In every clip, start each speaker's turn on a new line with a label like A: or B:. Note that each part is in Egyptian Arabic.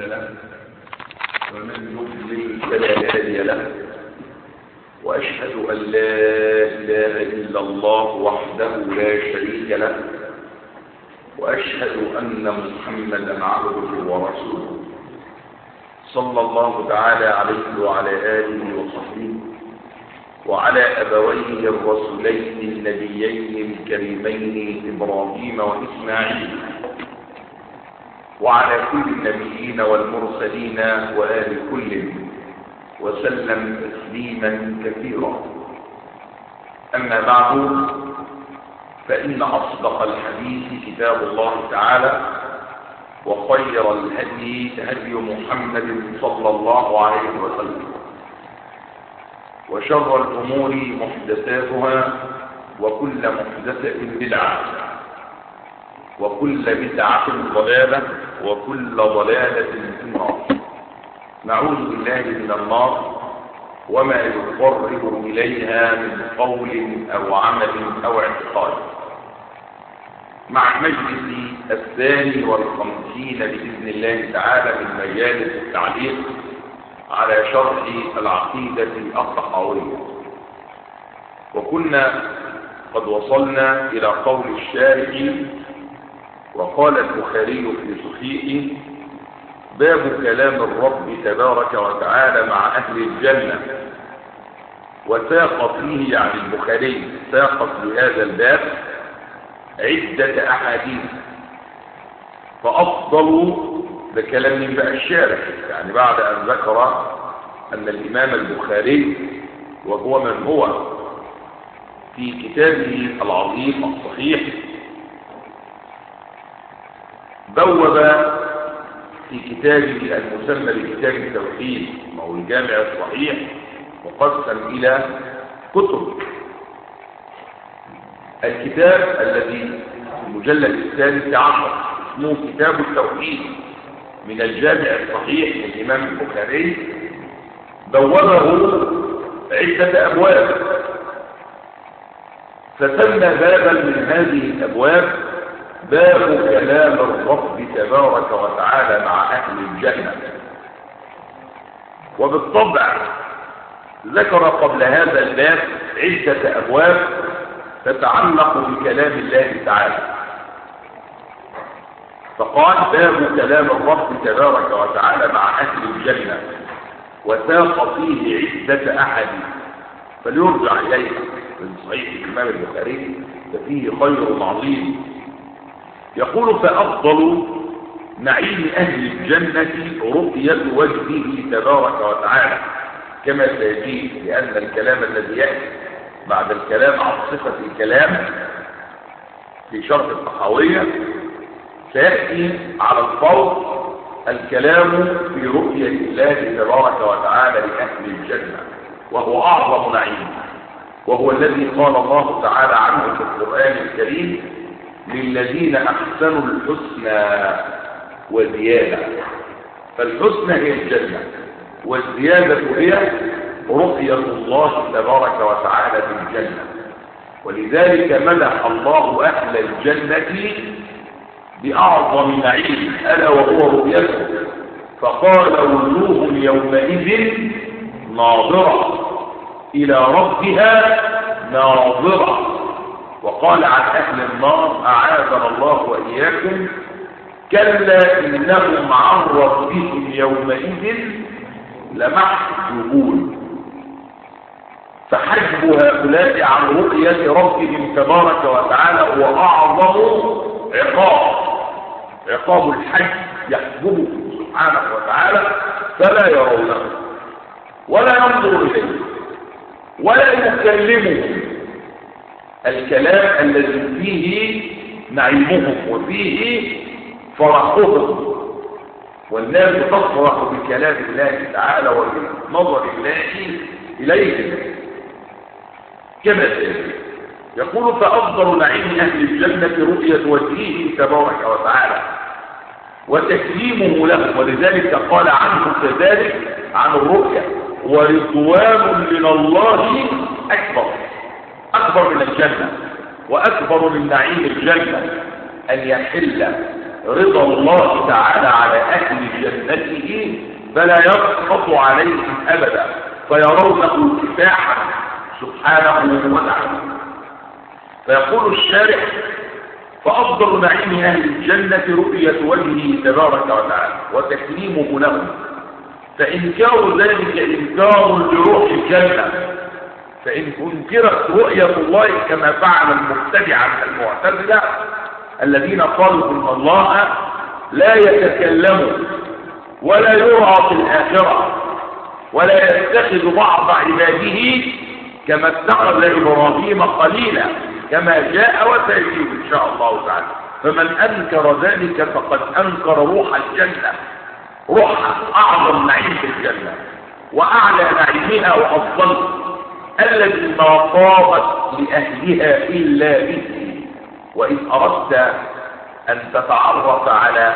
A: له ومن يضلل فلا هادي له وأشهد أن لا إله إلا الله وحده لا شريك له وأشهد أن محمدا عبده ورسوله صلى الله تعالى عليه وعلى آله وصحبه وعلى أبويه الرسولين النبيين الكريمين إبراهيم وإسماعيل وعلى كل النبيين والمرسلين وآل كل وسلم تسليما كثيرا أما بعد فإن أصدق الحديث كتاب الله تعالى وخير الهدي هدي محمد صلى الله عليه وسلم وشر الأمور محدثاتها وكل محدثة بدعة وكل بدعة ضلالة وكل ضلالة في النار نعوذ بالله من النار وما يقرب إليها من قول أو عمل أو اعتقاد مع المجلس الثاني والخمسين بإذن الله تعالى من مجالس التعليق على شرح العقيدة الطحاوية وكنا قد وصلنا إلى قول الشارع وقال البخاري في صحيحه باب كلام الرب تبارك وتعالى مع أهل الجنة وساق فيه يعني البخاري ساقت لهذا الباب عدة أحاديث فأفضل بكلام من بقى الشارع يعني بعد أن ذكر أن الإمام البخاري وهو من هو في كتابه العظيم الصحيح بوب في كتابه المسمى بكتاب التوحيد وهو الجامع الصحيح مقسم إلى كتب الكتاب الذي في المجلد الثالث عشر اسمه كتاب التوحيد من الجامع الصحيح للإمام البخاري بوبه عدة أبواب فسمى بابا من هذه الأبواب باب كلام الرب تبارك وتعالى مع أهل الجنة وبالطبع ذكر قبل هذا الباب عدة أبواب تتعلق بكلام الله تعالى فقال باب كلام الرب تبارك وتعالى مع أهل الجنة وساق فيه عدة أحاديث فليرجع إليه من صحيح الإمام البخاري ففيه خير عظيم يقول فأفضل نعيم أهل الجنة رؤية وجهه تبارك وتعالى كما سيجيء لأن الكلام الذي يأتي بعد الكلام عن صفة الكلام في شرط الطحاوية سيأتي على الفور الكلام في رؤية الله تبارك وتعالى لأهل الجنة وهو أعظم نعيم وهو الذي قال الله تعالى عنه في القرآن الكريم للذين أحسنوا الحسنى وزيادة فالحسنى هي الجنة والزيادة هي رؤية الله تبارك وتعالى في الجنة ولذلك مدح الله أهل الجنة بأعظم نعيم ألا وهو رؤيته فقال وجوه يومئذ ناظرة إلى ربها ناظرة وقال عن أهل النار أعاذنا الله وإياكم كلا إنهم عن ربهم يومئذ لمحجوبون فحجب هؤلاء عن رؤية ربهم تبارك وتعالى هو أعظم عقاب عقاب الحج يحجبه سبحانه وتعالى فلا يرونه ولا ينظر إليه ولا يكلمه الكلام الذي فيه نعيمهم وفيه فرحهم والناس تفرح بكلام الله تعالى وبنظر الله إليه كما سيجي يقول فأفضل نعيم أهل الجنة رؤية وجهه تبارك وتعالى وتكريمه له ولذلك قال عنه كذلك عن الرؤية ورضوان من الله أكبر أكبر من الجنة وأكبر من نعيم الجنة أن يحل رضا الله تعالى على أهل جنته فلا يسقط عليهم أبدا فيرونه كفاحا سبحانه وتعالى فيقول الشارع فأفضل نعيم أهل الجنة رؤية وجهه تبارك وتعالى وتكريمه لهم فإنكار ذلك إنكار لروح الجنة فإن أنكرت رؤية الله كما فعل المبتدعة المعتزلة الذين قالوا إن الله لا يتكلم ولا يرى في الآخرة ولا يتخذ بعض عباده كما اتخذ إبراهيم قليلا كما جاء وسيجيب إن شاء الله تعالى فمن أنكر ذلك فقد أنكر روح الجنة روح أعظم نعيم في الجنة وأعلى نعيمها وأفضل الذي ما طابت لأهلها إلا به وإن أردت أن تتعرف على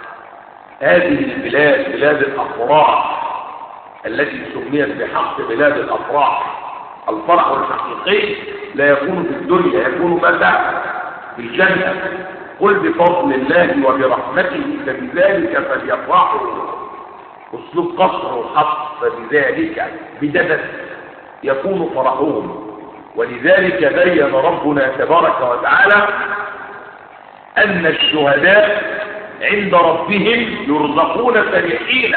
A: هذه البلاد بلاد الأفراح التي سميت بحق بلاد الأفراح الفرح الحقيقي لا يكون في الدنيا يكون متى في الجنة قل بفضل الله وبرحمته فبذلك فليفرحوا اسلوب قصر وحق فبذلك بددت يكون فرحهم ولذلك بين ربنا تبارك وتعالى أن الشهداء عند ربهم يرزقون فرحين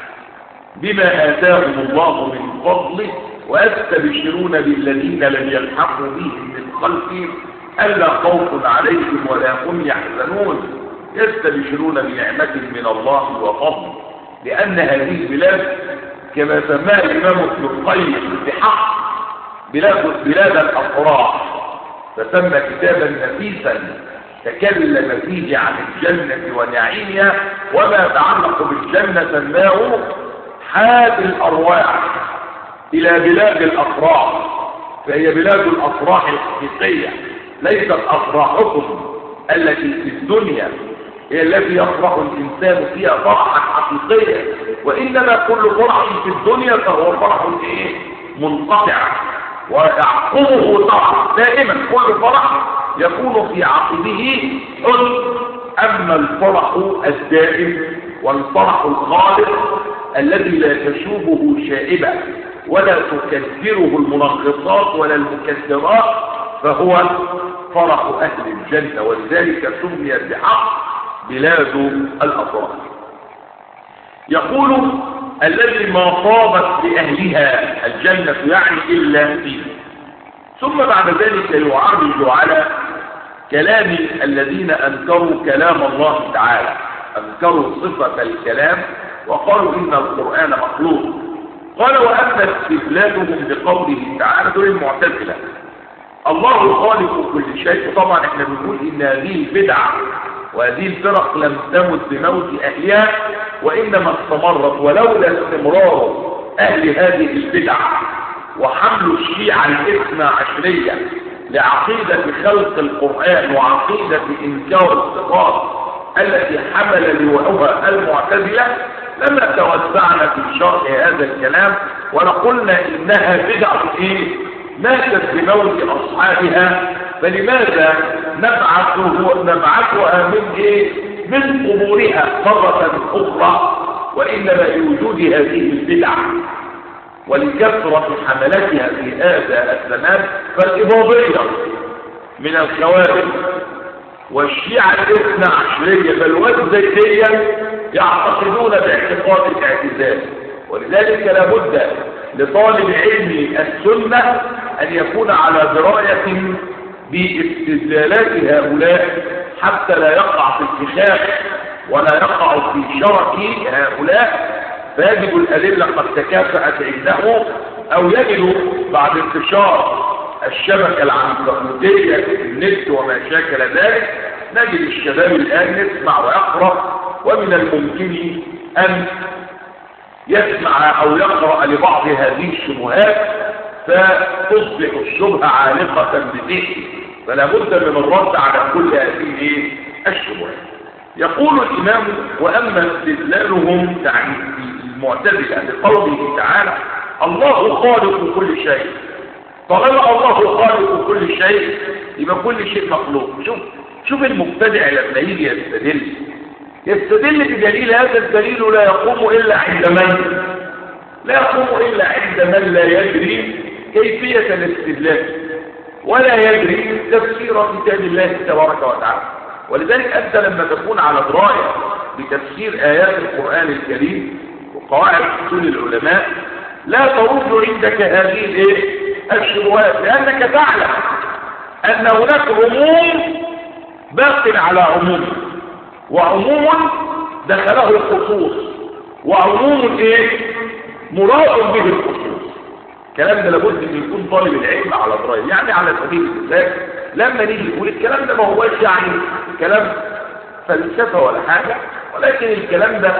A: بما آتاهم الله من فضله ويستبشرون بالذين لم يلحقوا بهم من خلفهم ألا خوف عليهم ولا هم يحزنون يستبشرون بنعمة من الله وفضل لأن هذه البلاد كما سماها الإمام ابن القيم بحق بلاد, بلاد الأفراح فسمى كتابا نفيسا تكلم فيه عن الجنة ونعيمها وما يتعلق بالجنة سماه حاد الأرواح إلى بلاد الأفراح فهي بلاد الأفراح الحقيقية ليست أفراحكم التي في الدنيا هي التي يفرح الإنسان فيها فرحا حقيقيا وإنما كل فرح في الدنيا فهو فرح إيه؟ منقطع ويعقبه طبعا دائما كل فرح يكون في عقبه حزن أما الفرح الدائم والفرح الخالق الذي لا تشوبه شائبة ولا تكثره المنغصات ولا المكثرات فهو فرح أهل الجنة ولذلك سميت بحق بلاد الأفراح يقول الذي ما طابت لأهلها الجنة يعني إلا فيه ثم بعد ذلك يعرج على كلام الذين أنكروا كلام الله تعالى أنكروا صفة الكلام وقالوا إن القرآن مخلوق قال وأما استدلالهم بقوله تعالى دول المعتزلة الله خالق كل شيء طبعا احنا بنقول ان هذه البدعة وهذه الفرق لم تمت بموت اهلها وانما استمرت ولولا استمرار اهل هذه البدعة وحمل الشيعة الاثنى عشرية لعقيدة خلق القرآن وعقيدة انكار الصفات التي حمل لواءها المعتزلة لما توسعنا في شرح هذا الكلام ولقلنا انها بدعة ايه ماتت بموت اصحابها فلماذا نبعثه نبعثها من ايه من قبورها مرة اخرى وانما لوجود هذه البدع ولكثرة حملتها في هذا الزمان فالإباضية من الخوارج والشيعة الاثنى عشرية بل والزيدية يعتقدون باعتقاد الاعتزال ولذلك لابد لطالب علم السنة أن يكون على دراية باستدلالات هؤلاء حتى لا يقع في اتخاذ ولا يقع في شرك هؤلاء فيجب الأدلة قد تكافأت عنده أو يجد بعد انتشار الشبكة العنكبوتية في النت وما شاكل ذلك نجد الشباب الآن يسمع ويقرأ ومن الممكن أن يسمع أو يقرأ لبعض هذه الشبهات فتصبح الشبهة عالقة بذهنه فلا بد من الرد على كل هذه الشبهات يقول الإمام وأما استدلالهم يعني المعتزلة لقوله تعالى الله خالق كل شيء طالما الله خالق كل شيء يبقى كل شيء مخلوق شوف شوف المبتدع لما يجي يستدل يستدل بدليل هذا الدليل لا يقوم إلا عند من لا يقوم إلا عند من لا يدري كيفية الاستدلال ولا يدري تفسير كتاب الله تبارك وتعالى ولذلك أنت لما تكون على دراية بتفسير آيات القرآن الكريم وقواعد أصول العلماء لا ترد عندك هذه الايه الشبهات لأنك تعلم أن هناك عموم باق على عموم وعموم دخله الخصوص وعموم ايه مراد به الخصوص الكلام ده لابد ان يكون طالب العلم على درايه يعني على سبيل المثال لما نيجي نقول الكلام ده ما هوش يعني كلام فلسفه ولا حاجه ولكن الكلام ده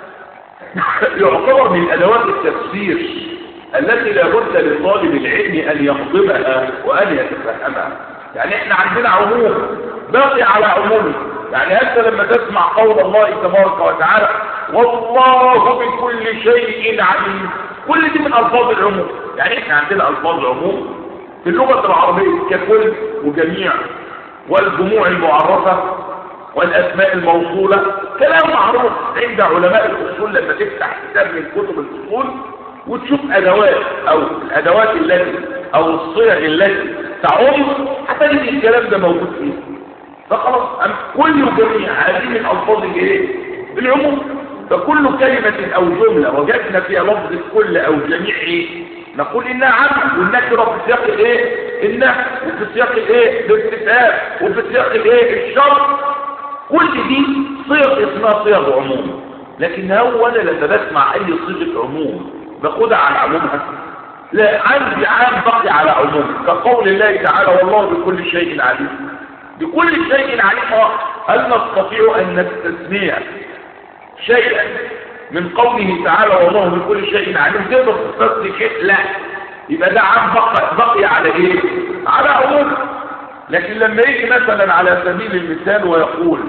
A: يعتبر من ادوات التفسير التي لابد لطالب العلم ان يخضمها وان يتفهمها يعني احنا عندنا عموم باقي على عمومه يعني انت لما تسمع قول الله تبارك وتعالى والله بكل شيء عليم كل دي من الفاظ العموم يعني احنا عندنا الفاظ عموم في اللغه العربيه ككل وجميع والجموع المعرفه والاسماء الموصوله كلام معروف عند علماء الاصول لما تفتح كتاب من كتب الاصول وتشوف ادوات او الادوات التي او الصيغ التي تعم هتجد الكلام ده موجود فيه فخلاص كل جميع هذه من الفاظ الايه العموم فكل كلمة او جملة وجدنا فيها لفظ كل او جميع ايه نقول انها عم والنكرة في سياق الايه النفس وفي سياق الايه الاستفهام وفي سياق الايه الشرط كل دي صيغ اسمها صيغ عموم لكن هو انا لما بسمع اي صيغه عموم باخدها على عمومها لا عندي عام بقي على عموم كقول الله تعالى والله بكل شيء عليم بكل شيء عليم هل نستطيع ان نستثني شيئا من قوله تعالى والله بكل شيء عليم تقدر تستثني شيء لا يبقى ده عام بقي, بقي على ايه على عموم لكن لما يجي مثلا على سبيل المثال ويقول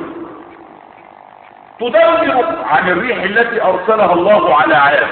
A: تدمر عن الريح التي ارسلها الله على عاد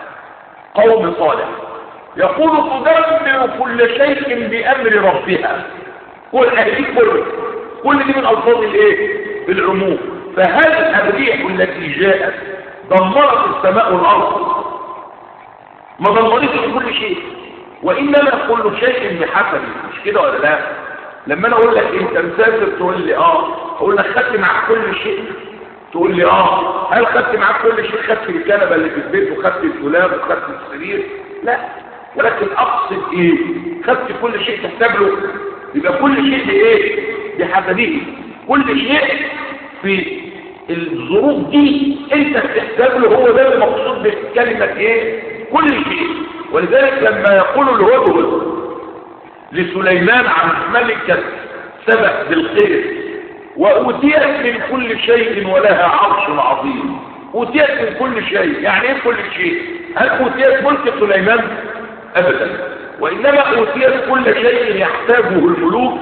A: قوم صالح يقول تدمر كل شيء بامر ربها كل هذه كل كل دي من الفاظ الايه العموم فهل الريح التي جاءت دمرت السماء والارض ما دمرتش كل شيء وانما كل شيء بحسبه مش كده ولا لا لما انا اقول لك انت مسافر تقول لي اه اقول لك خدت معاك كل شيء تقول لي اه هل خدت معاك كل شيء خدت الكنبه اللي في البيت وخدت الدولاب وخدت السرير لا ولكن اقصد ايه خدت كل شيء تحسب له يبقى كل شيء بايه بحسبه كل شيء في الظروف دي انت بتحسب له هو ده المقصود بكلمه ايه كل شيء ولذلك لما يقول الهدهد لسليمان عن ملكة سبأ بالخير وأوتيت من كل شيء ولها عرش عظيم أوتيت من كل شيء يعني ايه كل شيء هل أوتيت ملك سليمان أبدا وإنما أوتيت كل شيء يحتاجه الملوك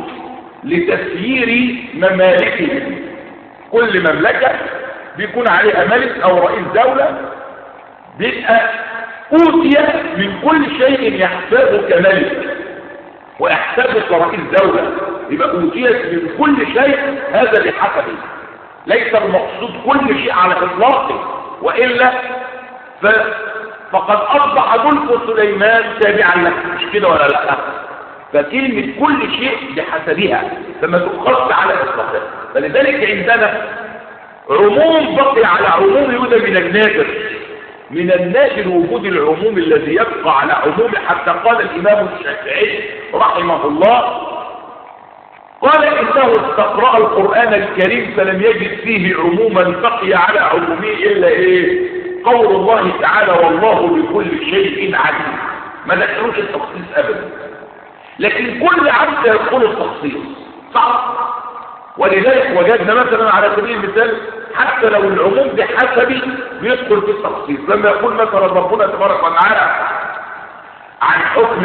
A: لتسيير ممالكهم كل مملكة بيكون عليها ملك أو رئيس دولة بيبقى أوتي من كل شيء يحتاجه كملك ويحتاجه كرئيس دولة يبقى أوتيت من كل شيء هذا بحسبه ليس المقصود كل شيء على إطلاقه وإلا ف... فقد أصبح ملك سليمان تابعا له مش كده ولا لا فكلمة كل شيء بحسبها فما تؤخذش على إطلاقها فلذلك عندنا عموم بقي على عموم يوجد من النادر من النادر وجود العموم الذي يبقى على عموم حتى قال الإمام الشافعي رحمه الله قال إنه استقرأ القرآن الكريم فلم يجد فيه عموما بقي على عمومه إلا إيه قول الله تعالى والله بكل شيء عليم ما دخلوش التخصيص أبدا لكن كل عبد يدخل التخصيص صح ولذلك وجدنا مثلا على سبيل المثال حتى لو العموم بحسبي بيدخل في التخصيص لما يقول مثلا ربنا تبارك وتعالى عن حكم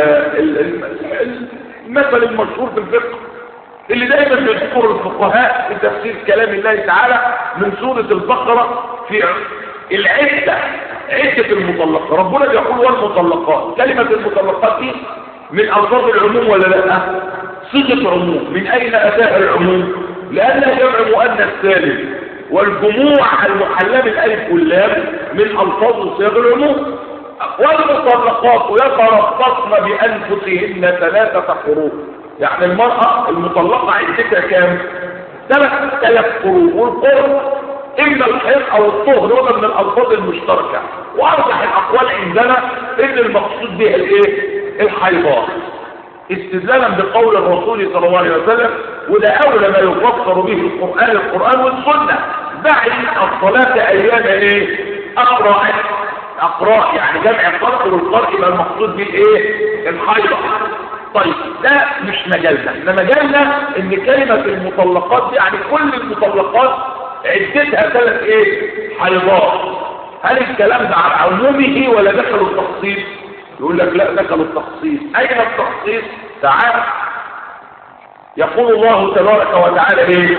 A: المثل المشهور في الفقه اللي دايما بيذكر الفقهاء في تفسير كلام الله تعالى من سورة البقرة في العدة عدة المطلقات ربنا بيقول والمطلقات كلمة المطلقات دي من ألفاظ العموم ولا لا صيغة عموم من أين أتاها العموم لأنها جمع مؤنث سالم والجموع المحلى بالالف واللام من الفاظ صيغ العموم والمطلقات يتربصن بانفسهن ثلاثه قروء يعني المراه المطلقه عدتها كام ثلاث ثلاث قروء والقرء اما الحيض او الطهر هذا من الالفاظ المشتركه وارجح الاقوال عندنا ان المقصود بها الايه الحيضات استدلالا بقول الرسول صلى الله عليه وسلم وده اولى ما يفسر به القران القران والسنه بعد الصلاه ايام ايه اقرا اقراء يعني جمع القرء والقرء يبقى المقصود به ايه الحيضه طيب ده مش مجالنا احنا مجالنا ان كلمه المطلقات دي يعني كل المطلقات عدتها ثلاث ايه حيضات هل الكلام ده على عمومه ولا دخلوا التخصيص يقول لك لا دخلوا التخصيص اين التخصيص تعال يقول الله تبارك وتعالى ايه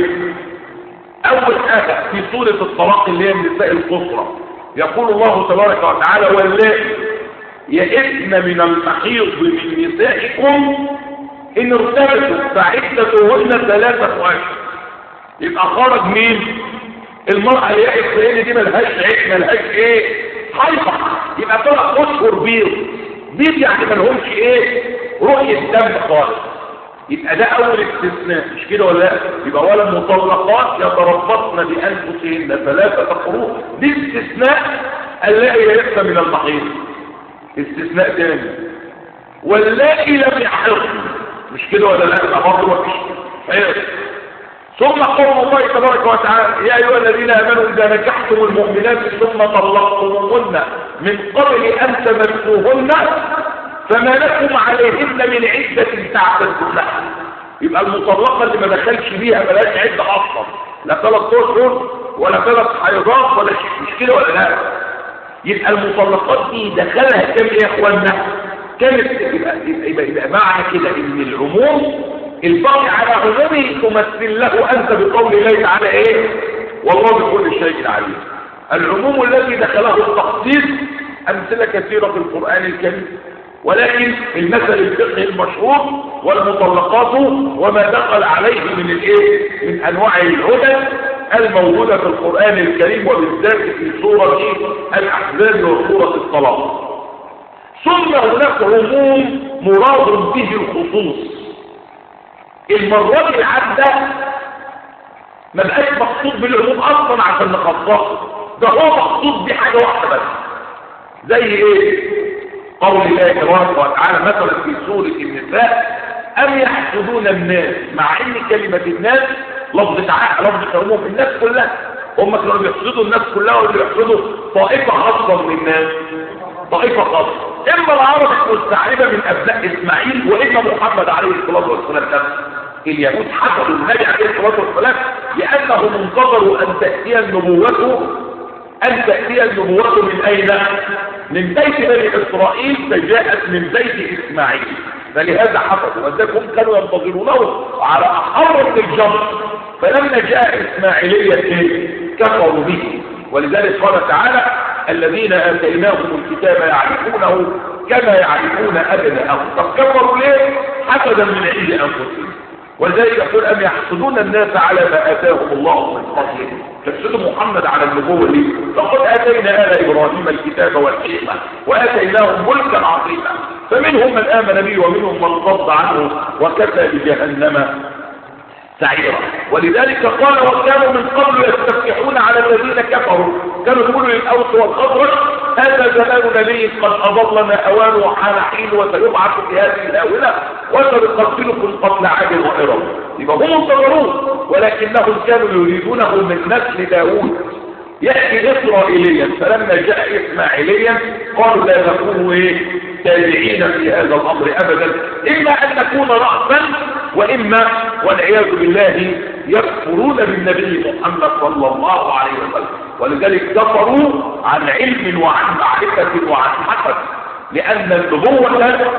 A: اول حاجه في سوره الطلاق اللي هي النساء القصرى يقول الله تبارك وتعالى واللائي يئسن من المحيض من نسائكم ان ارتبتوا فعدتهن ثلاثه اشهر يبقى خرج مين المرأة اللي هي الإسرائيلية دي ملهاش عيش ملهاش ايه حيضة يبقى طلع اشهر بيض بيض يعني ملهمش ايه رؤية دم خالص يبقى ده اول استثناء مش كده ولا لا يبقى ولا المطلقات يتربصن بانفسهن ثلاثة قروء دي استثناء اللاقي يئس من المحيض استثناء تاني واللائي لم يحضن مش كده ولا لا يبقى برضه مفيش حيض ثم قول الله تبارك وتعالى يا ايها الذين امنوا اذا نكحتم المؤمنات ثم طلقتموهن من قبل ان تمسوهن فما لكم عليهن من عده تعتدونها يبقى المطلقه اللي ما دخلش بيها ملاش عده اصلا لا ثلاث اشهر ولا ثلاث حيضات ولا شيء مش كده ولا لا يبقى المطلقات دي دخلها كام يا اخوانا كانت يبقى, يبقى, يبقى معنى كده ان العموم الباقي على عمومه تمثل له انت بقول الله تعالى ايه والله بكل شيء عليم العموم الذي دخله التخصيص امثله كثيره في القران الكريم ولكن المثل الفقهي المشهور والمطلقات وما دخل عليه من الايه من انواع الهدى الموجوده في القران الكريم وبالذات في سوره الاحزاب وسوره الطلاق ثم هناك عموم مراد به الخصوص المرات اللي عدى ما بقاش مقصود بالعموم اصلا عشان نخصصه ده هو مقصود بحاجه واحده بس زي ايه قول الله تبارك وتعالى مثلا في سوره النساء ام يحسدون الناس مع ان كلمه الناس لفظ عام لفظ عموم الناس كلها هم كانوا بيحسدوا الناس كلها واللي بيحسدوا طائفه خاصه من الناس طائفه خاصه اما العرب المستعربه من ابناء اسماعيل واما محمد عليه الصلاه والسلام نفسه اليهود حسدوا النبي عليه الصلاه والسلام لانهم انتظروا ان تاتي النبوه ان تاتي النبوه من اين من بيت بني اسرائيل فجاءت من بيت اسماعيل فلهذا حسدوا وذلكم كانوا ينتظرونه على احر من الجمر فلما جاء اسماعيليه كفروا به ولذلك قال تعالى الذين اتيناهم الكتاب يعرفونه كما يعرفون ابناءهم طب كفروا ليه حسدا من عند انفسهم ولذلك يقول أم يحسدون الناس على ما آتاهم الله من فضله تحسد محمد على النبوة دي لقد آتينا آل إبراهيم الكتاب والحكمة وآتيناهم ملكا عظيما فمنهم من آمن به ومنهم من صد عنه وكفى بجهنم سعيرا ولذلك قال وكانوا من قبل يستفتحون على الذين كفروا كانوا يقولوا للأوس والخضرج هذا زمان نبي قد أضلنا أوان وحان حين وسيبعث في هذه الآونة وسنقتلكم قتل عاد وإرم يبقى هم انتظرون ولكنهم كانوا يريدونه من نسل داوود يأتي إسرائيليا فلما جاء إسماعيليا قالوا لا نكون إيه تابعين في هذا الأمر أبدا إما أن نكون رأسا وإما والعياذ بالله يكفرون بالنبي محمد صلى الله عليه وسلم ولذلك كفروا عن علم وعن معرفة وعن حسد لأن النبوة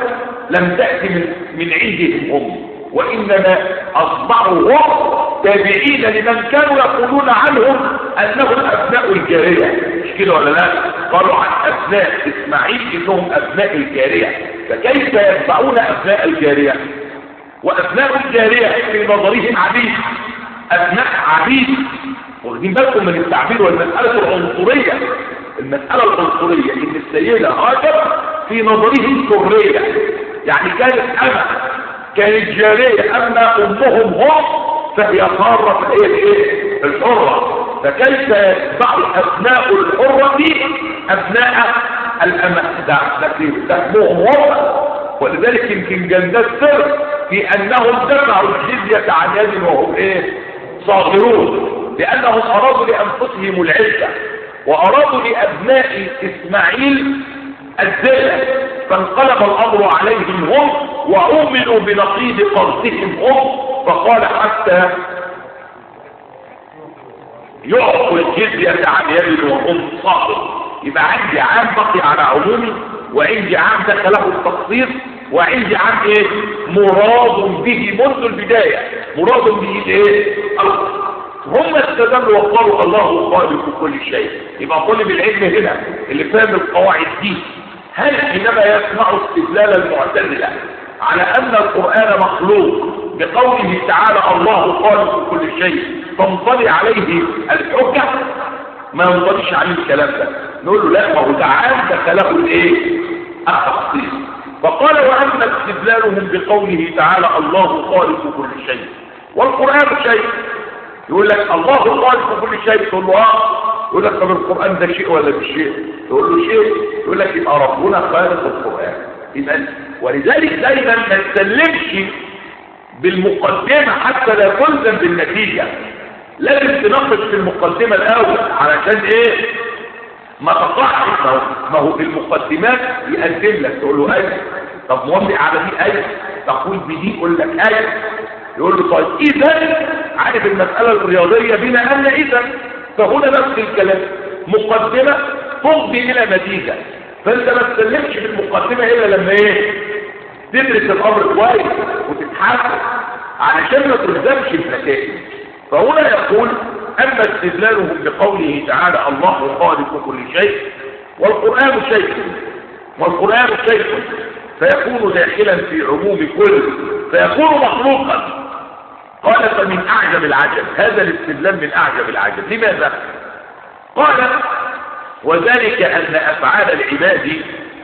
A: لم تأتي من, من عندهم هم وإنما أصبحوا هم تابعين لمن كانوا يقولون عنهم أنهم أبناء الجارية مش كده ولا لا قالوا عن أبناء إسماعيل إنهم أبناء الجارية فكيف يتبعون أبناء الجارية وأبناء الجارية في نظرهم عبيد أبناء عبيد واخدين بالكم من التعبير والمسألة العنصرية المسألة العنصرية ان السيدة هاجر في نظره سرية يعني كانت أمة كانت جارية أما أمهم هم فهي قارة فهي الايه الحرة فكيف يتبع أبناء الحرة أبناء الأمة ده دمهم هم ولذلك يمكن جنة السر في أنهم دفعوا الجزية عن يد وهم ايه صاغرون لأنهم أرادوا لأنفسهم العزة وأرادوا لأبناء إسماعيل الذلة فانقلب الأمر عليهم هم وأؤمنوا بنقيض قرصهم هم فقال حتى يعطوا الجزية عن يد وهم صاغر يبقى عندي عام بقي على عمومي وعندي عام دخله التقصير وعندي عام ايه مراد به منذ البداية مراد به ايه هم استدلوا وقالوا الله خالق كل شيء يبقى طالب العلم هنا اللي فاهم القواعد دي هل حينما يسمع استدلال المعتزله على ان القران مخلوق بقوله تعالى الله خالق كل شيء تنطلي عليه الحجه ما ينطليش عليه الكلام ده نقول له لا ما هو تعالى دخله الايه التخصيص فقال واما استدلالهم بقوله تعالى الله خالق كل شيء والقران شيء يقول لك الله خالق كل شيء تقول له اه يقول لك طب القران ده شيء ولا مش شيء تقول له شيء يقول لك يبقى ربنا خالق القران اذا ولذلك دايما ما تسلمش بالمقدمه حتى لا تلزم بالنتيجه لازم تناقش في المقدمه الاول علشان ايه ما تقعش ما هو في المقدمات يقدم لك تقول له ايه طب موافق على دي ايه تقول بدي يقول لك ايه يقول له طيب اذا عارف المسألة الرياضية بما ان اذا فهنا نفس الكلام مقدمة تفضي الى نتيجة فانت ما تسلمش بالمقدمة الا لما ايه تدرس الامر كويس وتتحاسب علشان ما تلزمش النتائج فهنا يقول اما استدلالهم بقوله تعالى الله خالق كل شيء والقرآن شيء والقرآن شيء فيكون داخلا في عموم كل فيكون مخلوقا قال فمن أعجب العجب هذا الاستدلال من أعجب العجب لماذا؟ قال وذلك أن أفعال العباد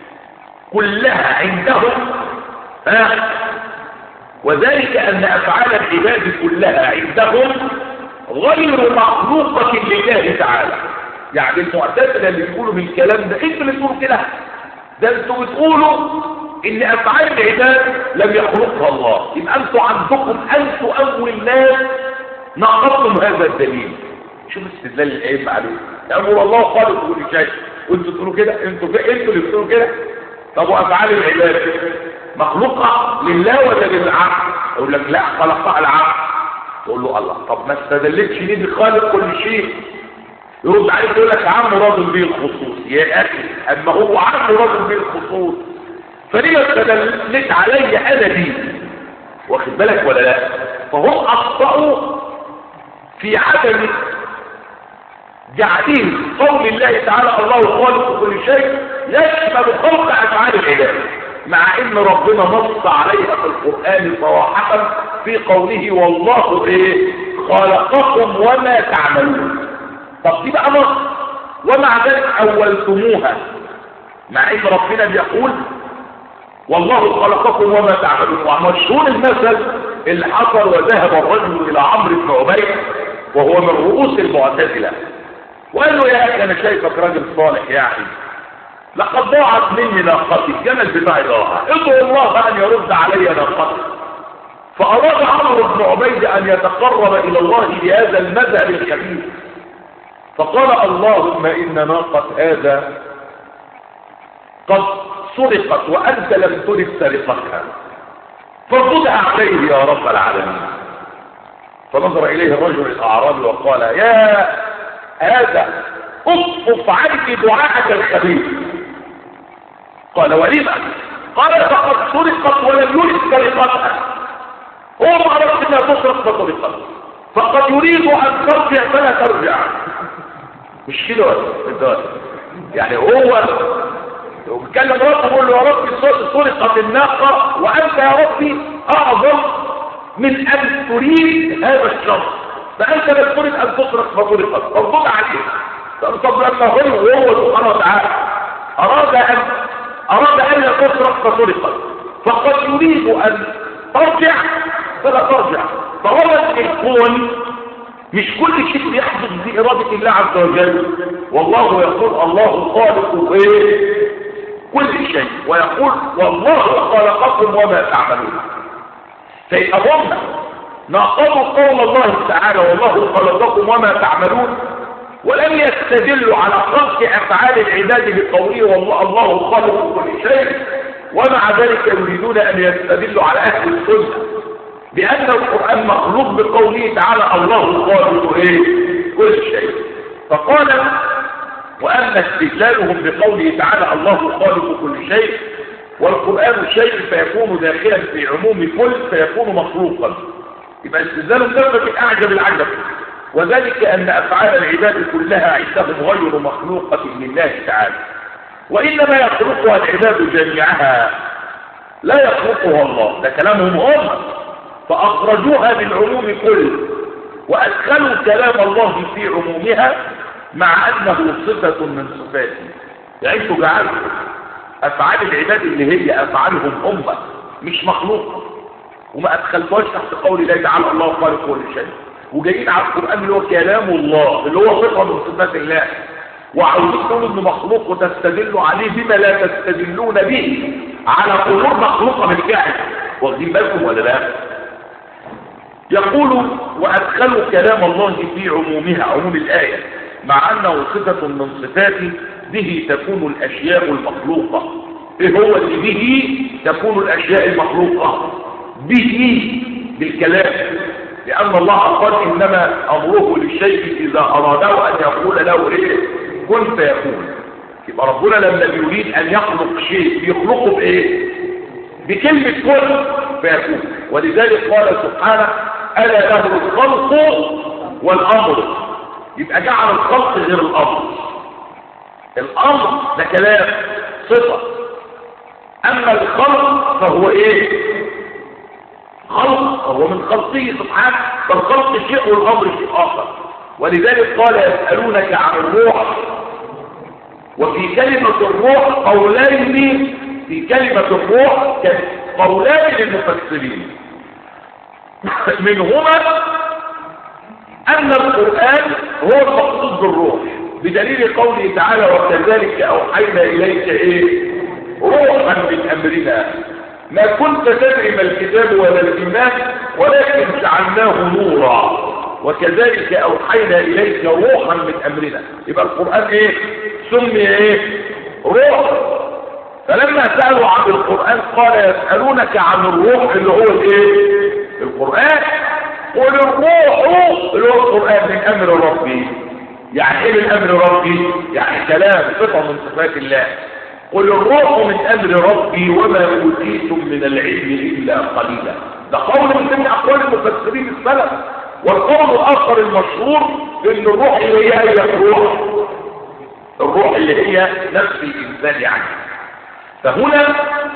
A: كلها عندهم ها وذلك أن أفعال العباد كلها عندهم غير مخلوقة لله تعالى يعني المعتزلة اللي بيقولوا بالكلام ده انتوا اللي بتقولوا كده ده انتوا بتقولوا ان افعال العباد لم يخلقها الله يبقى انتوا عندكم انتوا اول ناس نقضتم هذا الدليل شوف استدلال الايه عليه يقول الله خالق كل شيء وانتوا تقولوا كده انتوا انتوا اللي بتقولوا كده طب وافعال العباد مخلوقه لله ولا للعبد اقول لك لا خلقها العبد تقول له الله طب ما استدلتش ليه بخالق كل شيء يرد عليك يقول لك عم مراد به الخصوص يا اخي اما هو عم مراد به الخصوص فليه استدلت علي انا دي واخد بالك ولا لا فهم اخطاوا في عدم جعلين قول الله تعالى الله خالق كل شيء يشمل خلق افعال العباد مع ان ربنا نص عليها في القران صراحه في قوله والله ايه خلقكم وما تعملون طب دي بقى نص ومع ذلك اولتموها مع ان ربنا بيقول والله خلقكم وما تعملون ومشهور المثل اللي حصل وذهب الرجل الى عمرو بن عبيد وهو من رؤوس المعتزله وقال له يا اخي انا شايفك راجل صالح يعني لقد ضاعت مني ناقتي الجمل بتاعي ضاع ادعو الله ان يرد علي ناقتي فاراد عمرو بن عبيد ان يتقرب الى الله بهذا المذهب الخبيث فقال اللهم ان ناقه هذا قد سرقت وانت لم ترد سرقتها فردها عليه يا رب العالمين فنظر اليه الرجل الاعرابي وقال يا هذا اصفف عنك دعاءك الخبيث قال ولما قال فقد سرقت ولم يرد سرقتها هو ما عرفت انها تسرق فسرقت فقد يريد ان ترجع فلا ترجع مش كده ولا يعني هو وبيتكلم ربه بيقول له يا ربي سرقت الناقه وانت يا ربي اعظم من ان تريد هذا الشر فانت لا تريد ان تطرق فطرقت فانظر عليه طب لما هو وهو سبحانه وتعالى اراد ان اراد ان تطرق فطرقت فقد يريد ان ترجع فلا ترجع فهو الكون مش كل شيء يحدث بإرادة الله عز وجل والله يقول الله خالق ايه كل شيء ويقول والله خلقكم وما تعملون فيبقى هم ناقضوا قول الله تعالى والله خلقكم وما تعملون ولم يستدلوا على خلق افعال العباد بقوله والله الله خالق كل شيء ومع ذلك يريدون ان يستدلوا على اهل السنه بان القران مخلوق بقوله تعالى الله خالق ايه كل شيء فقال واما استدلالهم بقوله تعالى الله خالق كل شيء والقران شيء فيكون داخلا في عموم كل فيكون مخلوقا يبقى استدلالهم ده من اعجب العجب وذلك ان افعال العباد كلها عندهم غير مخلوقه لله تعالى وانما يخلقها العباد جميعها لا يخلقها الله ده كلامهم هم فاخرجوها من عموم كل وادخلوا كلام الله في عمومها مع انه صفه من صفاته يعني انتوا جعلتوا افعال العباد اللي هي افعالهم هم مش مخلوقه وما ادخلتوهاش تحت قول الله تعالى الله خالق كل شيء وجايين على القران اللي هو كلام الله اللي هو صفه من صفات الله وعاوزين تقولوا انه مخلوق وتستدلوا عليه بما لا تستدلون به على امور مخلوقه بالفعل واخدين بالكم ولا لا يقول وادخلوا كلام الله في عمومها عموم الايه مع انه صفه من صفاته به تكون الاشياء المخلوقه ايه هو اللي به تكون الاشياء المخلوقه به بالكلام لان الله قال انما امره للشيء اذا اراده ان يقول له ايه كن فيكون يبقى ربنا لما يريد ان يخلق شيء بيخلقه بايه بكلمه كن فيكون ولذلك قال سبحانه الا له الخلق والامر يبقى جعل الخلق غير الامر الامر ده كلام صفه اما الخلق فهو ايه خلق هو من خلقه سبحانه فالخلق شيء والامر شيء اخر ولذلك قال يسالونك عن الروح وفي كلمه الروح قولين في كلمه الروح قولان للمفسرين منهما ان القران هو المقصود بالروح بدليل قوله تعالى وكذلك اوحينا اليك ايه روحا من امرنا ما كنت تدري ما الكتاب ولا الايمان ولكن جعلناه نورا وكذلك اوحينا اليك روحا من امرنا يبقى القران ايه سمي ايه روح فلما سالوا عن القران قال يسالونك عن الروح اللي هو الايه القران قل الروح اللي هو القران من امر ربي يعني ايه من امر ربي يعني كلام صفه من صفات الله قل الروح من امر ربي وما اوتيتم من العلم الا قليلا ده قول من ضمن اقوال المفسرين السلف والقول الاخر المشهور ان الروح اللي هي هي الروح الروح اللي هي نفس الانسان يعني فهنا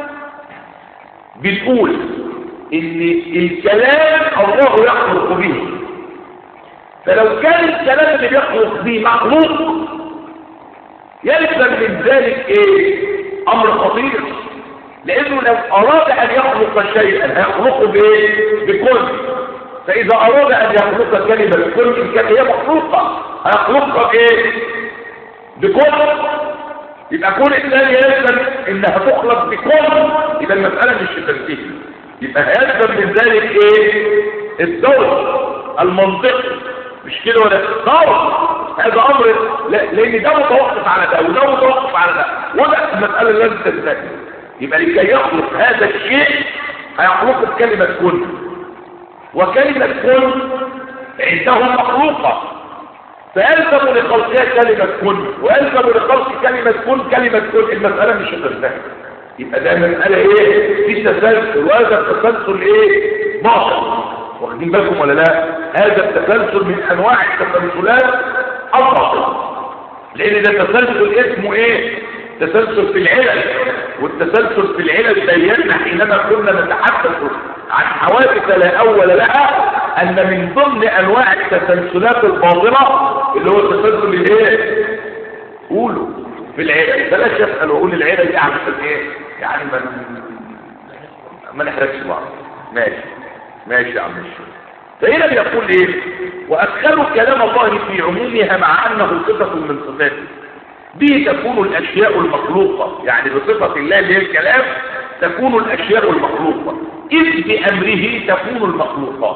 A: بنقول ان الكلام الله يخلق به فلو كان الكلام اللي بيخلق به مخلوق يلزم من ذلك ايه امر خطير لانه لو اراد ان يخلق شيئا هيخلقه بايه بكل فاذا اراد ان يخلق كلمه بكل كان هي مخلوقه هيخلقها بايه بكل يبقى كل الثاني يلزم انها تخلق بكل يبقى المساله مش تنتهي يبقى هيلزم من ذلك ايه الدور المنطقي مش كده ولا طبعا هذا امر لان ده متوقف على ده وده متوقف على ده وده المساله اللي لازم تنتهي يبقى لكي يخلق هذا الشيء هيخلقه بكلمه كن وكلمه كن عندهم مخلوقه فيلزم لخلقها كلمه كن ويلزم لخلق كلمه كن كلمه كن المساله مش هتنتهي يبقى ده مساله ايه في تسلسل وهذا التسلسل ايه باطل واخدين بالكم ولا لا هذا التسلسل من انواع التسلسلات الباطله لان ده تسلسل اسمه ايه تسلسل في العلل والتسلسل في العلل بينا حينما كنا نتحدث عن حوادث لا أول لها أن من ضمن أنواع التسلسلات الباطلة اللي هو التسلسل الايه قولوا في العلل بلاش يسأل وقول العلل دي عشان ايه يعني ما ما نحرجش بعض ماشي ماشي يا عم الشيخ فهنا بيقول ايه وادخلوا كلام الله في عمومها مع انه صفه من صفاته به تكون الاشياء المخلوقه يعني بصفه الله اللي هي الكلام تكون الاشياء المخلوقه اذ بامره تكون المخلوقات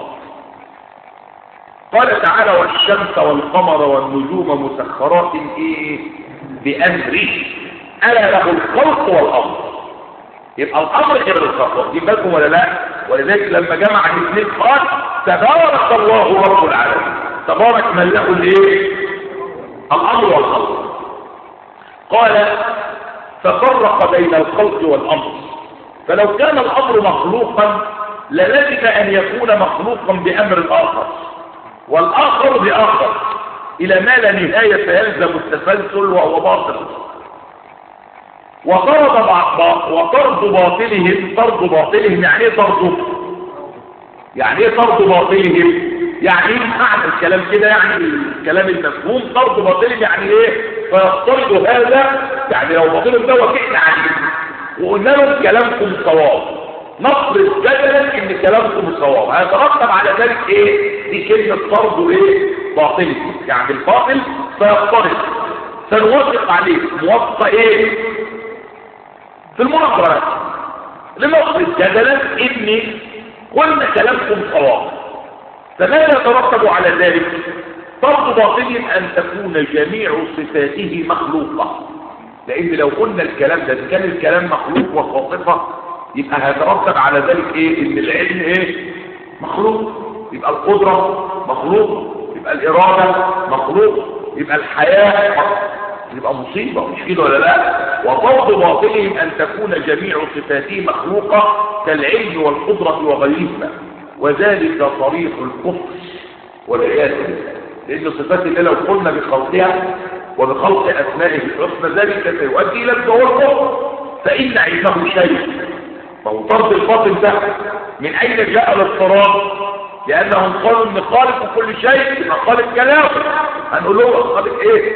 A: قال تعالى والشمس والقمر والنجوم مسخرات ايه بامره الا له الخلق والامر يبقى الامر غير الخلق واخدين بالكم ولا لا ولذلك لما جمع الاثنين قال تبارك الله رب العالمين تبارك من له الايه الامر والخلق قال ففرق بين الخلق والامر فلو كان الامر مخلوقا للزم ان يكون مخلوقا بامر اخر والاخر باخر الى ما لا نهايه يلزم التسلسل وهو باطل وطرد وطرد باطلهم طرد باطلهم يعني ايه طرده يعني ايه طرد باطلهم يعني ايه معنى الكلام كده يعني الكلام المفهوم طرد باطلهم يعني ايه فيفترض هذا يعني لو باطلهم ده وكئنا عليه وقلنا له كلامكم صواب نفرض جدلا ان كلامكم صواب هيترتب على ذلك ايه دي كلمه طرد ايه باطل يعني الباطل فيفترض سنوافق عليه موافقه ايه في المناظرات لنفرض جدلا ان قلنا كلامكم صواب فماذا يترتب على ذلك طرد باطل ان تكون جميع صفاته مخلوقه لان لو قلنا الكلام ده كان الكلام مخلوق وخاطفه يبقى هيترتب على ذلك ايه ان العلم ايه مخلوق يبقى القدره مخلوق يبقى الاراده مخلوق يبقى الحياه يبقى مصيبة مش كده ولا لا وضرب باطلهم أن تكون جميع صفاته مخلوقة كالعلم والقدرة وغيرهما وذلك طريق الكفر والعياذ بالله لأن صفات الله لو قلنا بخلقها وبخلق أسمائه الحسنى ذلك سيؤدي إلى الجوار الكفر فإن علمه شيء فهو طرد الباطل ده من أين جاء الاضطراب لأنهم قالوا إن خالق كل شيء يبقى خالق كلامه هنقول له خالق إيه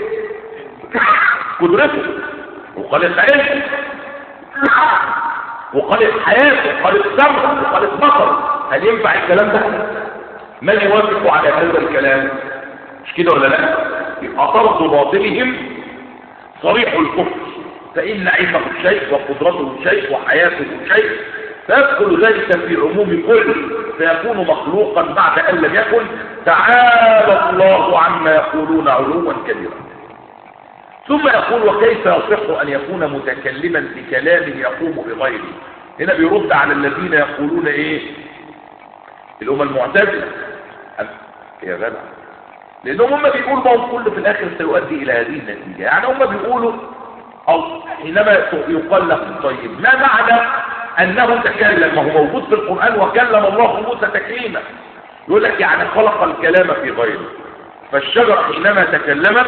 A: قدرته وخالق علم وخالق حياته وخالق سمع وخالق بصر هل ينفع الكلام ده من يوافق على هذا الكلام مش كده ولا لا يبقى طرد باطلهم صريح الكفر فإن علمه شيء وقدرته شيء وحياته شيء فيدخل ذلك في عموم كل فيكون مخلوقا بعد أن لم يكن تعالى الله عما يقولون علوا كبيرا ثم يقول وكيف يصح أن يكون متكلما بكلام يقوم بغيره هنا بيرد على الذين يقولون ايه الأمة المعتزلة يا جدع لأنهم هم بيقولوا بقى كل في الآخر سيؤدي إلى هذه النتيجة يعني هم بيقولوا أو حينما يقال لهم طيب ما معنى أنه تكلم ما هو موجود في القرآن وكلم الله موسى تكليما يقول لك يعني خلق الكلام في غيره فالشجرة حينما تكلمت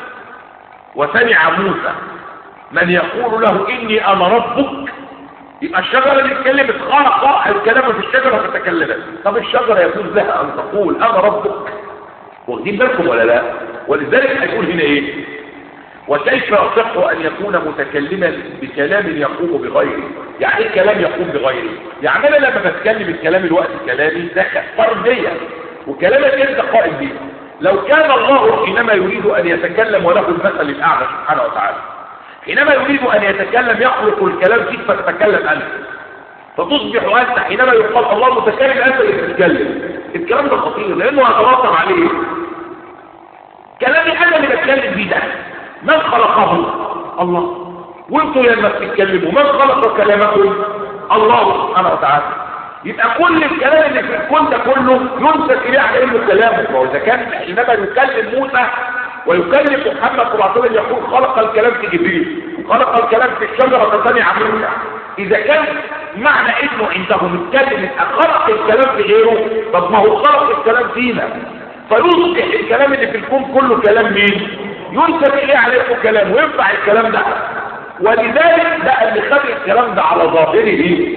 A: وسمع موسى من يقول له إني أنا ربك يبقى الشجرة اللي اتكلمت خلق الكلام في الشجرة فتكلمت طب الشجرة يجوز لها أن تقول أنا ربك واخدين بالكم ولا لا ولذلك هيقول هنا إيه وكيف يصح أن يكون متكلما بكلام يقوم بغيره يعني ايه كلام يقوم بغيره يعني أنا لما بتكلم الكلام الوقت كلامي ده قائم بيا وكلامك انت قائم بيه لو كان الله حينما يريد أن يتكلم وله المثل الأعلى سبحانه وتعالى حينما يريد أن يتكلم يخلق الكلام فيك فتتكلم أنت فتصبح أنت حينما يقال الله متكلم أنت اللي تتكلم الكلام ده خطير لأنه هيترتب عليه كلامي أنا اللي بتكلم بيه ده من خلقه الله وانتوا لما بتتكلموا من خلق كلامكم الله سبحانه وتعالى يبقى كل الكلام اللي في الكون ده كله ينسب اليه على انه كلامه واذا كان حينما يكلم موسى ويكلم محمد صلى الله عليه وسلم يقول خلق الكلام في جبريل وخلق الكلام في الشجره فسمع موسى اذا كان معنى انه عندهم الكلم خلق الكلام في غيره طب ما هو خلق الكلام فينا فيصبح الكلام اللي في الكون كله كلام مين ينسب اليه عليه كلام وينفع الكلام ده ولذلك بقى اللي خد الكلام ده على ظاهره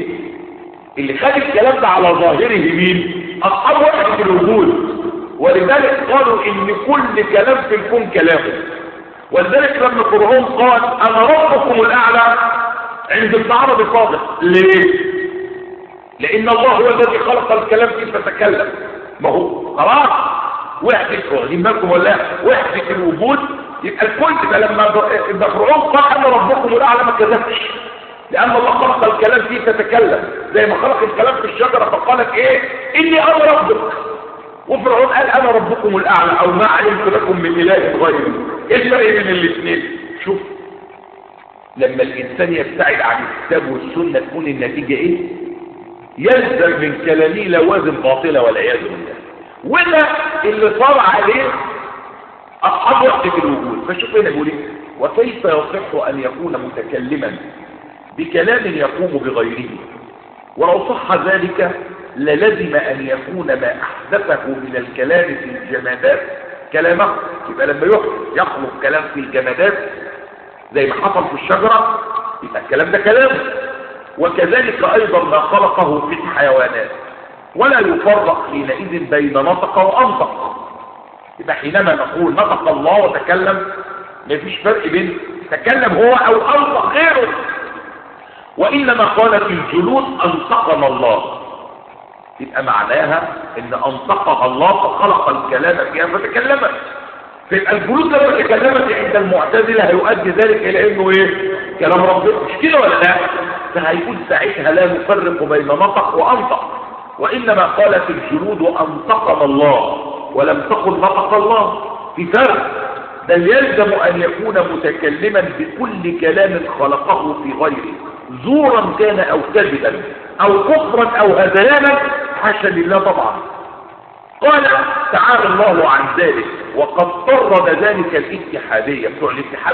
A: اللي خد الكلام ده على ظاهره مين اصحاب وحده الوجود ولذلك قالوا ان كل كلام في الكون كلامه ولذلك لما فرعون قال انا ربكم الاعلى عند ابن عربي صادق ليه لان الله هو الذي خلق الكلام فيه فتكلم ما هو خلاص وحدة واخدين بالكم ولا وحدة الوجود يبقى الكل ده لما ابن فرعون قال انا ربكم الاعلى ما كذبش لان الله خلق الكلام فيه تتكلم زي ما خلق الكلام في الشجرة فقالت ايه اني انا ربك وفرعون قال انا ربكم الاعلى او ما علمت لكم من اله غيري ايه الفرق بين الاثنين شوف لما الانسان يبتعد عن الكتاب والسنه تكون النتيجه ايه يلزم من كلامه لوازم باطله والعياذ بالله وده اللي صار عليه اصحاب وقت في الوجود فشوف هنا بيقول ايه وكيف يصح ان يكون متكلما بكلام يقوم بغيره ولو صح ذلك للزم أن يكون ما أحدثه من الكلام في الجمادات كلامه يبقى لما يخلق كلام في الجمادات زي ما حصل في الشجرة يبقى الكلام ده كلامه وكذلك أيضا ما خلقه في الحيوانات ولا يفرق حينئذ بين نطق وأنطق يبقى حينما نقول نطق الله وتكلم مفيش فرق بين تكلم هو أو أنطق غيره وإنما قالت الجلود أنطقنا الله يبقى معناها ان انطقها الله فخلق الكلام فيها فتكلمت فيبقى الجلود لما تكلمت عند المعتزله هيؤدي ذلك الى انه ايه كلام ربنا مش كده ولا لا فهيكون ساعتها لا نفرق بين نطق وانطق وانما قالت الجلود انطقنا الله ولم تقل نطق الله في فرق بل يلزم ان يكون متكلما بكل كلام خلقه في غيره زورا كان او كذبا او كفرا او هذيانا حاشا لله طبعا قال تعالى الله عن ذلك وقد طرد ذلك الاتحادية بتوع الاتحاد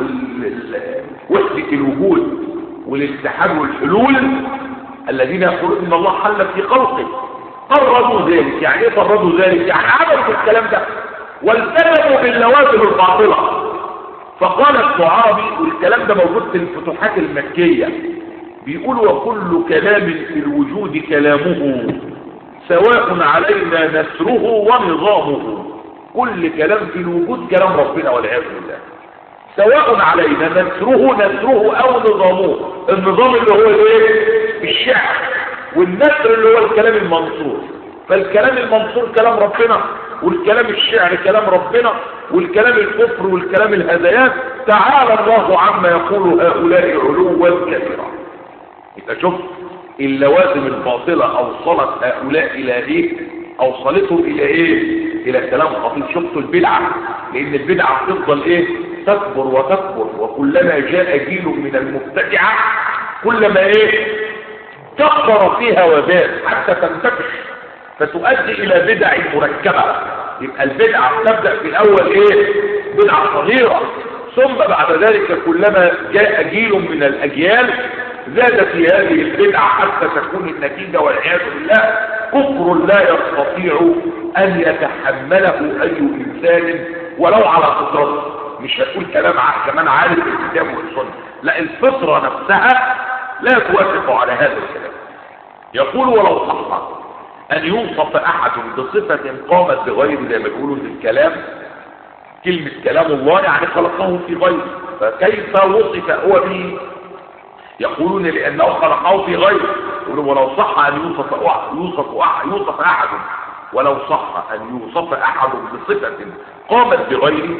A: وحدة الوجود والاتحاد والحلول الذين يقولون ان الله حل في خلقه طردوا ذلك يعني ايه طردوا ذلك يعني عملوا الكلام ده والتزموا باللوازم الباطلة فقال الصعابي والكلام ده موجود في الفتوحات المكية بيقول وكل كلام في الوجود كلامه سواء علينا نسره ونظامه كل كلام في الوجود كلام ربنا والعياذ بالله سواء علينا نسره نسره او نظامه النظام اللي هو الايه الشعر والنسر اللي هو الكلام المنصور فالكلام المنصور كلام ربنا والكلام الشعر كلام ربنا والكلام الكفر والكلام الهذيان تعالى الله عما يقول هؤلاء علوا كبيرا يبقى شوف اللوازم الباطلة اوصلت هؤلاء الى ايه اوصلتهم الى ايه الى كلام خطير شفتوا البدعة لان البدعة بتفضل ايه تكبر وتكبر وكلما جاء جيل من المبتدعة كلما ايه كبر فيها وبال حتى تنتفش فتؤدي الى بدع مركبة يبقى البدعة تبدأ في الاول ايه بدعة صغيرة ثم بعد ذلك كلما جاء جيل من الاجيال زاد في هذه البدعة حتى تكون النتيجة والعياذ بالله كفر لا يستطيع ان يتحمله اي انسان ولو على فطرته مش هتقول كلام كمان عارف الكتاب والسنة لا الفطرة نفسها لا توافق على هذا الكلام يقول ولو صح ان يوصف احد بصفة قامت بغير زي ما بيقولوا في الكلام كلمة كلام الله يعني خلقه في غيره فكيف وصف هو به يقولون لانه خلقه في غيره يقولون ولو صح ان يوصف يوصف يوصف احد ولو صح ان يوصف احد بصفة قامت بغيره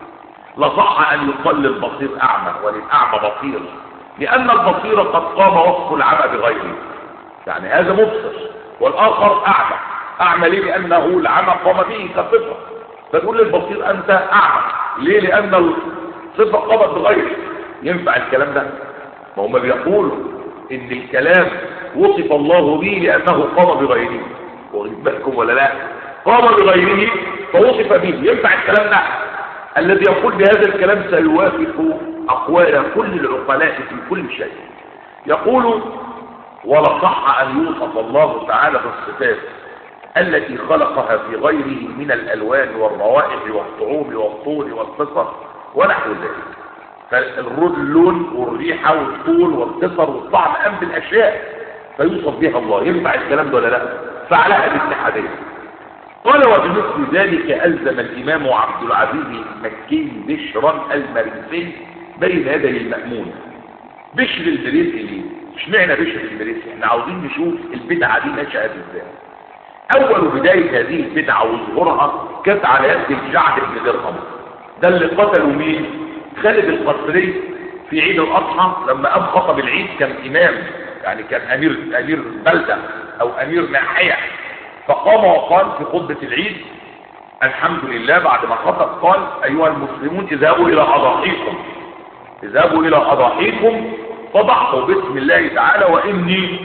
A: لصح ان يقل البصير اعمى وللاعمى بصير لان البصير قد قام وصف العمى بغيره يعني هذا مبصر والاخر اعمى اعمى ليه لانه العمى قام به كصفه فتقول للبصير انت اعمى ليه لان الصفه قامت بغيره ينفع الكلام ده ما هم بيقولوا ان الكلام وصف الله به لانه قام بغيره واخد بالكم ولا لا قام بغيره فوصف به ينفع الكلام ده الذي يقول بهذا الكلام سيوافق اقوال كل العقلاء في كل شيء يقول ولا صح ان يوصف الله تعالى بالصفات التي خلقها في غيره من الالوان والروائح والطعوم والطول والقصص ونحو ذلك فاللون والريحة والطول والقصر والطعم أم بالأشياء فيوصف بها الله ينفع الكلام ده ولا لا فعلها الاتحادية قال وبمثل ذلك ألزم الإمام عبد العزيز المكي بشرا المريسي بين يدي المأمون بشر المريسي اشمعنى بشر المريسي احنا عاوزين نشوف البدعة دي نشأت ازاي اول بداية هذه البدعة وظهورها كانت على يد الجعد بن درهم ده اللي قتلوا مين خالد القصري في عيد الاضحى لما قام خطب العيد كان امام يعني كان امير امير بلده او امير ناحيه فقام وقال في خطبه العيد الحمد لله بعد ما خطب قال ايها المسلمون اذهبوا الى اضاحيكم اذهبوا الى اضاحيكم فضحوا باسم الله تعالى واني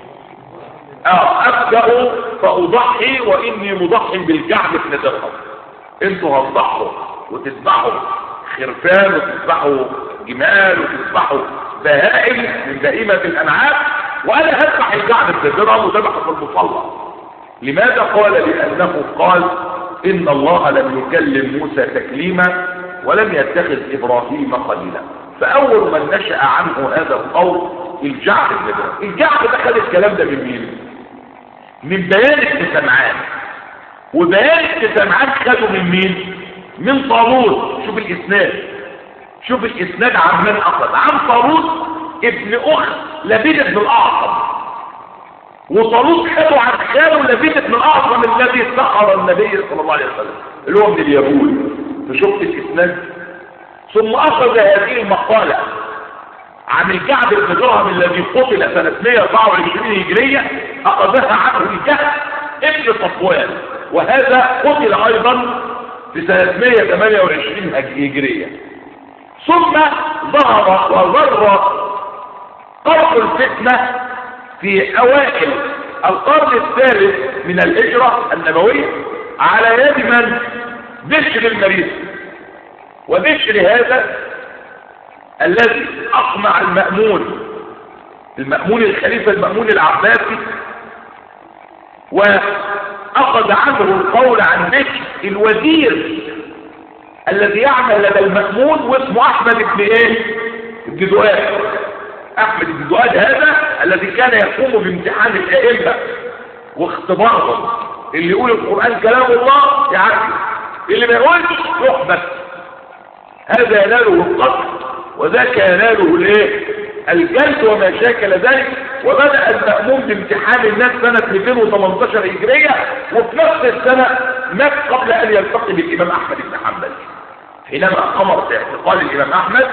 A: ابدا فاضحي واني مضحي بالكعب بن درهم انتوا هتضحوا وتذبحوا خرفان وتذبحوا جمال وتذبحوا بهائم من بهيمة الأنعام وأنا هذبح الكعب بن درهم وذبحه في المصلى لماذا قال لأنه قال إن الله لم يكلم موسى تكليما ولم يتخذ إبراهيم خليلا فأول من نشأ عنه هذا القول الجعد بن درهم الجعد ده خد الكلام ده من مين؟ من بيان ابن سمعان وبيان ابن سمعان خده من مين؟ من طالوت شوف الاسناد شوف الاسناد عن من اخذ عن طالوت ابن اخت لبيد بن الاعظم وطالوت خده عن خاله لبيد بن الاعظم الذي سخر النبي صلى الله عليه وسلم اللي هو من اليهود فشفت الاسناد ثم اخذ هذه المقاله عن الكعب بن درهم الذي قتل سنة 124 هجرية أخذها عنه الكهف ابن صفوان وهذا قتل أيضا في سنة 128 هجرية ثم ظهر وظهر قرق الفتنة في أوائل القرن الثالث من الهجرة النبوية على يد من؟ بشر المريض وبشر هذا الذي اقمع المأمون المأمون الخليفة المأمون العباسي واخذ عنه القول عن بشر الوزير الذي يعمل لدى المأمون واسمه احمد بن ايه بن دؤاد احمد بن دؤاد هذا الذي كان يقوم بامتحان الائمة واختبارهم اللي يقول القرآن كلام الله يعرف اللي ما يقولش يحبس هذا يناله القتل وذاك يناله الايه الجلد وما شاكل ذلك وبدأ المأمون بامتحان الناس سنة 218 هجرية وفي نفس السنة مات قبل أن يلتقي بالإمام أحمد بن حنبل حينما أمر باعتقال الإمام أحمد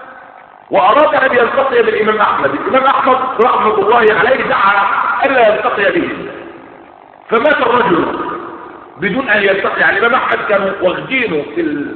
A: وأراد أن يلتقي بالإمام أحمد الإمام أحمد رحمة الله عليه دعا ألا يلتقي به فمات الرجل بدون أن يلتقي يعني الإمام أحمد كانوا واخدينه في ال...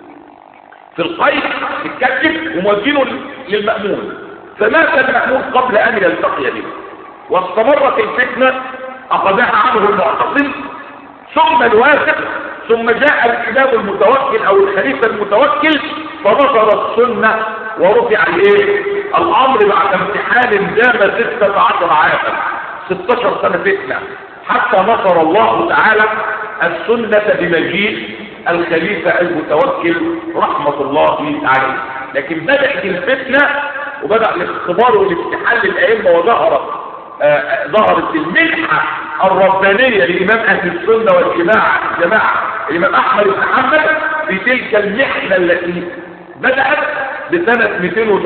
A: في القيد الكتف ومودينه للمأمون فمات المأمون قبل أن يلتقي به واستمرت الفتنة أخذها عنه المعتصم ثم الواثق ثم جاء الإمام المتوكل أو الخليفة المتوكل فنظر السنة ورفع الايه الأمر بعد امتحان دام 16 عاما 16 سنة فتنة حتى نصر الله تعالى السنة بمجيء الخليفة المتوكل رحمة الله عليه لكن بدأت الفتنة وبدأ الاختبار والامتحان للأئمة وظهرت آه ظهرت المنحة الربانية لإمام أهل السنة والجماعة الجماعة الإمام أحمد بن حنبل في تلك المحنة التي بدأت بسنة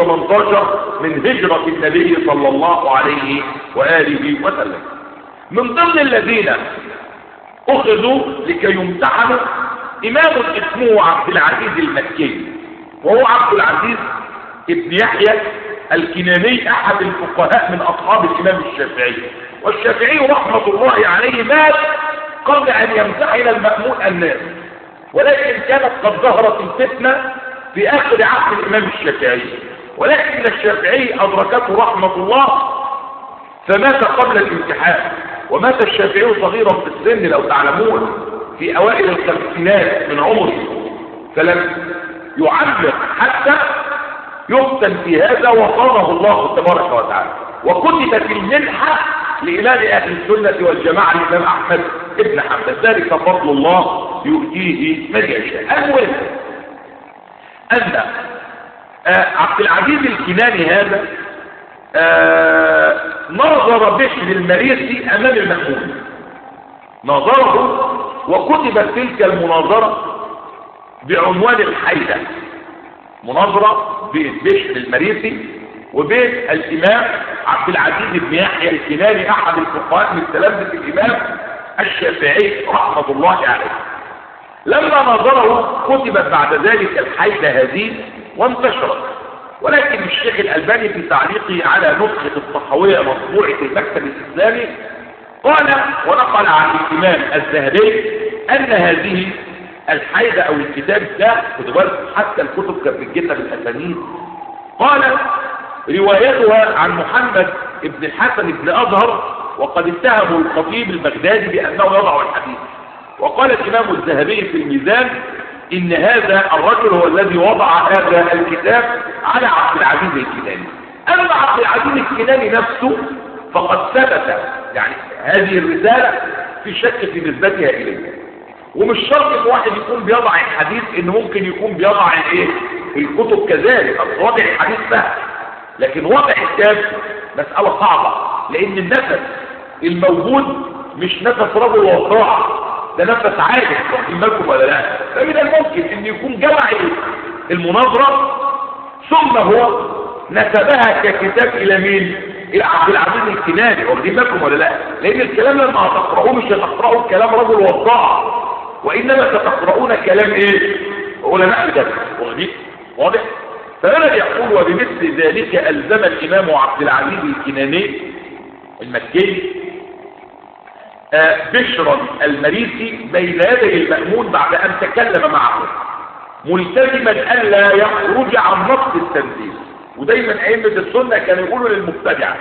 A: 218 من هجرة النبي صلى الله عليه وآله وسلم من ضمن الذين أخذوا لكي يمتحنوا إمام اسمه عبد العزيز المكي وهو عبد العزيز ابن يحيى الكناني أحد الفقهاء من أصحاب الإمام الشافعي والشافعي رحمة الله عليه مات قبل أن يمتحن المأمون الناس ولكن كانت قد ظهرت الفتنة في آخر عهد الإمام الشافعي ولكن الشافعي أدركته رحمة الله فمات قبل الامتحان ومات الشافعي صغيرا في السن لو تعلمون في أوائل الخمسينات من عمره فلم يعمر حتى يفتن في هذا وصانه الله تبارك وتعالى وكتبت المنحة لإمام أهل السنة والجماعة الإمام أحمد ابن حنبل ذلك فضل الله يؤتيه من يشاء المهم أن آه عبد العزيز الكناني هذا آه نظر بشر المريسي امام المأمون نظره وكتبت تلك المناظرة بعنوان الحيدة مناظرة بين بشر المريسي وبين الامام عبد العزيز بن يحيى الكناني احد الفقهاء من تلامذة الامام الشافعي رحمة الله عليه لما نظره كتبت بعد ذلك الحيدة هذه وانتشرت ولكن الشيخ الألباني في تعليقه على نسخة الصحوية مطبوعة المكتب الإسلامي قال ونقل عن الإمام الذهبي أن هذه الحيدة أو الكتاب ده حتى الكتب كانت بتجينا بالأسانيد قال روايتها عن محمد بن الحسن بن أزهر وقد اتهموا الخطيب البغدادي بأنه يضع الحديث وقال الإمام الذهبي في الميزان إن هذا الرجل هو الذي وضع هذا الكتاب على عبد العزيز الكناني أما عبد العزيز الكناني نفسه فقد ثبت يعني هذه الرسالة في شك في نسبتها إليه ومش شرط ان واحد يكون بيضع الحديث ان ممكن يكون بيضع الايه الكتب كذلك اصل وضع الحديث سهل لكن وضع الكتاب مسألة صعبة لان النفس الموجود مش نفس رجل وصاع ده نفس عادي واخدين بالكم ولا لا فمن الممكن ان يكون جمع المناظرة ثم هو نسبها ككتاب الى مين الى عبد العزيز الكناني واخدين بالكم ولا لا لان الكلام لما هتقرأوه مش هتقرأوا كلام رجل وصاع وانما ستقرؤون كلام ايه علماء الجبل واخدين واضح فهنا يقول وبمثل ذلك ألزم الإمام عبد العزيز الكناني المكي بشرا المريسي بين يدي المأمون بعد أن تكلم معه ملتزما ألا يخرج عن نص التنزيل ودايما أئمة السنة كانوا يقولوا للمبتدع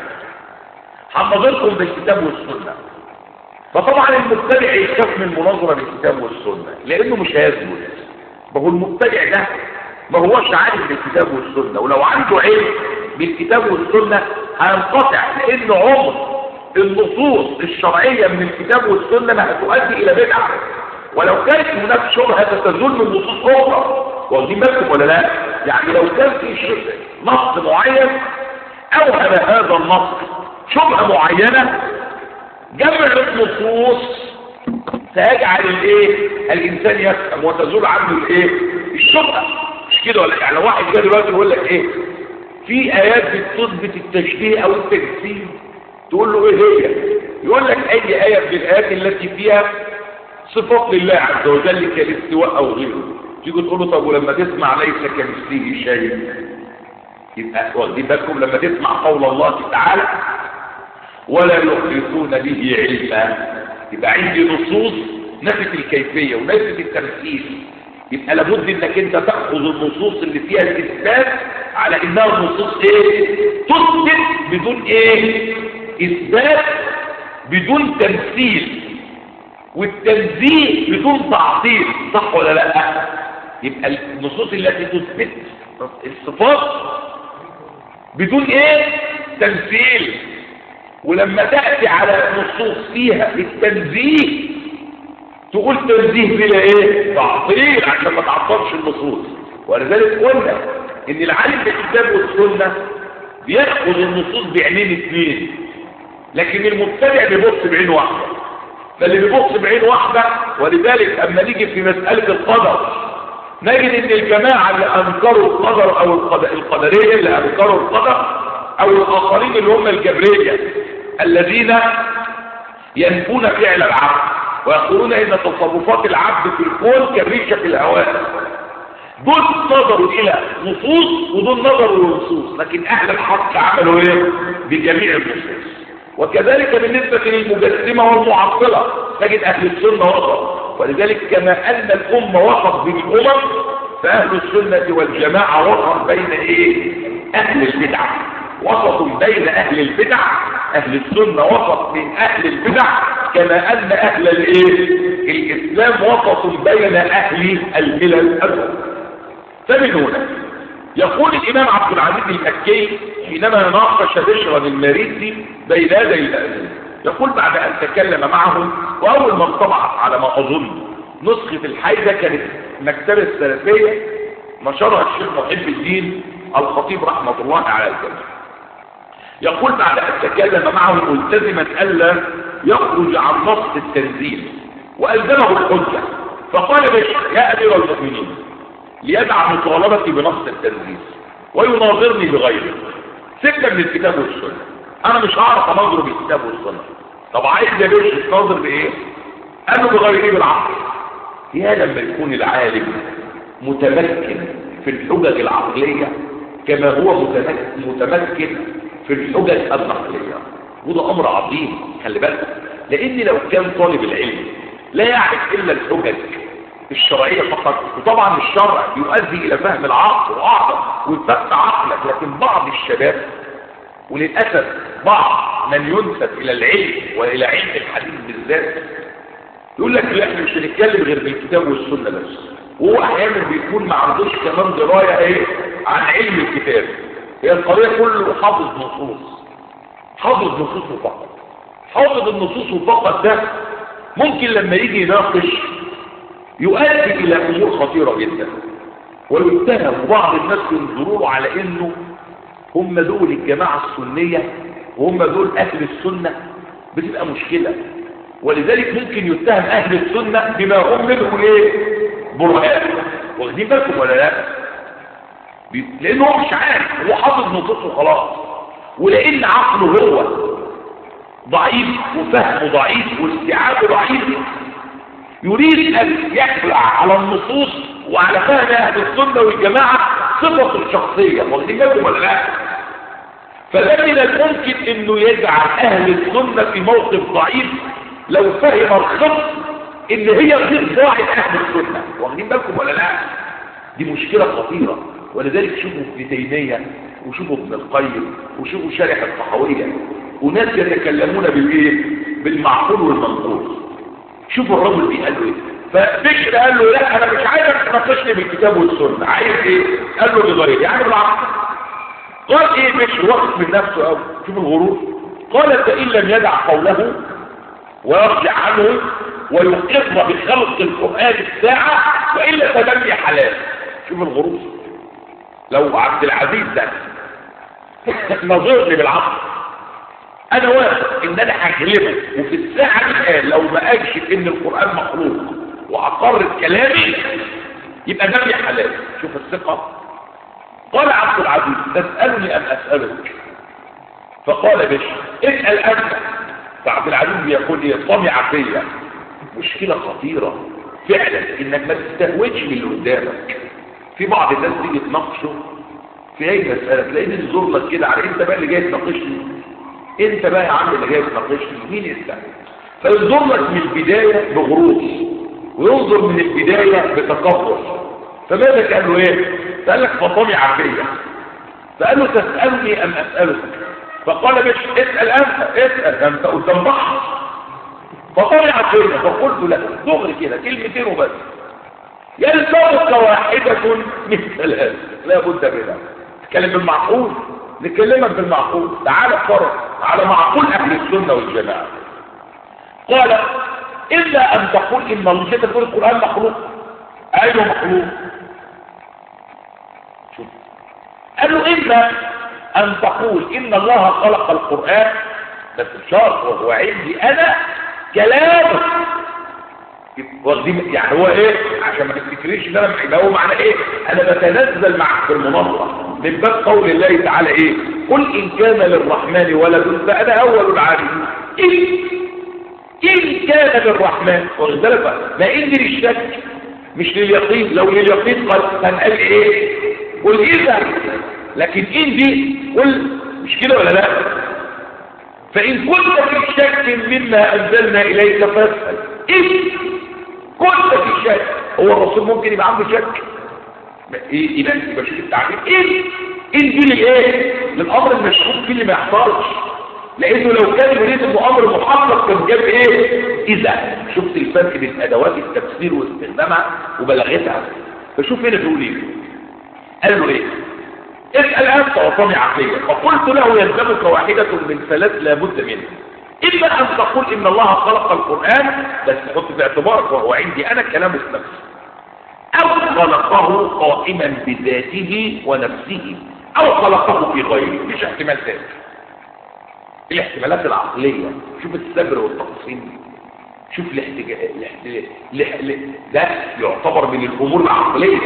A: حفظتكم بالكتاب والسنة فطبعا المبتدع يخاف من المناظرة بالكتاب والسنة لأنه مش هيثبت ما هو المبتدع ده ما هوش عارف بالكتاب والسنة ولو عنده علم بالكتاب والسنة هينقطع لأن عمر النصوص الشرعية من الكتاب والسنة ما هتؤدي إلى بدعة ولو كانت هناك شبهة تتزول من نصوص أخرى واخدين بالكم ولا لا؟ يعني لو كان في نص معين أوهم هذا النص شبهة معينة جمع النصوص سيجعل الايه الانسان يفهم وتزول عنه الايه الشبهه مش كده ولا يعني لو واحد جه دلوقتي يقول لك ايه في ايات بتثبت التشبيه او التجسيم تقول له ايه هي يقول لك اي ايه من الايات التي فيها صفات لله عز وجل كالاستواء او غيره تيجي تقول له طب ولما تسمع ليس كمثله شيء يبقى واخدين بالكم لما تسمع قول الله تعالى ولا يحيطون به علما يبقى عندي نصوص نفت الكيفية ونفت التمثيل يبقى لابد انك انت تأخذ النصوص اللي فيها الاثبات على انها نصوص ايه تثبت بدون ايه اثبات بدون تمثيل والتنزيه بدون تعطيل صح ولا لا يبقى النصوص التي تثبت الصفات بدون ايه تمثيل ولما تأتي على نصوص فيها التنزيه تقول تنزيه بلا ايه تعطيل عشان ما تعطلش النصوص ولذلك قلنا ان العالم بالكتاب والسنة بيأخذ النصوص بعينين اثنين لكن المبتدع بيبص بعين واحدة فاللي بيبص بعين واحدة ولذلك اما نيجي في مسألة القدر نجد ان الجماعة اللي انكروا القدر او القدرية اللي انكروا القدر او الاخرين اللي هم الجبرية الذين ينفون فعل العبد ويقولون ان تصرفات العبد في الكون كالريشة في الهواء دول نظروا الى نصوص ودول نظروا لنصوص لكن اهل الحق عملوا ايه بجميع النصوص وكذلك بالنسبة للمجسمة والمعطلة تجد اهل السنة وسط ولذلك كما ان الامة وسط بين الامم فاهل السنة والجماعة وسط بين ايه اهل البدعة وسط بين اهل البدع اهل السنة وسط من اهل البدع كما ان اهل الايه الاسلام وسط بين اهل الملل الاخرى فمن هنا يقول الامام عبد العزيز المكي حينما ناقش بشرا المريسي بين يدي الأذن يقول بعد ان تكلم معهم واول ما انطبعت على ما اظن نسخة الحيدة كانت مكتبة السلفية نشرها الشيخ محب الدين الخطيب رحمة الله على الجميع يقول بعد أن تكلم معه ملتزما ألا يخرج عن نص التنزيل وألزمه الحجة فقال بشر يا أمير المؤمنين ليدع مطالبتي بنص التنزيل ويناظرني بغيره سكة من الكتاب والسنة أنا مش هعرف أناظره بالكتاب والسنة طب عايز يا باشا تناظر بإيه؟ قال له بغيره بالعقل يا لما يكون العالم متمكن في الحجج العقلية كما هو متمكن في الحجج النقلية وده أمر عظيم خلي بالك لأن لو كان طالب العلم لا يعرف إلا الحجج الشرعية فقط وطبعا الشرع يؤدي إلى فهم العقل وأعظم ويفتح عقلك لكن بعض الشباب وللأسف بعض من ينسب إلى العلم وإلى علم الحديث بالذات يقول لك لا احنا مش هنتكلم غير بالكتاب والسنة بس وهو أحيانا بيكون ما عندوش كمان دراية ايه عن علم الكتاب هي القضية كله حافظ نصوص حافظ نصوصه فقط حافظ النصوص فقط ده ممكن لما يجي يناقش يؤدي إلى أمور خطيرة جدا ويتهم بعض الناس ينظروا على إنه هم دول الجماعة السنية وهم دول أهل السنة بتبقى مشكلة ولذلك ممكن يتهم أهل السنة بما هم منهم إيه برهان واخدين بالكم ولا لا لأنه هو مش عارف هو حافظ نصوصه خلاص ولأن عقله هو ضعيف وفهمه ضعيف واستيعابه ضعيف يريد أن يخلع على النصوص وعلى فهم أهل السنة والجماعة صفة الشخصية واخدين بالكم ولا لا فده من الممكن انه يجعل اهل السنة في موقف ضعيف لو فهم الخط ان هي غير ضاعت اهل السنة واخدين بالكم ولا لا دي مشكلة خطيرة ولذلك شوفوا ابن تيمية وشوفوا ابن القيم وشوفوا شارح الطحاوية وناس يتكلمون بالايه بالمعقول والمنقول شوفوا الرجل دي قال له ايه فبشر قال له لا انا مش عايزك تناقشني بالكتاب والسنه عايز ايه قال له بغير يعني بالعقل قال ايه بشر واخد من نفسه قوي شوف الغرور قال فان لم يدع قوله ويرجع عنه ويقر بخلق القران الساعه والا تدمي حلال شوف الغرور لو عبد العزيز ده نظرني بالعقل انا واثق ان انا هغلبك وفي الساعه دي قال لو ما اكشف ان القران مخلوق واقر كلامي يبقى ده حلال شوف الثقه قال عبد العزيز تسالني ام اسالك فقال بشر اسال انت فعبد العزيز يقول لي طمع فيا مشكله خطيره فعلا انك ما تستهوتش من اللي قدامك في بعض الناس تيجي تناقشه في اي مساله تلاقيه ينظر لك كده على انت بقى اللي جاي تناقشني انت بقى يا عم اللي جاي تناقشني مين انت فينظر لك من البدايه بغرور وينظر من البدايه بتكبر فماذا قال له ايه قال لك فطمع فيا فقال له تسالني ام اسالك فقال مش اسال انت اسال انت قدام بعض فطمع فيا فقلت له دغري كده كلمتين وبس يلزمك واحده من ثلاث لا بد منها تتكلم بالمعقول نكلمك بالمعقول تعال اتفرج على معقول اهل السنه والجماعه قال الا ان تقول ان الله كده تقول القران مخلوق ايوه مخلوق شوف قال له اما ان تقول ان الله خلق القران بس بشرط وهو عندي انا كلامه واخدين يعني هو ايه عشان ما تفتكريش ان انا يبقى هو معنى ايه انا بتنزل معك في المناظره من باب قول الله تعالى ايه قل ان كان للرحمن ولد فانا اول العابدين إن, ان كان للرحمن واخد بالك ما ان للشك مش لليقين لو لليقين قد كان قال ايه قل اذا لكن ان دي قل مش كده ولا لا فان كنت في شك مما انزلنا اليك فاسال ان كنت في شك هو الرسول ممكن يبقى عنده شك يبقى يبقى شوف التعبير ايه ايه دي لايه للامر المشكوك فيه اللي ما يحصلش لانه لو كان يريد انه امر محقق كان جاب ايه اذا شفت الفرق بين ادوات التفسير واستخدامها وبلاغتها فشوف هنا بيقول ايه قال له ايه اسال انت وطمع فيا فقلت له يلزمك واحده من ثلاث لابد منها إما أن تقول إن الله خلق القرآن بس حط في اعتبارك وهو عندي أنا كلام نفسي أو خلقه قائما بذاته ونفسه او خلقه في غيره مش احتمال ثاني الاحتمالات العقلية شوف السبر والتقسيم شوف الاحتجاج الاحت... ده يعتبر من الامور العقلية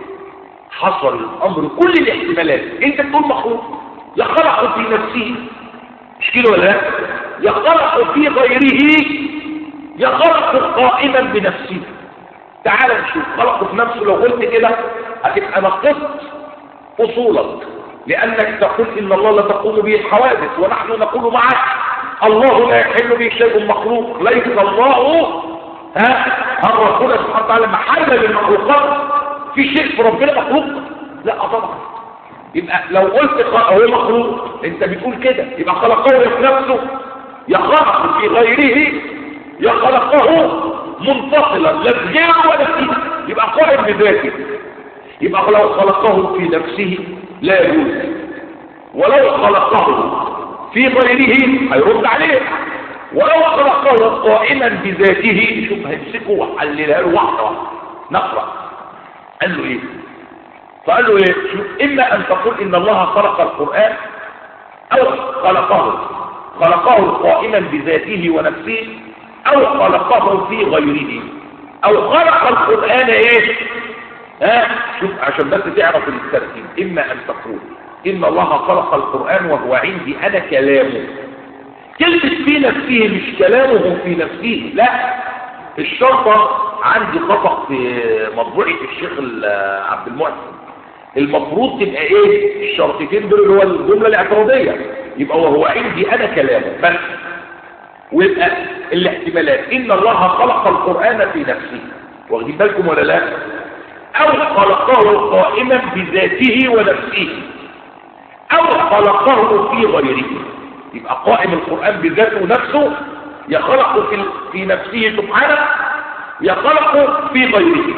A: حصل الامر كل الاحتمالات انت تقول مخلوق يخلق في نفسه مش كده ولا لا يخلق في غيره يخلق قائما بنفسه تعال نشوف خلقه في نفسه لو قلت كده هتبقى نقصت اصولك لانك تقول ان الله لا تقوم به الحوادث ونحن نقول معك الله لا يحل به شيء مخلوق ليس الله ها الرسول سبحانه وتعالى محل للمخلوقات في شيء في ربنا مخلوق لا طبعا يبقى لو قلت هو مخلوق انت بتقول كده يبقى خلقه في نفسه يخلق في غيره يخلقه منفصلا لا في غيره ولا فيه يبقى قائم بذاته يبقى لو خلقه في نفسه لا يجوز ولو خلقه في غيره هيرد عليه ولو خلقه قائما بذاته شوف هيمسكه وحللها له واحده واحده نقرا قال له ايه فقال له ايه شوف اما ان تقول ان الله خلق القران او خلقه خلقه قائما بذاته ونفسه او خلقه في غيره او خلق القران ايه ها شوف عشان بس تعرف الترتيب اما ان تقول ان الله خلق القران وهو عندي انا كلامه كلمه في نفسه مش كلامه في نفسه لا الشرطه عندي خطا في مطبوعه الشيخ عبد المحسن المفروض تبقى ايه الشرطتين دول اللي هو الجمله الاعتراضيه يبقى وهو عندي انا كلامه بس ويبقى الاحتمالات ان الله خلق القران في نفسه واخدين بالكم ولا لا او خلقه قائما بذاته ونفسه او خلقه في غيره يبقى قائم القرآن بذاته ونفسه يخلق في, في نفسه سبحانه يخلق في غيره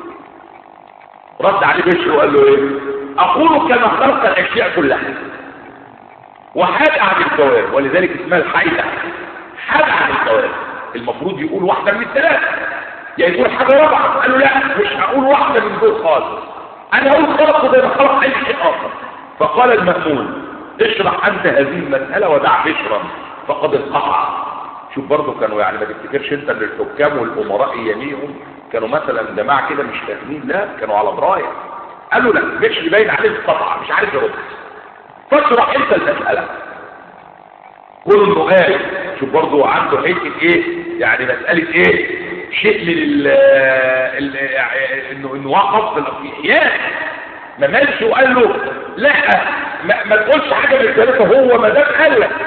A: رد عليه بشر وقال له ايه اقول كما خلق الاشياء كلها وحاد عن الجواب ولذلك اسمها الحيدة حاد عن الجواب المفروض يقول واحدة من الثلاثة يعني يقول حاجة رابعة قال له لا مش هقول واحدة من دول خالص انا هقول خلقه زي ما خلق اي شيء اخر فقال المأمون اشرح انت هذه المسألة ودع بشرا فقد انقطع شوف برضه كانوا يعني ما تفتكرش انت ان الحكام والامراء يميهم كانوا مثلا جماعة كده مش فاهمين لا كانوا على دراية قالوا لا بشر باين عليه القطع مش عارف يرد فاشرح انت المسألة كل انه قال شوف برضه عنده حته ايه يعني مسألة ايه شيء من ال ال انه انه وقف في الاحياء ما مالش وقال له لا ما, ما تقولش حاجه من الثلاثه هو ما دام قال لك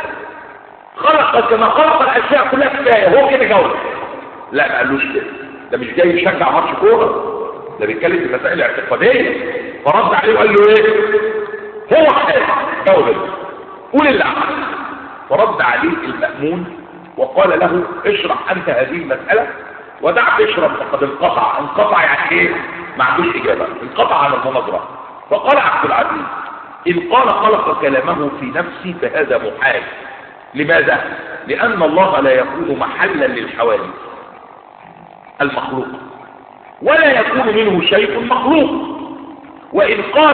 A: خلق كما خلق الاشياء كلها كفايه هو كده جاوب لا ما قالوش كده ده مش جاي يشجع ماتش كوره ده بيتكلم في مسائل اعتقاديه فرد عليه وقال له ايه هو حاجه جاوب قول اللي عمل فرد عليه المأمون وقال له اشرح انت هذه المسألة ودع تشرب فقد انقطع انقطع يعني ايه ما عندوش اجابة انقطع عن المناظرة فقال عبد العزيز ان قال خلق كلامه في نفسي فهذا محال لماذا لان الله لا يكون محلا للحوادث المخلوق ولا يكون منه شيء مخلوق وان قال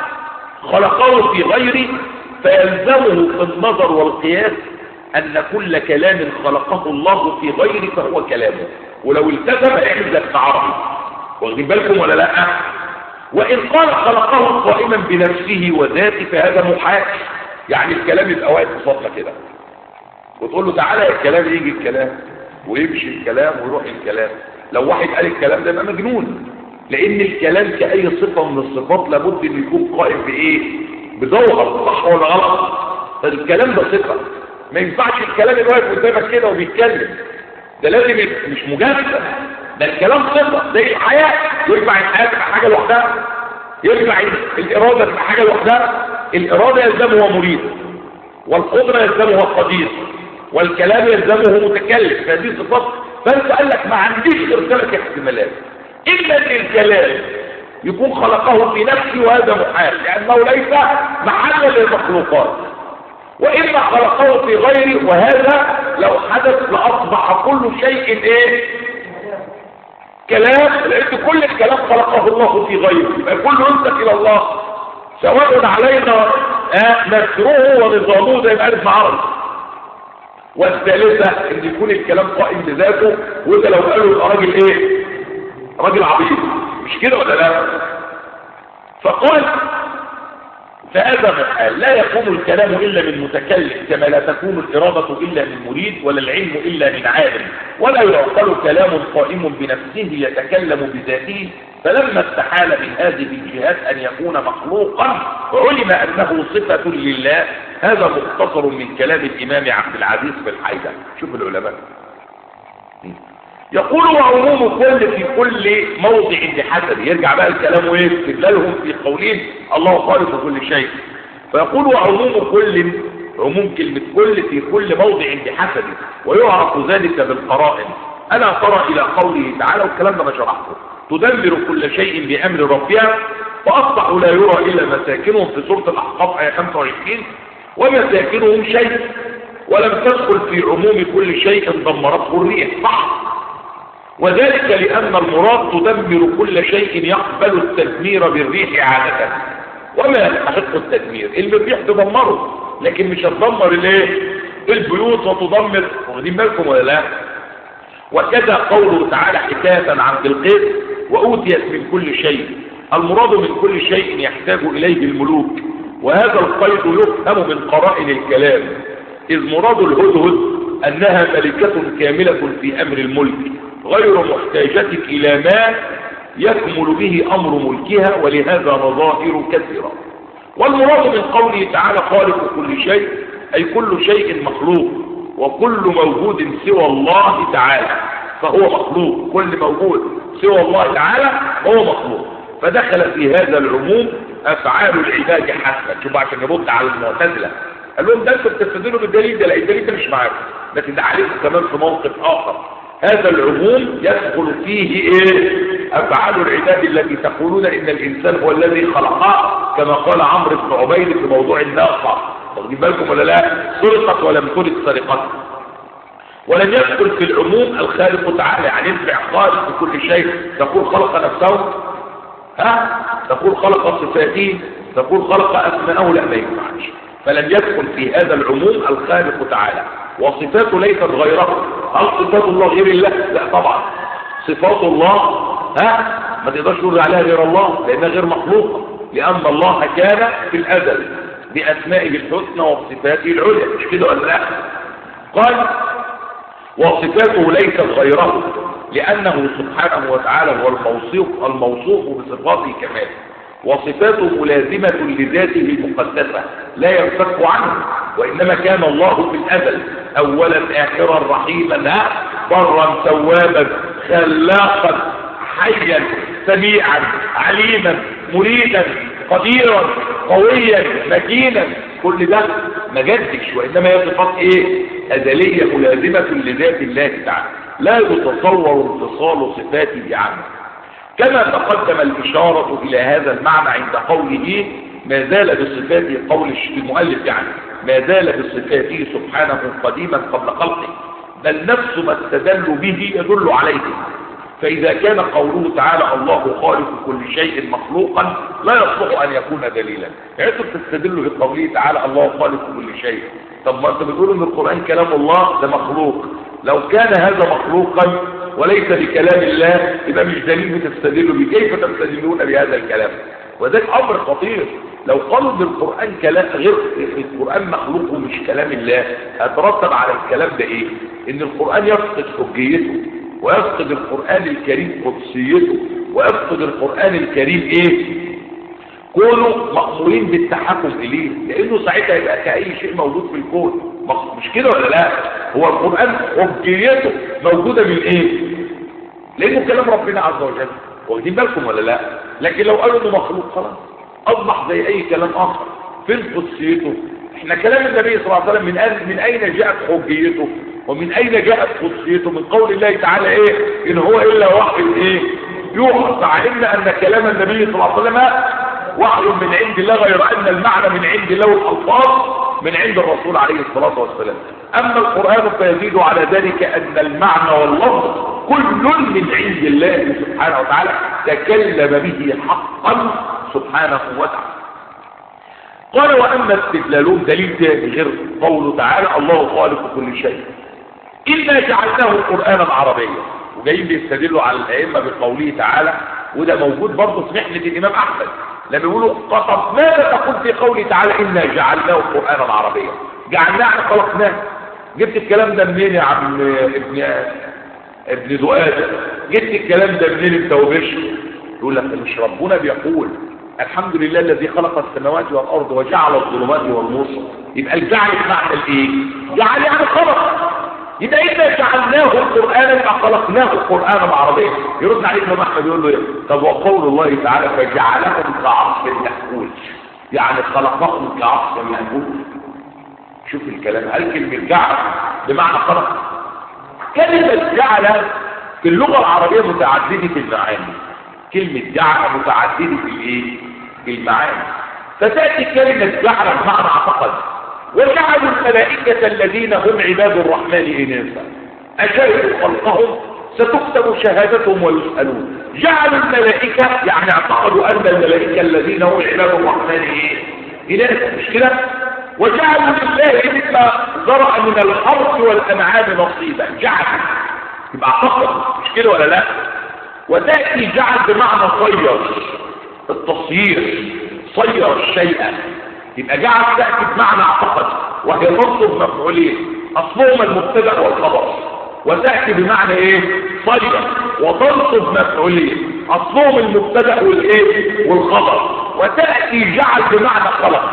A: خلقه في غيره فيلزمه في النظر والقياس أن كل كلام خلقه الله في غيره فهو كلامه ولو التزم يعمل عربي واخدين بالكم ولا لا وإن قال خلقه قائما بنفسه وذاته فهذا محال يعني الكلام يبقى واقف قصادنا كده وتقول له تعالى الكلام يجي الكلام ويمشي الكلام ويروح الكلام لو واحد قال الكلام ده يبقى مجنون لأن الكلام كأي صفة من الصفات لابد أن يكون قائم بإيه بجوهر صح ولا غلط الكلام ده ثقه ما ينفعش الكلام اللي واقف قدامك كده وبيتكلم ده لازم مش مجازفه ده الكلام ثقه زي الحياه يرفع الحياه تبقى حاجه لوحدها يرفع الاراده تبقى حاجه لوحدها الاراده يلزمها مريد والقدره يلزمها قدير والكلام يلزمه متكلم فهذه صفات فانت قال لك ما عنديش غير ثلاث احتمالات اما ان الكلام يكون خلقه في نفسه وهذا محال لأنه ليس محلا للمخلوقات وإما خلقه في غيره وهذا لو حدث لأصبح كل شيء إيه كلام لأن كل الكلام خلقه الله في غيره يبقى كله ينسك إلى الله سواء علينا آه، نسره ونظامه زي ما قالت معرض والثالثة ان يكون الكلام قائم بذاته وده لو قالوا يبقى راجل ايه راجل عبيط مش كده ولا لا فقال فهذا محال لا يكون الكلام إلا من متكلم كما لا تكون الإرادة إلا من مريد ولا العلم إلا من عالم ولا يعقل كلام قائم بنفسه يتكلم بذاته فلما استحال من هذه الجهات أن يكون مخلوقا علم أنه صفة لله هذا مختصر من كلام الإمام عبد العزيز في الحيدة شوف العلماء يقول وعموم كل في كل موضع بحسب يرجع بقى الكلام وايه استدلالهم في قولين الله خالق كل شيء فيقول وعموم كل عموم كلمة كل في كل موضع بحسب ويعرف ذلك بالقرائن ألا ترى إلى قوله تعالى والكلام ده ما شرحته تدمر كل شيء بأمر ربها فأصبح لا يرى إلا مساكنهم في سورة الأحقاف آية 25 ومساكنهم شيء ولم تدخل في عموم كل شيء دمرته الريح صح وذلك لأن المراد تدمر كل شيء يقبل التدمير بالريح عادة وما يستحق التدمير اللي الريح تدمره لكن مش هتدمر الايه البيوت وتدمر واخدين بالكم ولا لا وكذا قوله تعالى حكاية عن بلقيس وأوتيت من كل شيء المراد من كل شيء يحتاج إليه الملوك وهذا القيد يفهم من قرائن الكلام إذ مراد الهدهد أنها ملكة كاملة في أمر الملك غير محتاجة إلى ما يكمل به أمر ملكها ولهذا مظاهر كثيرة والمراد من قوله تعالى خالق كل شيء أي كل شيء مخلوق وكل موجود سوى الله تعالى فهو مخلوق كل موجود سوى الله تعالى هو مخلوق فدخل في هذا العموم أفعال العباد حسنا شوف عشان يرد على المعتزلة قال لهم ده انتوا بتستدلوا بالدليل ده لا الدليل ده مش معاكم لكن ده عليكم كمان في موقف آخر هذا العموم يدخل فيه ايه افعال العباد التي تقولون ان الانسان هو الذي خلقها كما قال عمرو بن عبيد في موضوع الناقه واخدين بالكم ولا لا سرقت ولم ترد سرقت ولم يدخل في العموم الخالق تعالى يعني ينفع خالق بكل شيء تقول خلق نفسه ها تقول خلق صفاته تقول خلق اسماءه لا ما ينفعش فلم يدخل في هذا العموم الخالق تعالى وصفاته ليست غيره هل صفات الله غير الله لا طبعا صفات الله ها ما تقدرش تقول عليها غير الله لانها غير مخلوقه لان الله كان في الازل باسمائه الحسنى وصفاته العليا مش كده ولا لا قال وصفاته ليست غيره لانه سبحانه وتعالى هو الموصوف الموصوف بصفات الكمال وصفاته ملازمة لذاته المقدسة لا ينفك عنه وإنما كان الله في الأزل أولا آخرا رحيما برا توابا خلاقا حيا سميعا عليما مريدا قديرا قويا مكينا كل ده ما جدش وإنما هي صفات إيه أزلية ملازمة لذات الله تعالى لا يتصور انفصال صفاته عنه كما تقدم الإشارة إلى هذا المعنى عند قوله ما زال بصفاته قول المؤلف يعني ما زال بصفاته سبحانه قديما قبل خلقه بل نفس ما استدل به يدل عليه فإذا كان قوله تعالى الله خالق كل شيء مخلوقا لا يصلح أن يكون دليلا يعني انتم بتستدلوا بقوله تعالى الله خالق كل شيء طب ما انتم بتقولوا ان القرآن كلام الله ده مخلوق لو كان هذا مخلوقا وليس بكلام الله يبقى مش دليل بتستدلوا به كيف تستدلون بهذا الكلام وذلك امر خطير لو قالوا ان القرآن كلام غير القرآن مخلوق ومش كلام الله هترتب على الكلام ده ايه ان القرآن يفقد حجيته ويفقد القرآن الكريم قدسيته ويفقد القرآن الكريم ايه كونوا مأمورين بالتحكم اليه لانه ساعتها يبقى كأي شيء موجود في الكون مش كده ولا لا هو القرآن حجيته موجودة من ايه لانه كلام ربنا عز وجل واخدين بالكم ولا لا لكن لو قالوا انه مخلوق خلاص اصبح زي اي كلام اخر فين قدسيته احنا كلام النبي صلى الله عليه وسلم من أين, من اين جاءت حجيته ومن اين جاءت قدسيته من قول الله تعالى ايه ان هو الا وحي ايه يوحى فعلمنا ان كلام النبي صلى الله عليه وسلم وحي من عند الله غير ان المعنى من عند الله والالفاظ من عند الرسول عليه الصلاة والسلام اما القرآن فيزيد على ذلك ان المعنى واللفظ كل من عند الله سبحانه وتعالى تكلم به حقا سبحانه وتعالى قال وأما استدلالهم دليل تاني غير قوله تعالى الله خالق كل شيء إنا جعلناه قرآنا عربيا وجايين بيستدلوا على الأئمة بقوله تعالى وده موجود برضه في محنة الإمام أحمد لما يقولوا طب ماذا تقول في قوله تعالى إنا جعلناه قرآنا عربيا جعلناه خلقناه جبت الكلام ده منين يا عم ابن ابن دؤاد جبت الكلام ده منين انت وبش يقول لك مش ربنا بيقول الحمد لله الذي خلق السماوات والارض وجعل الظلمات والنور يبقى الجعل بمعنى الايه جعل يعني خلق يبقى اذا جعلناه قرانا يبقى خلقناه قرانا عربيا يرد عليه ابن احمد يقول له طب وقول الله تعالى فجعلهم كعصف مأكول يعني خلقهم كعصف مأكول شوف الكلام هل كلمة جعل بمعنى خلق كلمة جعل في اللغة العربية متعددة المعاني كلمة جعل متعددة في الايه في المعاني فتأتي كلمة جعل بمعنى اعتقد وجعلوا الملائكة الذين هم عباد الرحمن إناثا أشهدوا خلقهم ستكتب شهادتهم ويسألون جعلوا الملائكة يعني اعتقدوا أن الملائكة الذين هم عباد الرحمن إيه؟ إناثا مش كده وجعلوا لله مما ذرأ من الحرث والأنعام نصيبا جعل يبقى اعتقد مش كده ولا لا وتأتي جعل بمعنى صير التصيير صير الشيء يبقى جعل تأتي بمعنى اعتقد وهي تنصب مفعولين اصلهما المبتدا والخبر وتأتي بمعنى ايه صير وتنصب مفعولين اصلهم المبتدا والايه والخبر وتأتي جعل بمعنى خلق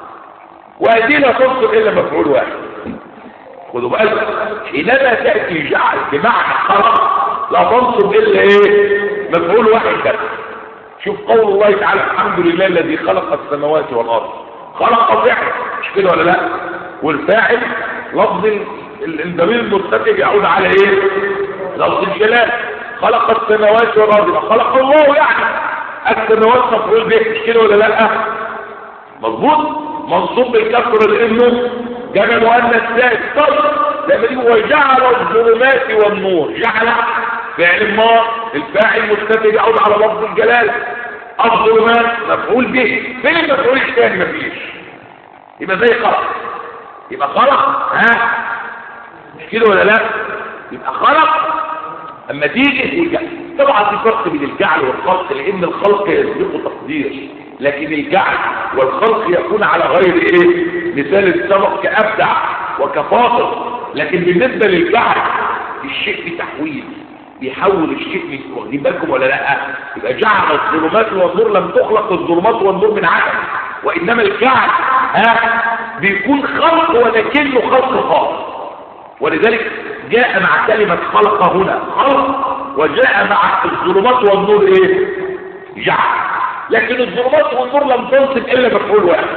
A: وهذه لا تنصب الا مفعول واحد خدوا بالك حينما تأتي جعل بمعنى خلق لا تنصب الا ايه مفعول واحد بس شوف قول الله تعالى الحمد لله الذي خلق السماوات والارض خلق فعل مش كده ولا لا والفاعل لفظ الضمير المرتكب يعود على ايه لفظ الجلال خلق السماوات والارض خلق الله يعني السماوات مفعول به مش كده ولا لا مظبوط منصوب بالكسر لانه جمع مؤنث ثالث طب لما دي وجعل الظلمات والنور جعل فعل النار الفاعل مستتر يعود على لفظ الجلال الظلمات مفعول به فين المفعول الثاني مفيش يبقى زي خلق يبقى خلق ها مش كده ولا لا يبقى خلق اما تيجي والجعل طبعا في فرق بين الجعل والخلق لان الخلق يسبقه تقدير لكن الجعل والخلق يكون على غير ايه مثال السبق كابدع وكفاصل لكن بالنسبه للجعل الشيء في تحويل بيحول الشيء من واخدين بالكم ولا لا يبقى جعل الظلمات والنور لم تخلق الظلمات والنور من عدم وانما الجعل ها بيكون خلق ولكنه خلق خاص ولذلك جاء مع كلمة خلق هنا خلق وجاء مع الظلمات والنور ايه جعل لكن الظلمات والنور لم تنصب الا مفعول واحد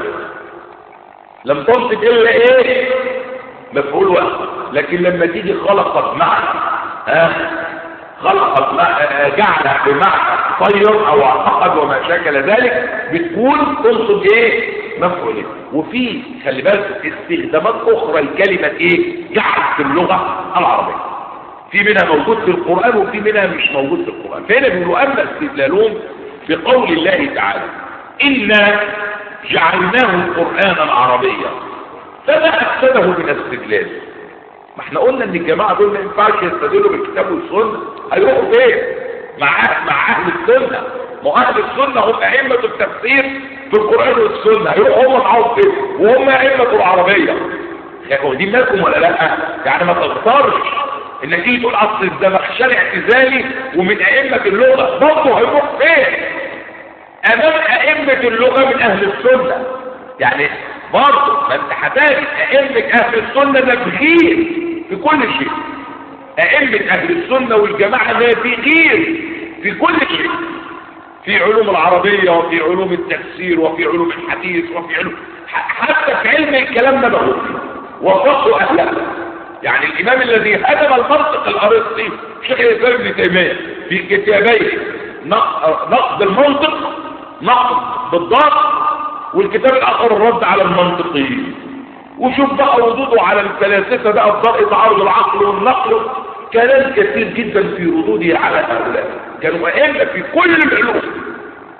A: لم تنصب الا ايه مفعول واحد لكن لما تيجي خلقت معنى ها خلقت جعل بمعنى طير او اعتقد وما شاكل ذلك بتكون تنصب ايه مفعولين وفي خلي بالك استخدامات اخرى لكلمه ايه جعل في اللغه العربيه في منها موجود في القران وفي منها مش موجود في القران فهنا بيقولوا اما استدلالهم بقول الله تعالى انا جعلناه قرانا عربيا فما افسده من استدلال ما احنا قلنا ان الجماعه دول ما ينفعش يستدلوا بالكتاب والسنه هيروحوا فين مع مع اهل السنه ما اهل السنه هم ائمه التفسير في القران والسنه هيروحوا هم معاهم فين وهم ائمه العربيه يعني دي مالكم ولا لا يعني ما تغترش انك تيجي تقول اصل الزمخشري اعتزالي ومن ائمه اللغه برضه هيروح فين امام ائمه اللغه من اهل السنه يعني برضه ما انت هتجد ائمه اهل السنه نابغين في كل شيء ائمه اهل السنه والجماعه نابغين في كل شيء في علوم العربيه وفي علوم التفسير وفي علوم الحديث وفي علوم حتى في علم الكلام نبغوا وفقوا اهلها يعني الامام الذي هدم المنطق الارسطي شيخ الاسلام ابن تيميه في كتابيه نقد المنطق نقد بالضبط والكتاب الاخر الرد على المنطقيين وشوف بقى ردوده على الفلاسفه بقى في ضرء تعارض العقل والنقل كلام كثير جدا في ردوده على هؤلاء كانوا ائمه في كل العلوم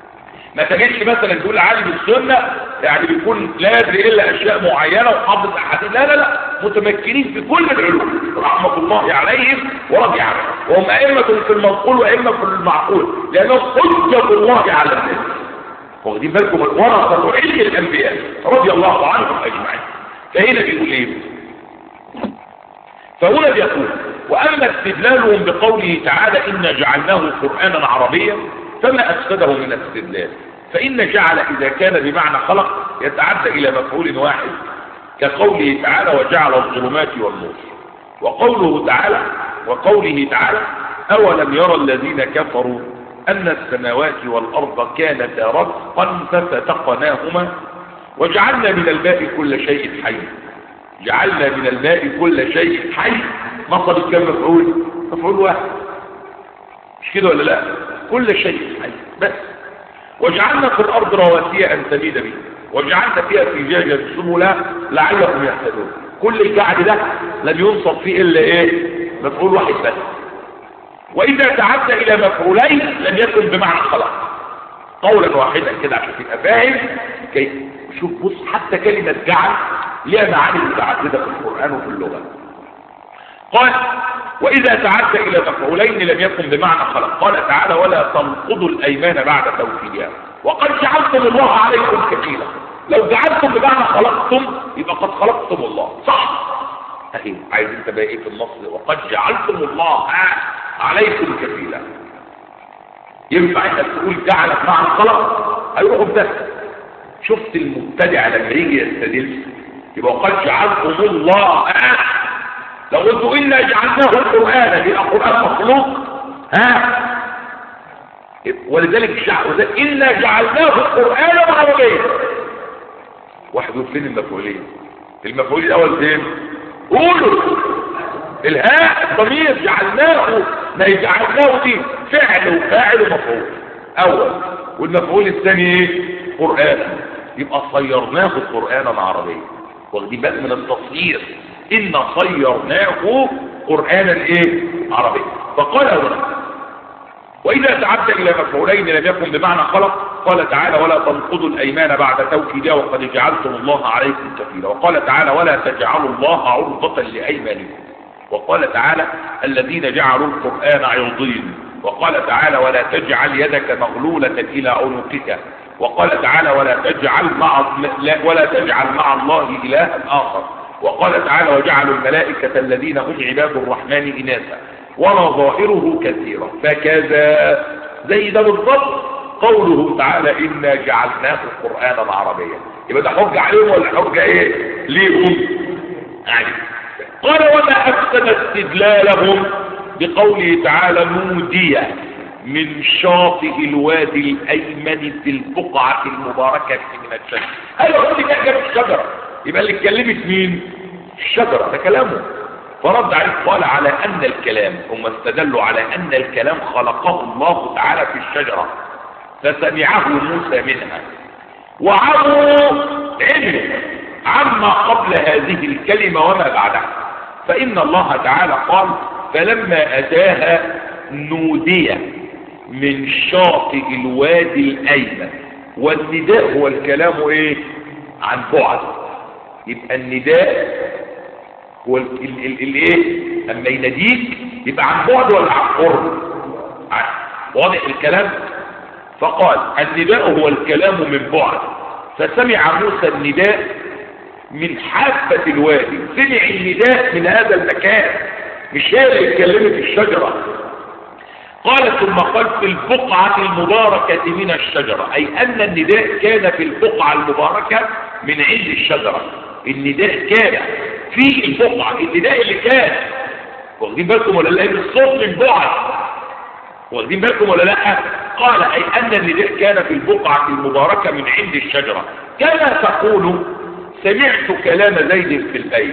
A: ما تجدش مثلا تقول عالم السنة يعني بيكون لا يدري إلا أشياء معينة وحافظ أحاديث لا لا لا متمكنين في كل العلوم رحمة الله عليهم ورضي عنهم وهم أئمة في المنقول وأئمة في المعقول لأنهم حجة الله على الناس واخدين بالكم ورثة علم الأنبياء رضي الله عنهم أجمعين فهنا بيقول إيه فهنا بيقول وأما استدلالهم بقوله تعالى إنا جعلناه قرآنا عربيا فما أفسده من الاستدلال فإن جعل إذا كان بمعنى خلق يتعدى إلى مفعول واحد كقوله تعالى وجعل الظلمات والنور وقوله تعالى وقوله تعالى أولم يرى الذين كفروا أن السماوات والأرض كانتا رتقا ففتقناهما وجعلنا من الماء كل شيء حي جعلنا من الماء كل شيء حي نصب كم مفعول مفعول واحد مش كده ولا لا كل شيء حي بس وجعلنا في الأرض رواسي أن تميد به وجعلنا فيها فجاجا سبلا لعلكم يهتدون كل الجعل ده لم ينصب فيه إلا إيه مفعول واحد بس وإذا تعدى إلى مفعولين لم يكن بمعنى خلق قولا واحدا كده عشان تبقى فاهم كيف شوف بص حتى كلمة جعل ليها معاني متعددة في القرآن وفي اللغة قال وإذا تعدى إلى مفعولين لم يكن بمعنى خلق قال تعالى ولا تنقضوا الأيمان بعد توكيدها وقد جعلتم الله عليكم كفيلا لو جعلتم بمعنى خلقتم يبقى قد خلقتم الله صح اهي عايز انت بقى ايه في النص وقد جعلتم الله عليكم كفيلا ينفع انك تقول جعل بمعنى خلق هيروحوا في ده شفت المبتدع لما يجي يستدل يبقى قد جعلتم الله لو قلتوا إنا جعلناه قرآنا يبقى قرآن مخلوق ها ولذلك جعل إنا جعلناه قرآنا عربيا واحد يقول فين المفعولين المفعول الأول فين قولوا الهاء ضمير جعلناه ما جعلناه دي فعل وفاعل ومفعول أول والمفعول الثاني ايه قرآن يبقى صيرناه قرآنا عربيا واخدين بالك من التصوير إن صيرناه قرآنا إيه عربيا فقال هنا وإذا تعدى إلى مفعولين لم يكن بمعنى خلق قال تعالى ولا تنقضوا الأيمان بعد توكيدها وقد جعلتم الله عليكم كفيلا وقال تعالى ولا تجعلوا الله عرضة لأيمانكم وقال تعالى الذين جعلوا القرآن عرضين وقال تعالى ولا تجعل يدك مغلولة إلى عنقك وقال تعالى ولا تجعل مع ولا تجعل مع الله إلها آخر وقال تعالى وجعلوا الملائكة الذين هم عباد الرحمن إناثا ولا ظاهره كثيرا فكذا زي ده بالضبط قوله تعالى إنا جعلناه قرآنا عربيا يبقى ده حجة عليهم ولا حجة ايه ليهم يعني قال وما أفسد استدلالهم بقوله تعالى نودي من شاطئ الوادي الأيمن في البقعة المباركة من الشجر هل يقول لك جاب الشجرة يبقى اللي اتكلمت مين الشجرة ده كلامه فرد عليه قال على أن الكلام هم استدلوا على أن الكلام خلقه الله تعالى في الشجرة فسمعه موسى منها وعموا علمه عما قبل هذه الكلمة وما بعدها فإن الله تعالى قال فلما أتاها نودي من شاطئ الوادي الأيمن والنداء هو الكلام ايه عن بعد يبقى النداء هو الايه اما يناديك يبقى عن بعد ولا عن قرب واضح الكلام فقال النداء هو الكلام من بعد فسمع موسى النداء من حافة الوادي سمع النداء من هذا المكان مش هي اللي اتكلمت الشجرة قال ثم قال في البقعة المباركة من الشجرة أي أن النداء كان في البقعة المباركة من عند الشجرة النداء كان في البقعة النداء اللي كان واخدين بالكم ولا لا الصوت من بعد واخدين بالكم ولا لا قال أي أن النداء كان في البقعة المباركة من عند الشجرة كما تقول سمعت كلام زيد في البيت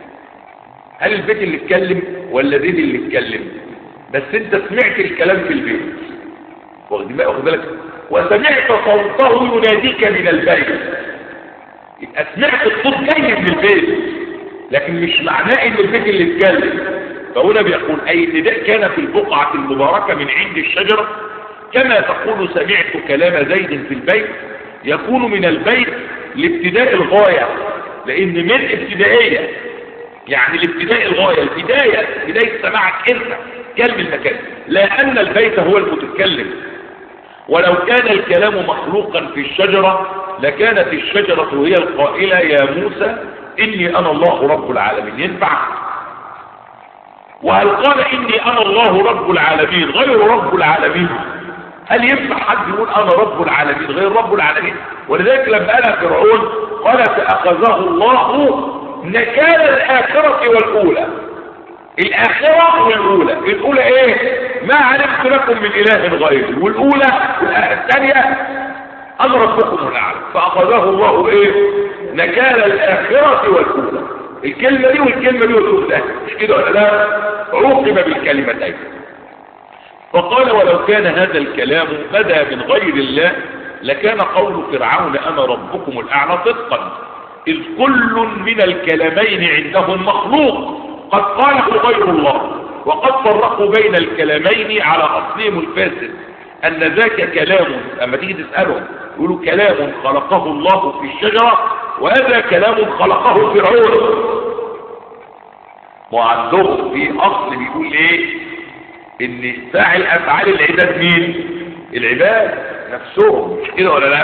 A: هل البيت اللي اتكلم ولا زيد اللي اتكلم بس انت سمعت الكلام في البيت واخد بالك وسمعت صوته يناديك من البيت يبقى سمعت الصوت جاي من البيت لكن مش معناه ان البيت اللي اتكلم فهنا بيقول اي النداء كان في البقعة المباركة من عند الشجرة كما تقول سمعت كلام زيد في البيت يكون من البيت لابتداء الغاية لان من ابتدائية يعني الابتداء الغاية البداية بداية سماعك انت كلم المكان لا ان البيت هو المتكلم ولو كان الكلام مخلوقا في الشجرة لكانت الشجرة هي القائلة يا موسى إني أنا الله رب العالمين ينفع وهل قال إني أنا الله رب العالمين غير رب العالمين هل ينفع حد يقول أنا رب العالمين غير رب العالمين ولذلك لما قال فرعون قال فأخذه الله نكال الآخرة والأولى الآخرة والأولى الأولى إيه ما علمت لكم من إله غيري والأولى الثانية أنا ربكم الأعلى فأخذه الله إيه نكال الآخرة والأولى الكلمة دي والكلمة دي والأولى مش كده ولا لا عوقب بالكلمتين فقال ولو كان هذا الكلام بدا من غير الله لكان قول فرعون أنا ربكم الأعلى صدقا إذ كل من الكلمين عندهم مخلوق قد قاله غير الله وقد فرقوا بين الكلامين على أصلهم الفاسد أن ذاك كلام أما تيجي تسألهم يقولوا كلام خلقه الله في الشجرة وهذا كلام خلقه فرعون وعندهم في أصل بيقول إيه إن فاعل أفعال العباد مين العباد نفسهم مش كده ولا لا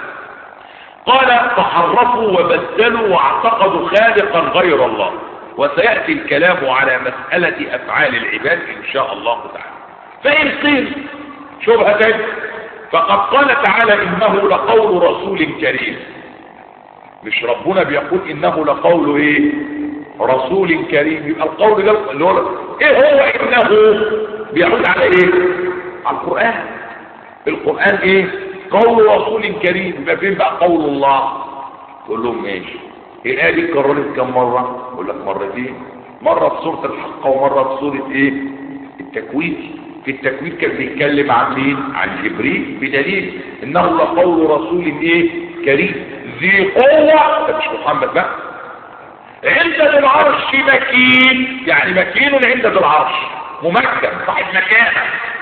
A: قال فحرفوا وبدلوا واعتقدوا خالقا غير الله وسيأتي الكلام على مسألة أفعال العباد إن شاء الله تعالى فإن قيل شبهة فقد قال تعالى إنه لقول رسول كريم مش ربنا بيقول إنه لقول إيه رسول كريم يبقى القول ده اللي هو إيه هو إنه بيعود على إيه على القرآن القرآن إيه قول رسول كريم يبقى فين بقى قول الله تقول لهم ماشي الآية دي اتكررت كم مرة يقول لك مرتين مرة في سورة الحق ومرة في سورة ايه التكوين في التكوين كان بيتكلم عن مين عن جبريل بدليل انه لقول رسول ايه كريم ذي قوة ده مش محمد بقى عند ذي العرش مكين يعني مكين عند ذي العرش ممكن صاحب مكانه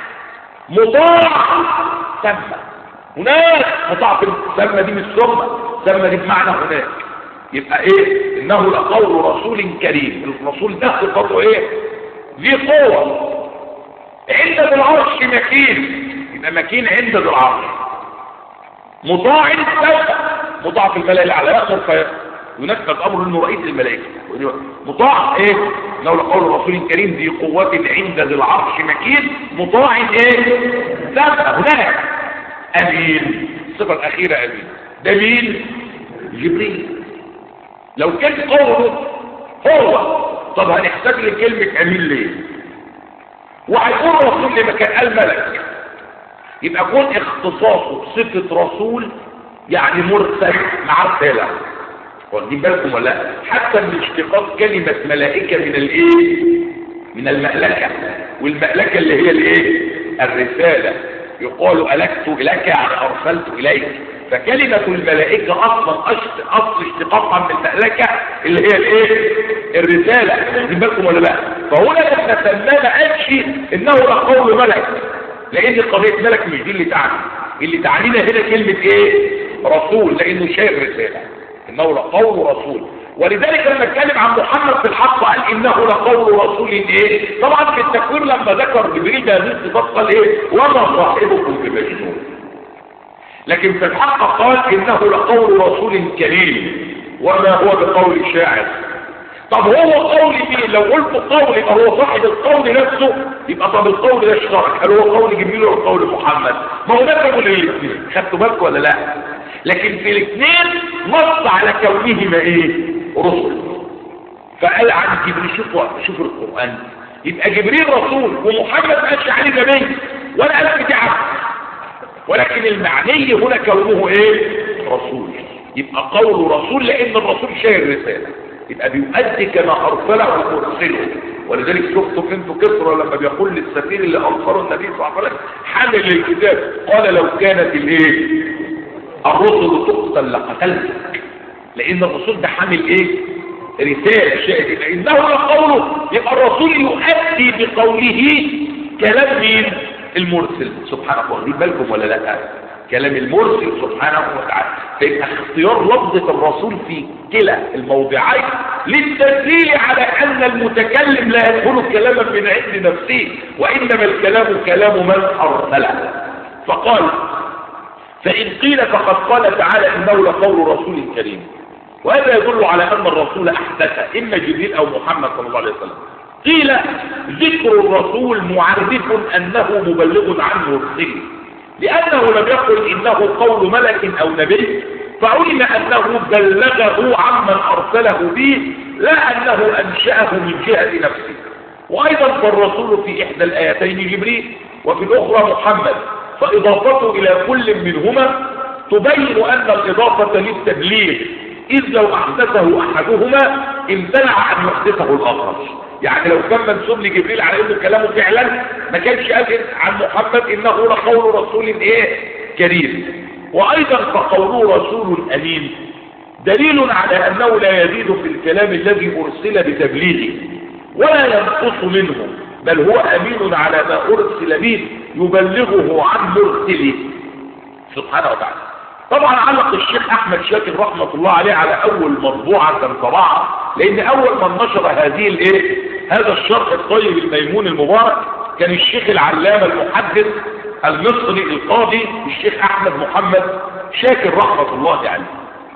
A: مطاع سمى هناك مطاع في السمى دي مش سمى سمى دي بمعنى هناك يبقى ايه انه لقول رسول كريم الرسول ده صفته ايه ذي قوة عند ذي العرش مكين يبقى مكين عند ذي العرش مطاع سوف مطاع في الملائكة على يأمر فينفذ امر انه رئيس الملائكة مطاع ايه انه لقول رسول كريم ذي قوة عند ذي العرش مكين مطاع ايه سوف هناك امين الصفة الاخيرة امين ده مين جبريل لو كان قوله هو طب هنحتاج لكلمة امين ليه وهيكون رسول لما كان قال ملك يبقى يكون اختصاصه بصفة رسول يعني مرسل مع رسالة واخدين بالكم ولا لا حتى من اشتقاق كلمة ملائكة من الايه من المألكة والمألكة اللي هي الايه الرسالة يقال ألكت إليك يعني أرسلت إليك فكلمة الملائكة أصلا أصل اشتقاقها من الملائكة اللي هي الايه الرسالة واخدين بالكم ولا لا فهنا لما سماه ما قالش انه لقول ملك لان قضية ملك مش دي اللي تعني اللي تعنينا هنا كلمة ايه رسول لانه شايف رسالة انه لقول رسول ولذلك لما اتكلم عن محمد في الحق قال انه لقول رسول ايه طبعا في التكوير لما ذكر جبريل هذه الصفات قال ايه وما صاحبكم بمجنون لكن في الحق قال انه لقول رسول كريم وما هو بقول شاعر طب هو قول مين لو قلت قول يبقى هو صاحب القول نفسه يبقى طب القول ده اشترك هل هو قول جبريل ولا قول محمد ما هو ده قول الاثنين خدتوا بالكم ولا لا لكن في الاثنين نص على كونهما ايه رسل فقال عن جبريل شوفوا شوفوا القران يبقى جبريل رسول ومحمد ما قالش عليه نبي ولا قال بتاعه ولكن المعني هنا كونه ايه رسول يبقى قول رسول لان الرسول شايل رساله يبقى بيؤدي كما ارسله وارسله ولذلك شفتوا انتوا كسرى لما بيقول للسفير اللي ارسله النبي صلى الله عليه وسلم حامل الكتاب قال لو كانت الايه الرسل تقتل لقتلتك لان الرسول ده حامل ايه رساله شاهد لانه لقوله يبقى الرسول يؤدي بقوله كلام مين المرسل سبحانه واخدين بالكم ولا لا كلام المرسل سبحانه وتعالى فيبقى اختيار لفظة الرسول في كلا الموضعين للتدليل على أن المتكلم لا يدخل كلاما من عند نفسه وإنما الكلام كلام من أرسله فقال فإن قيل فقد قال تعالى إنه لقول رسول كريم وهذا يدل على أن الرسول أحدث إما جبريل أو محمد صلى الله عليه وسلم قيل ذكر الرسول معرف أنه مبلغ عن مرسل لأنه لم يقل إنه قول ملك أو نبي فعلم أنه بلغه عمن أرسله به لا أنه أنشأه من جهة نفسه وأيضا فالرسول في إحدى الآيتين جبريل وفي الأخرى محمد فإضافته إلى كل منهما تبين أن الإضافة للتبليغ إذ لو أحدثه أحدهما امتنع أن يحدثه الآخر يعني لو كان منسوب لجبريل على انه كلامه فعلا ما كانش قال عن محمد انه لقول رسول ايه كريم وايضا فقوله رسول امين دليل على انه لا يزيد في الكلام الذي ارسل بتبليغه ولا ينقص منه بل هو امين على ما ارسل به يبلغه عن مرسله سبحانه وتعالى طبعا علق الشيخ احمد شاكر رحمة الله عليه على اول مطبوعة كان طبعها لان اول من نشر هذه الايه هذا الشرح الطيب الميمون المبارك كان الشيخ العلامة المحدث المصري القاضي الشيخ احمد محمد شاكر رحمة الله عليه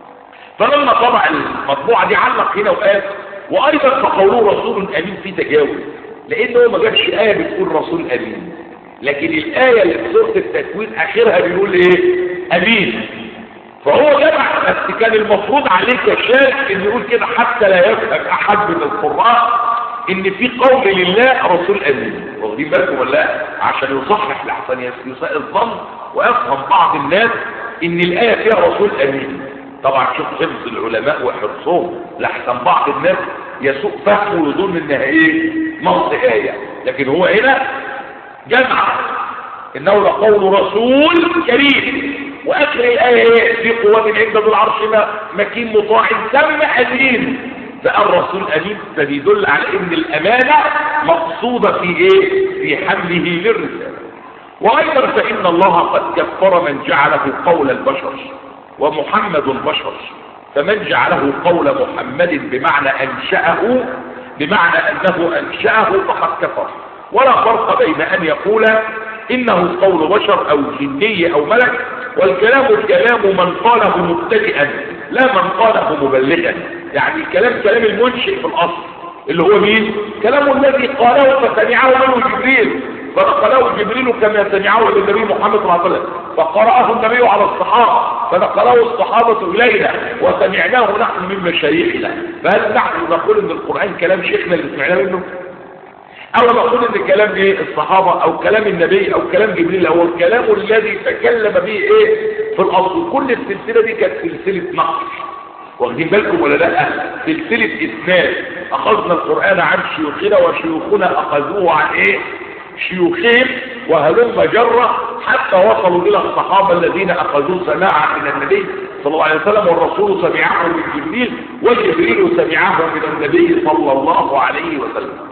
A: فلما طبع المطبوعة دي علق هنا وقال وايضا فقوله رسول امين في تجاوز لانه ما جابش ايه بتقول رسول امين لكن الايه اللي في سوره التكوين اخرها بيقول ايه امين فهو جمع بس كان المفروض عليه كشاك ان يقول كده حتى لا يفهم احد من القراء ان في قول لله رسول امين واخدين بالكم ولا عشان يصحح لحسن يساء الظن ويفهم بعض الناس ان الايه فيها رسول امين طبعا شوف حفظ العلماء وحرصهم لحسن بعض الناس يسوء فهمه ويظن انها ايه نص ايه لكن هو هنا جمع انه لقول رسول كريم واخر الايه في قوة عند ذو العرش مكين مطاع تم امين فقال الرسول امين فبيدل على ان الامانة مقصودة في ايه في حمله للرسالة وايضا فان الله قد كفر من جعله قول البشر ومحمد بشر فمن جعله قول محمد بمعنى انشأه بمعنى انه انشأه فقد كفر ولا فرق بين ان يقول انه قول بشر او جني او ملك والكلام الكلام من قاله مبتدئا لا من قاله مبلغا يعني الكلام كلام المنشئ في الاصل اللي هو مين كلام الذي قاله فسمعه منه جبريل فنقله جبريل كما سمعه للنبي محمد صلى الله عليه وسلم فقرأه النبي على الصحابة فنقله الصحابة إلينا وسمعناه نحن من مشايخنا فهل نحن نقول ان القرآن كلام شيخنا اللي سمعناه منه او نقول ان كلام ايه الصحابة او كلام النبي او كلام جبريل هو الكلام الذي تكلم به ايه في الاصل كل السلسلة دي كانت سلسلة نقل واخدين بالكم ولا لا سلسلة اسناد اخذنا القرآن عن شيوخنا وشيوخنا اخذوه عن ايه شيوخين وهلم جرة حتى وصلوا الى الصحابة الذين اخذوا سماعا من النبي صلى الله عليه وسلم والرسول سمعه من جبريل وجبريل سمعه من النبي صلى الله عليه وسلم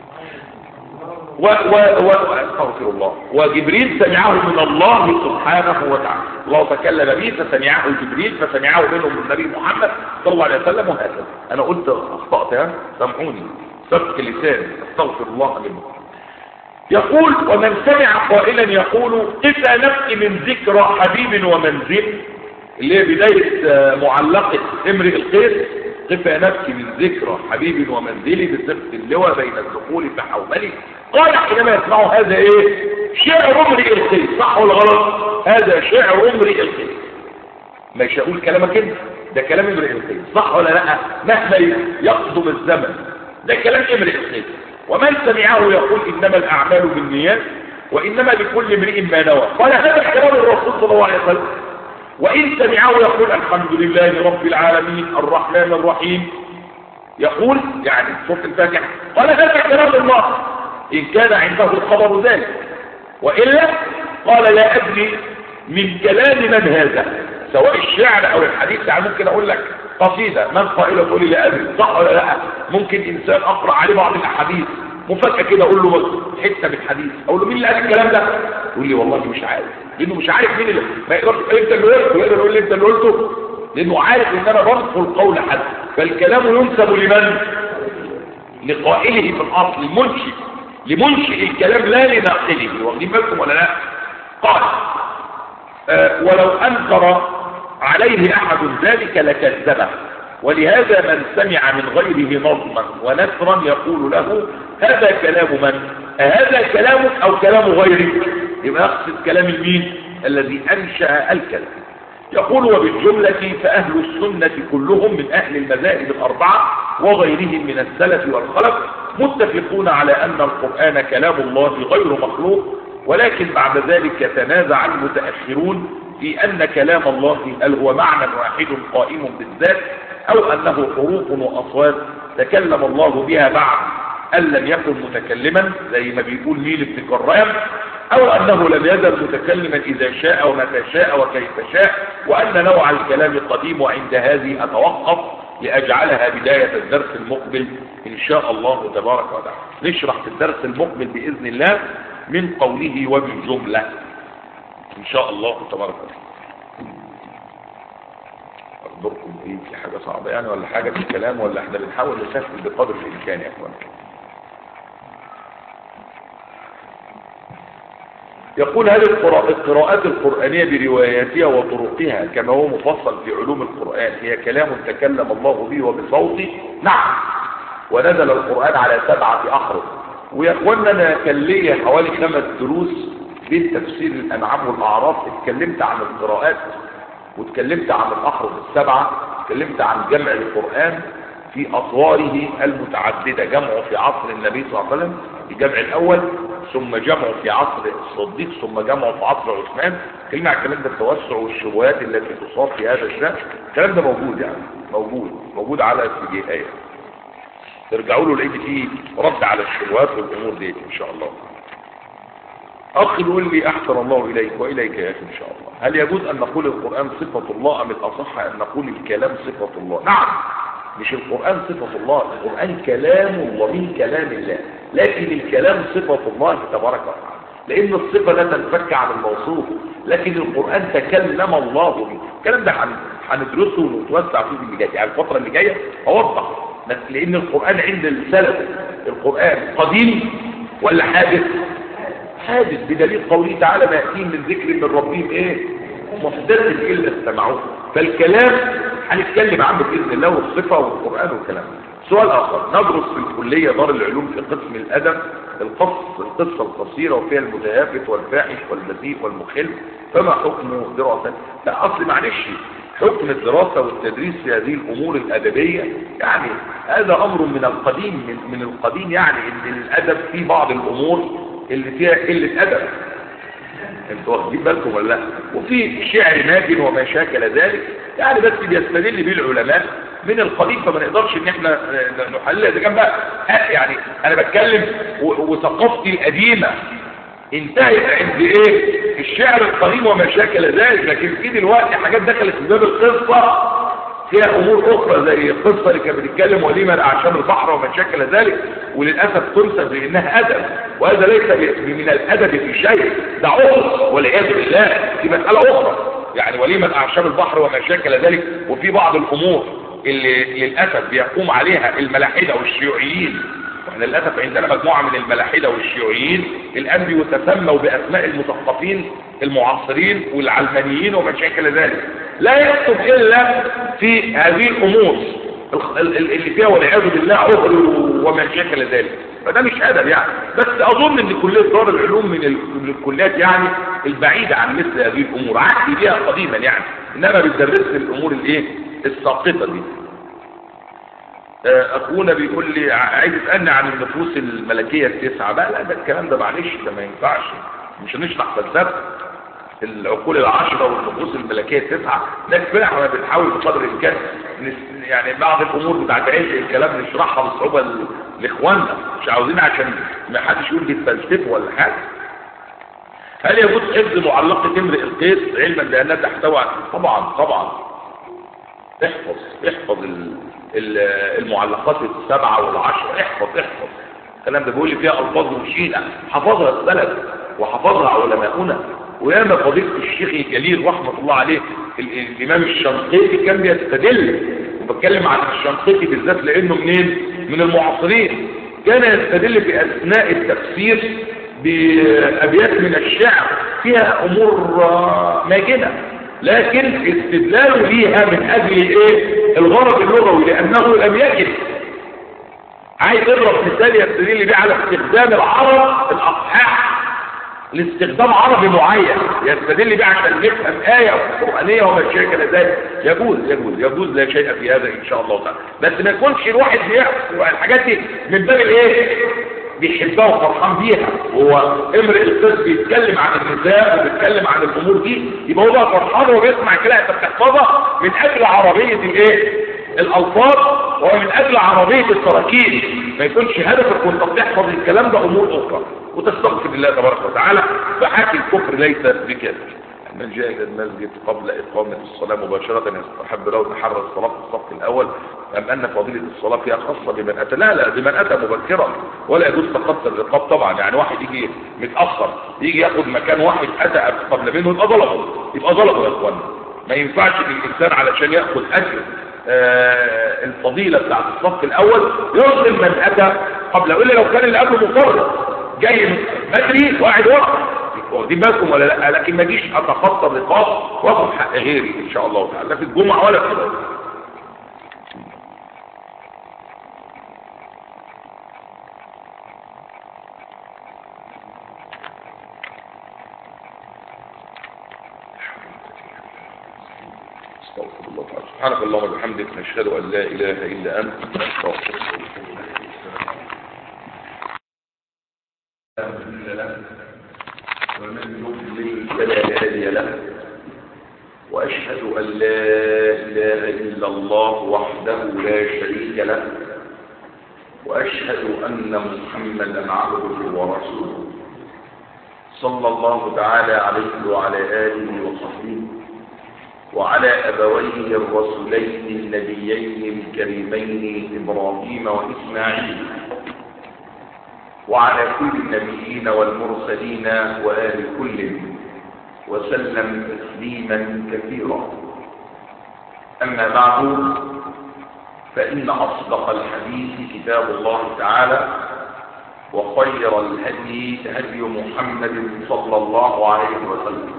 A: و و و استغفر الله وجبريل سمعه من الله سبحانه وتعالى الله تكلم به فسمعه جبريل فسمعه منه من النبي محمد صلى الله عليه وسلم وهكذا انا قلت اخطأت ها سامحوني سبك لسان استغفر الله منه يقول ومن سمع قائلا يقول قفا نفسي من ذكرى حبيب ومنزل اللي هي بداية معلقة امرئ القيس قفا نفسي من ذكرى حبيب ومنزلي بصفة اللواء بين الدخول فحوملي قال حينما يسمعوا هذا ايه شعر امرئ القيس صح ولا غلط هذا شعر امرئ القيس مش هقول كلامك انت ده كلام امرئ القيس صح ولا لا مهما يقدم الزمن ده كلام امرئ القيس ومن سمعه يقول انما الاعمال بالنيات وانما لكل امرئ ما نوى قال هذا كلام الرسول صلى الله عليه وسلم وإن سمعه يقول الحمد لله رب العالمين الرحمن الرحيم يقول يعني سورة الفاتحة قال هذا كلام الله إن كان عنده الخبر ذلك وإلا قال لا أدري من كلام من هذا سواء الشعر أو الحديث يعني ممكن أقول لك قصيدة من قائل تقول لا أدري صح ولا لا ممكن إنسان أقرأ عليه بعض الأحاديث مفاجاه كده اقول له حته من حديث اقول له مين اللي قال الكلام ده يقول لي والله مش عارف لانه مش عارف مين اللي ما يقدرش انت اللي قلته يقدر يقول لي انت اللي قلته لانه عارف ان انا بنقل قول حد فالكلام ينسب لمن لقائله في الاصل المنشئ لمنشئ الكلام لا لناقله واخدين بالكم ولا لا قال آه ولو انكر عليه احد ذلك لكذبه ولهذا من سمع من غيره نظما ونثرا يقول له هذا كلام من هذا كلامك او كلام غيرك يبقى يقصد كلام المين الذي انشا الكلام يقول وبالجملة فأهل السنة كلهم من أهل المذاهب الأربعة وغيرهم من السلف والخلف متفقون على أن القرآن كلام الله غير مخلوق ولكن بعد ذلك يتنازع المتأخرون في أن كلام الله هل هو معنى واحد قائم بالذات أو أنه حروف وأصوات تكلم الله بها بعد أن لم يكن متكلما زي ما بيقول ميل ابن كرام أو أنه لم يزل متكلما إذا شاء ومتى شاء وكيف شاء وأن نوع الكلام قديم وعند هذه أتوقف لأجعلها بداية الدرس المقبل إن شاء الله تبارك وتعالى نشرح في الدرس المقبل بإذن الله من قوله وبالجملة إن شاء الله تبارك وتعالى أخبركم إيه في حاجة صعبة يعني ولا حاجة في الكلام ولا إحنا بنحاول نسهل بقدر الإمكان يا أخوان يقول هل القراءات القرآنية برواياتها وطرقها كما هو مفصل في علوم القرآن هي كلام تكلم الله به وبصوته نعم ونزل القرآن على سبعة أحرف ويا اخوانا انا كان ليا حوالي خمس دروس بين تفسير الأنعام والأعراف اتكلمت عن القراءات واتكلمت عن الأحرف السبعة اتكلمت عن جمع القرآن في أطواره المتعددة جمعه في عصر النبي صلى الله عليه وسلم الجمع الأول ثم جمعه في عصر الصديق ثم جمعه في عصر عثمان كلمة على الكلام ده التوسع والشبهات التي تصاب في هذا الشأن الكلام ده موجود يعني موجود موجود على السجيهات ترجعوا له لقيت فيه رد على الشبهات والأمور دي إن شاء الله أخ يقول لي أحسن الله إليك وإليك يا أخي إن شاء الله هل يجوز أن نقول القرآن صفة الله أم الأصح أن نقول الكلام صفة الله نعم مش القرآن صفة الله القرآن كلام الله من كلام الله لكن الكلام صفة الله تبارك وتعالى لأن الصفة لا تنفك عن الموصوف لكن القرآن تكلم الله به الكلام ده هندرسه ونتوسع فيه اللي جاي يعني الفترة اللي جاية أوضح لأن القرآن عند السلف القرآن قديم ولا حادث حادث بدليل قوله تعالى ما يأتيهم من ذكر من ربهم ايه محدث إلا استمعوه فالكلام هنتكلم عنه بإذن الله والصفة والقرآن والكلام سؤال آخر ندرس في الكلية دار العلوم في قسم الأدب القص القصة القصيرة وفيها المتهافت والفاحش والبذيء والمخل فما حكم دراسة لا أصل معلش حكم الدراسة والتدريس في هذه الأمور الأدبية يعني هذا أمر من القديم من, من القديم يعني إن الأدب في بعض الأمور اللي فيها قلة أدب انتوا واخدين بالكم ولا لا وفي شعر ناجن وما شاكل ذلك يعني بس بيستدل به العلماء من القديم فما نقدرش ان احنا نحللها اذا كان بقى يعني انا بتكلم وثقافتي القديمه انتهت عند ايه الشعر القديم وما شاكل ذلك لكن في دلوقتي حاجات دخلت في باب القصه فيها امور اخرى زي القصه اللي كانت بتتكلم وليمه اعشاب البحر وما شاكل ذلك وللاسف تنسب لانها ادب وهذا ليس من الادب في شيء ده عقل والعياذ بالله دي مساله اخرى يعني وليمه اعشاب البحر وما شاكل ذلك وفي بعض الامور اللي للاسف بيقوم عليها الملاحده والشيوعيين واحنا للاسف عندنا مجموعه من الملاحده والشيوعيين الان بيتسموا باسماء المثقفين المعاصرين والعلمانيين وما شاكل ذلك لا يكتب الا في هذه الامور اللي فيها والعياذ بالله عذر وما شاكل ذلك فده مش ادب يعني بس اظن ان كليه دار العلوم من الكليات يعني البعيده عن مثل هذه الامور عهدي بها قديما يعني انما بتدرس الامور الايه الساقطه دي اخونا بيقول لي عايز يسالني عن النفوس الملكيه التسعه بقى لا ده الكلام ده معلش ده ما ينفعش مش هنشرح فلسفه العقول العشرة والنفوس الملكية التسعة ده كفاية احنا بنحاول بقدر الامكان يعني بعض الامور بتاعت علم الكلام نشرحها بصعوبة لاخواننا مش عاوزين عشان ما حدش يقول دي فلسفه ولا حاجة هل يجوز حفظ معلقة امرئ القيس علما بانها تحتوي طبعا طبعا احفظ احفظ المعلقات السبعة والعشرة احفظ احفظ الكلام ده بيقول لي فيها الفاظ مشينه حفظها السلف وحفظها علماؤنا وياما فضيله الشيخ الجليل رحمه الله عليه ال- الامام الشنقيطي كان بيستدل وبتكلم عن الشنقيطي بالذات لانه منين من المعاصرين كان يستدل في اثناء التفسير بابيات من الشعر فيها امور آه، ماجنه لكن استدلاله ليها من اجل ايه الغرض اللغوي لانه لم يجد عايز يضرب مثال يستدل بيه على استخدام العرب الاصحاح لاستخدام عربي معين يستدل بيه عشان نفهم آية قرآنية وما شابه ذلك يجوز يجوز يجوز لا شيء في هذا إن شاء الله تعالى بس ما يكونش الواحد بيحصل الحاجات دي من باب الإيه بيحبها وفرحان بيها هو امرئ القس بيتكلم عن النساء وبيتكلم عن الامور دي يبقى هو بقى فرحان وبيسمع كده انت بتحفظها من اجل عربيه الايه الالفاظ ومن اجل عربيه التراكيب ما يكونش هدفك وانت بتحفظ الكلام ده امور اخرى وتستغفر الله تبارك وتعالى فحكي الكفر ليس بكذب من جاء الى المسجد قبل اقامه الصلاه مباشره يستحب له تحرى الصلاه في الصف الاول ام ان فضيله الصلاه فيها خاصه بمن اتى لا لا بمن اتى مبكرا ولا يجوز تقصر الرقاب طبعا يعني واحد يجي متاخر يجي ياخد مكان واحد اتى قبل منه يبقى ظلمه يبقى ظلمه يا اخوانا ما ينفعش الانسان علشان ياخد اجر آه الفضيله بتاعت الصف الاول يظلم من اتى قبل الا لو كان اللي قبله مفرط جاي بدري وقاعد ورا واخدين بالكم ولا لا لكن ما اجيش اتخطى الرقاب واخد حق غيري ان شاء الله تعالى لا في الجمعه ولا في الصلاه استغفر الله تعالى سبحانك اللهم وبحمدك نشهد ان لا اله الا انت نستغفرك ومن يضلل فلا هادي له واشهد ان لا اله الا الله وحده لا شريك له واشهد ان محمدا عبده ورسوله صلى الله تعالى عليه وعلى اله وصحبه وعلى أبويه الرسولين النبيين الكريمين إبراهيم وإسماعيل وعلى كل النبيين والمرسلين وآل كل وسلم تسليما كثيرا أما بعد فإن أصدق الحديث كتاب الله تعالى وخير الهدي هدي محمد صلى الله عليه وسلم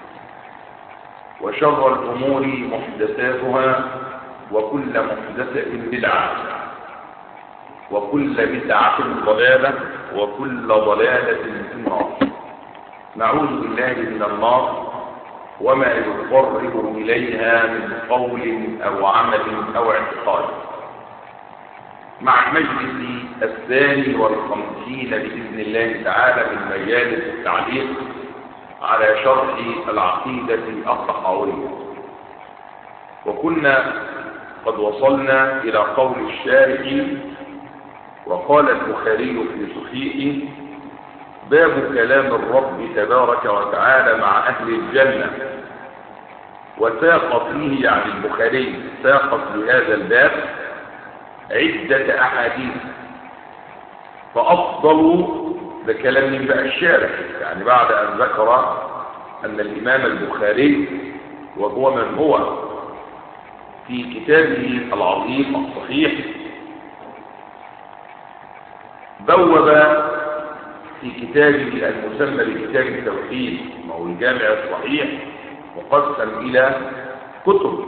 A: وشر الأمور محدثاتها وكل محدثة بدعة وكل بدعة ضلالة وكل ضلالة في النار نعوذ بالله من النار وما يقرب إليها من قول أو عمل أو اعتقاد مع المجلس الثاني والخمسين بإذن الله تعالى من مجالس التعليق على شرح العقيدة الطحاوية وكنا قد وصلنا إلى قول الشارع وقال البخاري في صحيحه باب كلام الرب تبارك وتعالى مع أهل الجنة وساق فيه يعني البخاري ساق في هذا الباب عدة أحاديث فأفضل ده كلام من بقى الشارع يعني بعد أن ذكر أن الإمام البخاري وهو من هو في كتابه العظيم الصحيح بوب في كتابه المسمى بكتاب التوحيد ما هو الجامع الصحيح مقسم إلى كتب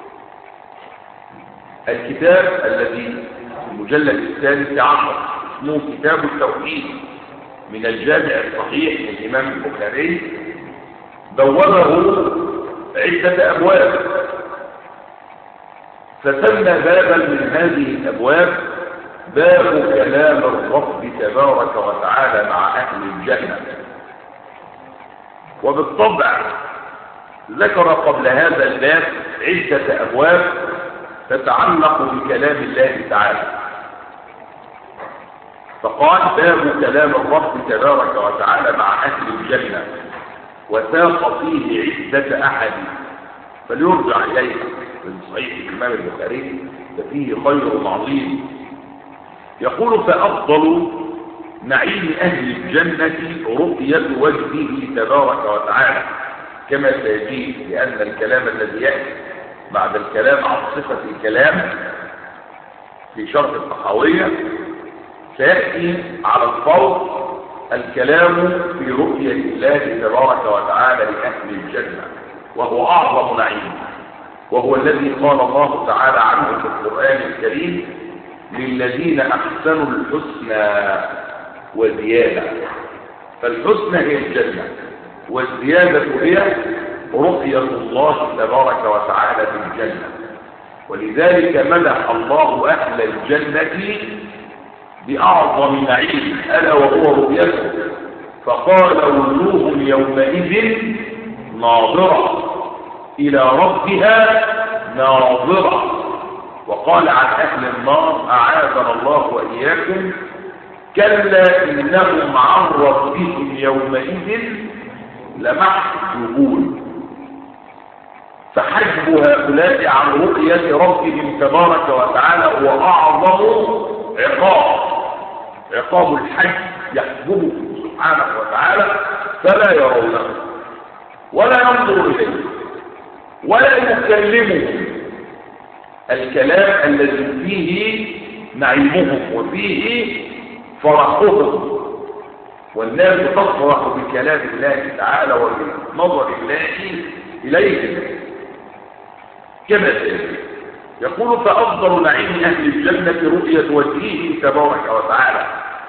A: الكتاب الذي في المجلد الثالث عشر اسمه كتاب التوحيد من الجامع الصحيح من الإمام البخاري بوابه عدة أبواب فسمى بابا من هذه الأبواب باب كلام الرب تبارك وتعالى مع أهل الجنة وبالطبع ذكر قبل هذا الباب عدة أبواب تتعلق بكلام الله تعالى فقال باب كلام الرب تبارك وتعالى مع أهل الجنة وساق فيه عدة أحد فليرجع إليه من صحيح الإمام البخاري ففيه خير عظيم يقول فأفضل نعيم أهل الجنة رؤية وجهه تبارك وتعالى كما سيجيء لأن الكلام الذي يأتي بعد الكلام عن صفة الكلام في شرط الطحاوية سيأتي على الفور الكلام في رؤية الله تبارك وتعالى لأهل الجنة وهو أعظم نعيم وهو الذي قال الله تعالى عنه في القرآن الكريم للذين أحسنوا الحسنى وزيادة فالحسنى هي الجنة والزيادة هي رؤية الله تبارك وتعالى في الجنة ولذلك مدح الله أهل الجنة بأعظم نعيم ألا وهو رؤيته فقال وجوه يومئذ ناظرة إلى ربها ناظرة وقال عن أهل النار أعاذنا الله وإياكم كلا إنهم عن ربهم يومئذ لمحجوبون فحجب هؤلاء عن رؤية ربهم تبارك وتعالى هو أعظم عقاب عقاب الحج يحجبه سبحانه وتعالى فلا يرونه ولا ينظر إليه ولا يكلمه الكلام الذي فيه نعيمهم وفيه فرحهم والناس تفرح بكلام الله تعالى وبنظر الله إليهم كما سيجب يقول فأفضل نعيم أهل الجنة رؤية وجهه تبارك وتعالى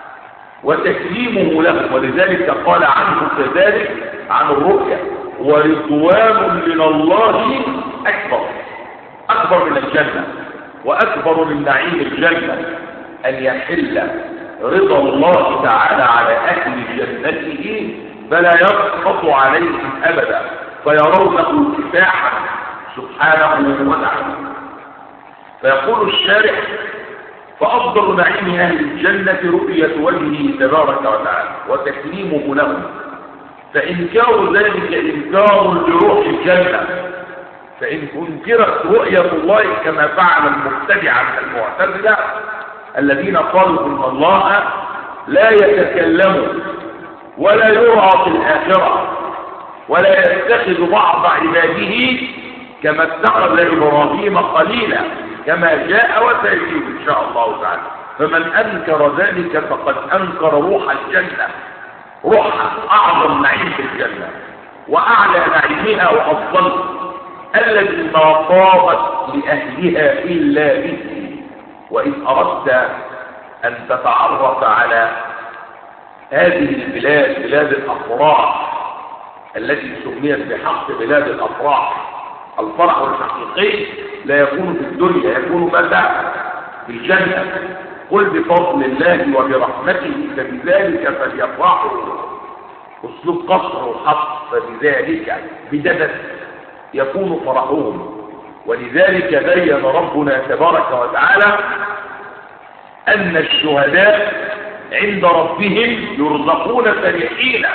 A: وتكريمه له ولذلك قال عنه كذلك عن الرؤية ورضوان من الله أكبر أكبر من الجنة وأكبر من نعيم الجنة أن يحل رضا الله تعالى على أهل جنته فلا يسقط عليهم أبدا فيرونه كفاحا سبحانه وتعالى فيقول الشارح فأفضل نعيم أهل الجنة رؤية وجهه تبارك وتعالى وتكريمه له فإنكار ذلك إنكار لروح الجنة فإن أنكرت رؤية الله كما فعل المبتدعة المعتزلة الذين قالوا إن الله لا يتكلم ولا يرى في الآخرة ولا يتخذ بعض عباده كما اتخذ إبراهيم قليلا كما جاء وسيجيب إن شاء الله تعالى فمن أنكر ذلك فقد أنكر روح الجنة روح أعظم نعيم في الجنة وأعلى نعيمها وأفضل الذي ما طابت لأهلها إلا به وإن أردت أن تتعرف على هذه البلاد بلاد الأفراح التي سميت بحق بلاد الأفراح الفرح الحقيقي لا يكون في الدنيا يكون متى في الجنة قل بفضل الله وبرحمته فبذلك فليفرحوا اسلوب قصر وحط فبذلك بددت يكون فرحهم ولذلك بين ربنا تبارك وتعالى أن الشهداء عند ربهم يرزقون فرحين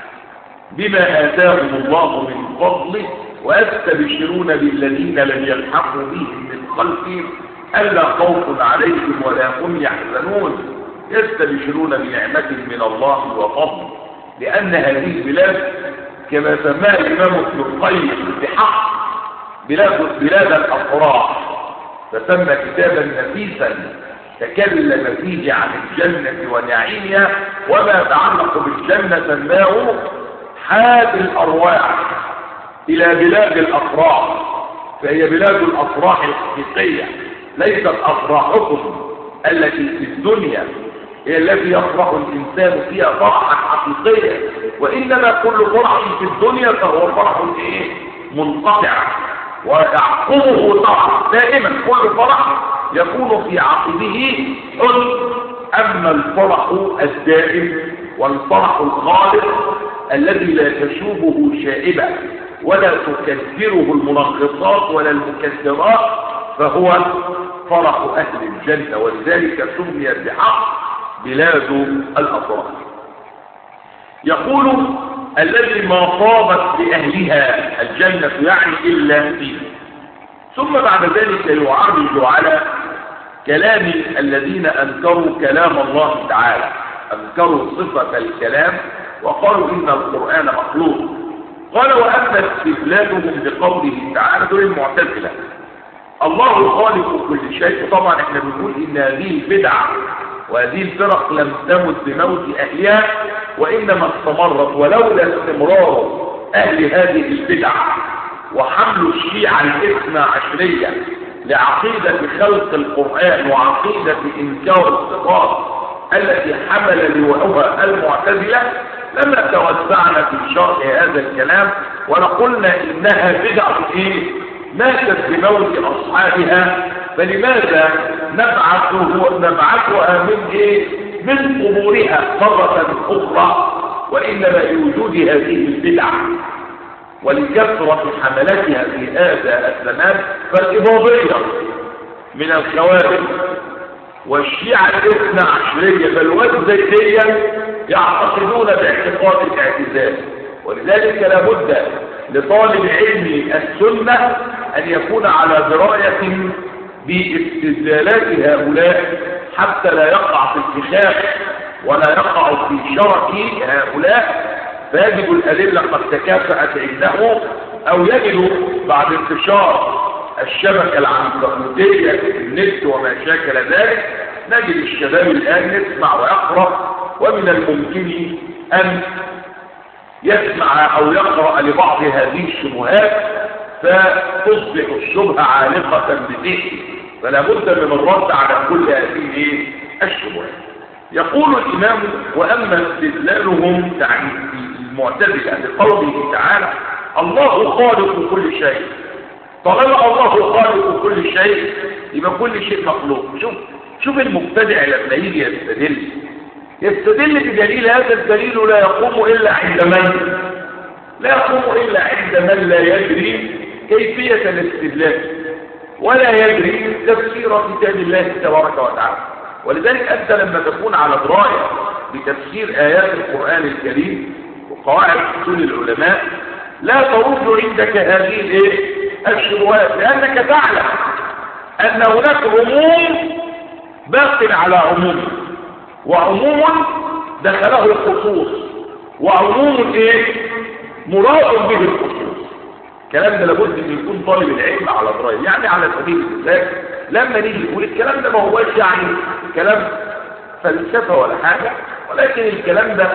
A: بما آتاهم الله من فضله ويستبشرون بالذين لم يلحقوا بهم من خلفهم ألا خوف عليهم ولا هم يحزنون يستبشرون بنعمة من الله وفضل لأن هذه البلاد كما سماها الإمام ابن القيم بحق بلاد, بلاد الأفراح فسمى كتابا نفيسا تكلم فيه عن الجنة ونعيمها وما يتعلق بالجنة سماه حاد الأرواح إلى بلاد الأفراح فهي بلاد الأفراح الحقيقية ليست أفراحكم التي في الدنيا هي التي يفرح الإنسان فيها فرحا حقيقيا وإنما كل فرح في الدنيا فهو فرح إيه؟ منقطع ويعقبه طبعا دائما كل فرح يكون في عقبه حزن أما الفرح الدائم والفرح الخالق الذي لا تشوبه شائبة ولا تكثره المنغصات ولا المكثرات فهو فرح أهل الجنة ولذلك سميت بحق بلاد الأفراح يقول الذي ما طابت لأهلها الجنة يعني إلا فيه ثم بعد ذلك يعرج على كلام الذين أنكروا كلام الله تعالى أنكروا صفة الكلام وقالوا إن القرآن مخلوق قال وأما استدلالهم بقوله تعالى دول المعتزلة الله خالق كل شيء طبعا احنا بنقول ان هذه البدعة وهذه الفرق لم تمت بموت اهلها وانما استمرت ولولا استمرار اهل هذه البدعة وحمل الشيعة الاثنى عشرية لعقيدة خلق القرآن وعقيدة انكار الصفات التي حمل لواءها المعتزلة لما توسعنا في شرح هذا الكلام ولقلنا انها بدعة ايه ماتت بموت اصحابها فلماذا نبعثه نبعثها من ايه من قبورها مرة اخرى وانما لوجود هذه البدعة ولكثرة حملتها في هذا الزمان فالإباضية من الخوارج والشيعة الاثنى عشرية بل والزيدية يعتقدون باعتقاد الاعتزال ولذلك لابد لطالب علم السنة أن يكون على دراية باستدلالات هؤلاء حتى لا يقع في الاتخاذ ولا يقع في شرك هؤلاء فيجد الأدلة قد تكافأت عنده أو يجد بعد انتشار الشبكة العنكبوتية النت وما شاكل ذلك نجد الشباب الآن يسمع ويقرأ ومن الممكن أن يسمع أو يقرأ لبعض هذه الشبهات فتصبح الشبهة عالقة بذهنه فلا بد من الرد على كل هذه الشبهات يقول الإمام وأما استدلالهم يعني المعتزلة لقوله تعالى الله خالق كل شيء طالما الله خالق كل شيء يبقى كل شيء مخلوق شوف شوف المبتدع لما يجي يستدل يستدل بدليل هذا الدليل لا يقوم إلا عند من لا يقوم إلا عند من لا يدري كيفية الاستدلال ولا يدري تفسير كتاب الله تبارك وتعالى ولذلك أنت لما تكون على دراية بتفسير آيات القرآن الكريم وقواعد أصول العلماء لا ترد عندك هذه الايه الشبهات لأنك تعلم أن هناك عموم باق على عموم وعموم دخله الخصوص وعموم ايه مراد به الخصوص الكلام ده لابد ان يكون طالب العلم على درايه يعني على سبيل المثال لما نيجي نقول الكلام ده ما هوش يعني كلام فلسفه ولا حاجه ولكن الكلام ده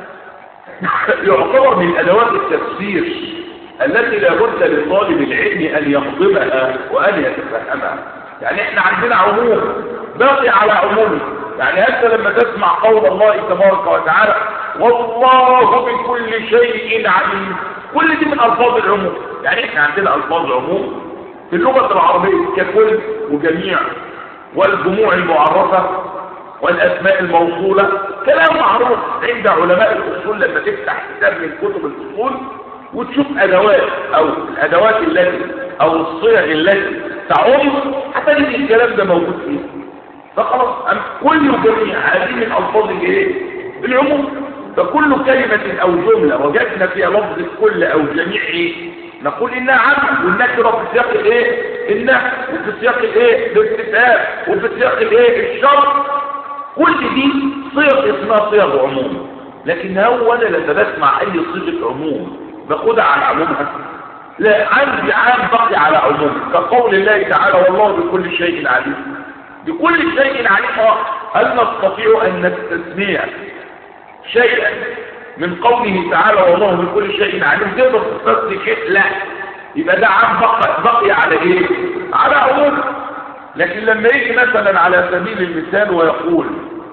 A: يعتبر من ادوات التفسير التي لابد لطالب العلم ان يخضمها وان يتفهمها يعني احنا عندنا عموم باقي على عمومه يعني انت لما تسمع قول الله تبارك وتعالى والله بكل شيء عليم كل دي من الفاظ العموم يعني احنا عندنا الفاظ عموم في اللغه العربيه ككل وجميع والجموع المعرفه والاسماء الموصوله كلام معروف عند علماء الاصول لما تفتح كتاب من كتب الاصول وتشوف ادوات او الادوات التي او الصيغ التي تعم هتجد الكلام ده موجود فيه فخلاص كل جميع هذه من الفاظ الايه العموم فكل كلمة او جملة وجدنا فيها لفظ كل او جميع ايه نقول انها عم والنكرة في سياق الايه النفس وفي سياق الايه الاستفهام وفي سياق الايه الشرط كل دي صيغ اسمها صيغ عموم لكن هو انا لما بسمع اي صيغه عموم باخدها على عمومها لا عندي عام بقي على عموم كقول الله تعالى والله بكل شيء عليم بكل شيء عليم هل نستطيع ان نستثني شيئا من قوله تعالى والله بكل شيء عليم تقدر تستثني شيء لا يبقى ده عام بقي, بقي على ايه على عموم لكن لما يجي مثلا على سبيل المثال ويقول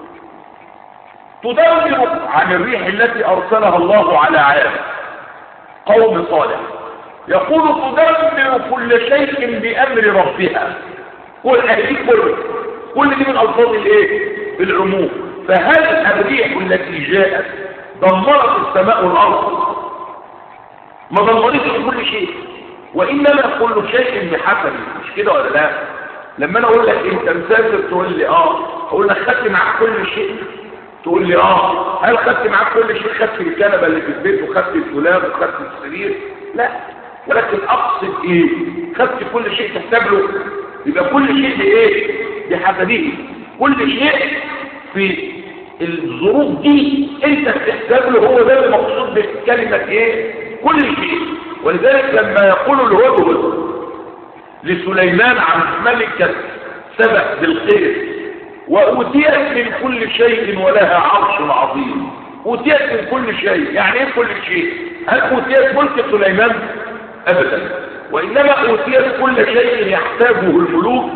A: تدمر عن الريح التي ارسلها الله على عاد قوم صالح يقول تدمر كل شيء بامر ربها كل هذه كل كل دي من الفاظ الايه العموم فهل الريح التي جاءت دمرت السماء والارض ما دمرتش كل شيء وانما كل شيء بحسبه مش كده ولا لا لما انا اقول لك انت مسافر تقول لي اه اقول لك خدت معاك كل شيء تقول لي اه هل خدت معاك كل شيء خدت الكنبه اللي في البيت وخدت الدولاب وخدت السرير لا ولكن اقصد ايه خدت كل شيء تحسب له يبقى كل شيء بايه بحسبه كل شيء في الظروف دي انت بتحسب له هو ده المقصود بكلمة ايه كل شيء ولذلك لما يقول الهدهد لسليمان عن ملكة سبأ بالخير وأوتيت من كل شيء ولها عرش عظيم أوتيت من كل شيء يعني ايه كل شيء هل أوتيت ملك سليمان أبدا وإنما أوتيت كل شيء يحتاجه الملوك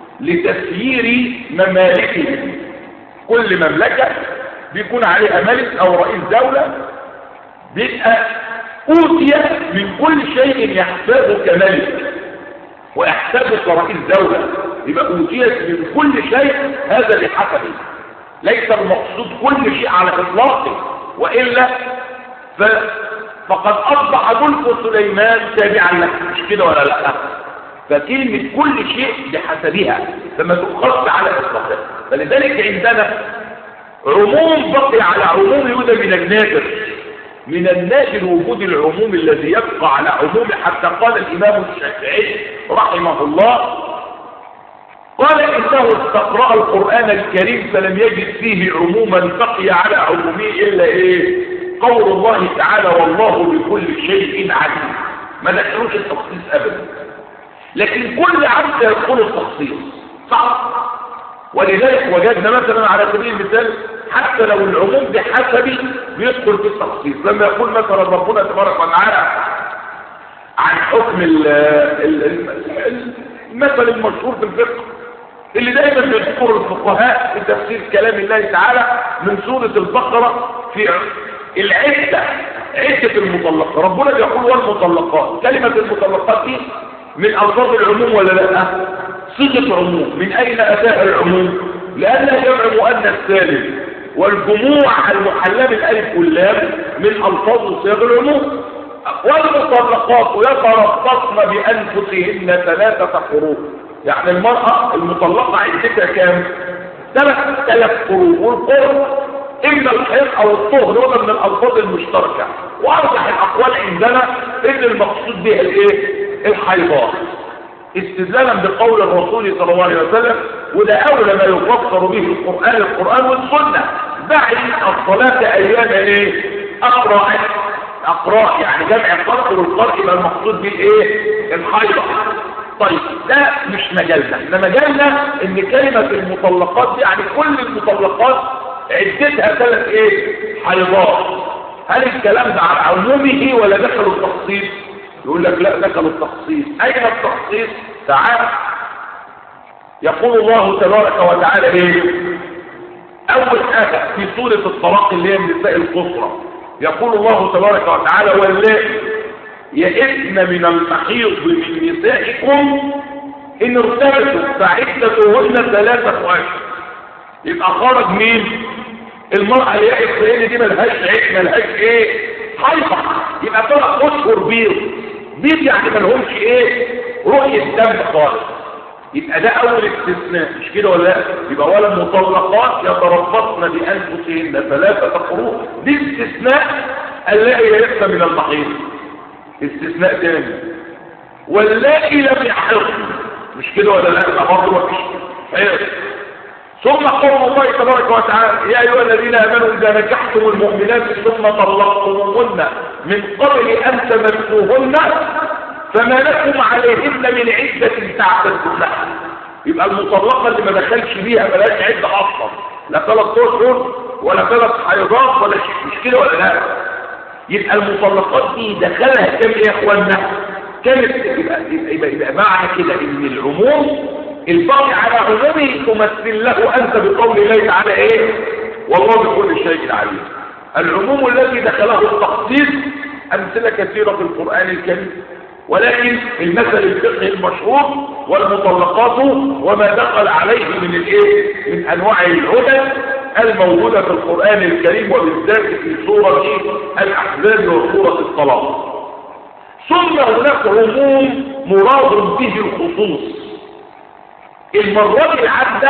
A: لتسيير ممالكهم كل مملكة بيكون عليها ملك أو رئيس دولة بيبقى أوتي من كل شيء يحتاجه كملك ويحتاجه كرئيس دولة يبقى أوتيت من كل شيء هذا بحسبه ليس المقصود كل شيء على إطلاقه وإلا ف... فقد أصبح ملك سليمان تابعا له مش كده ولا لا فكلمة كل شيء بحسبها فما تؤخذش على إطلاقها فلذلك عندنا عموم بقي على عموم يوجد من النادر من النادر وجود العموم الذي يبقى على عموم حتى قال الإمام الشافعي رحمه الله قال إنه استقرأ القرآن الكريم فلم يجد فيه عموما بقي على عمومه إلا إيه قول الله تعالى والله بكل شيء عليم ما ذكروش التخصيص أبدا لكن كل عبد يدخل التخصيص صح ولذلك وجدنا مثلا على سبيل المثال حتى لو العموم بحسبه بيدخل في التخصيص لما يقول مثلا ربنا تبارك وتعالى عن حكم ال ال المثل المشهور في الفقه اللي دايما بيذكر الفقهاء في تفسير كلام الله تعالى من سورة البقرة في العدة عدة المطلقة ربنا بيقول والمطلقات كلمة المطلقات دي من ألفاظ العموم ولا لا صيغة عموم من أين أتاها العموم لأنها جمع مؤنث سالم والجموع المحلى بالالف واللام من الفاظ صيغ العموم والمطلقات يتربصن بانفسهن ثلاثه قروء يعني المراه المطلقه عدتها كام ثلاث ثلاث قروء والقرء اما الحيض او الطهر هذا من الالفاظ المشتركه وارجح الاقوال عندنا ان المقصود بها الايه الحيضات استدلالا بقول الرسول صلى الله عليه وسلم وده اولى ما يفسر به القرآن القرآن والسنة بعد الصلاة ايام ايه اقرأ اقرأ يعني جمع القرء والقرء يبقى المقصود به ايه الحيضة طيب ده مش مجالنا احنا مجالنا ان كلمة المطلقات دي يعني كل المطلقات عدتها ثلاث ايه حيضات هل الكلام ده على عمومه ولا دخلوا التخصيص يقول لك لا دخلوا التخصيص اين التخصيص تعال يقول الله تبارك وتعالى ايه اول حاجة في سورة الطلاق اللي هي النساء القصرى يقول الله تبارك وتعالى واللائي يئسن من المحيض من نسائكم ان ارتبتوا فعدتهن ثلاثة اشهر يبقى خرج مين المرأة اللي هي الصيانة دي ملهاش عيش ملهاش ايه حيضة يبقى ثلاث اشهر بيض بيض يعني ملهمش ايه رؤية دم خالص يبقى ده اول استثناء مش كده ولا لا يبقى ولا المطلقات يتربصن بانفسهن ثلاثة قروء دي استثناء اللائي يئسن من المحيض استثناء تاني واللائي لم يحرقن مش كده ولا لا يبقى برضه مفيش حيض ثم قول الله تبارك وتعالى يا ايها الذين امنوا اذا نكحتم المؤمنات ثم طلقتموهن من قبل ان تمسوهن فما لكم عليهن من عدة تعتدونها يبقى المطلقة اللي ما دخلش بيها بلاش عدة اصلا لا ثلاث اشهر ولا ثلاث حيضات ولا شيء مش كده ولا لا يبقى المطلقات دي دخلها كام يا اخوانا كانت يبقى, يبقى, يبقى معنى كده ان العموم الباقي على عمومه تمثل له انت بقول الله تعالى ايه والله بكل شيء عليم العموم الذي دخله التخصيص امثله كثيره في القران الكريم ولكن المثل الفقهي المشهور والمطلقات وما دخل عليه من الايه من انواع العدد الموجوده في القران الكريم وبالذات في سوره الاحزاب وسوره الطلاق ثم هناك عموم مراد به الخصوص المرات العدة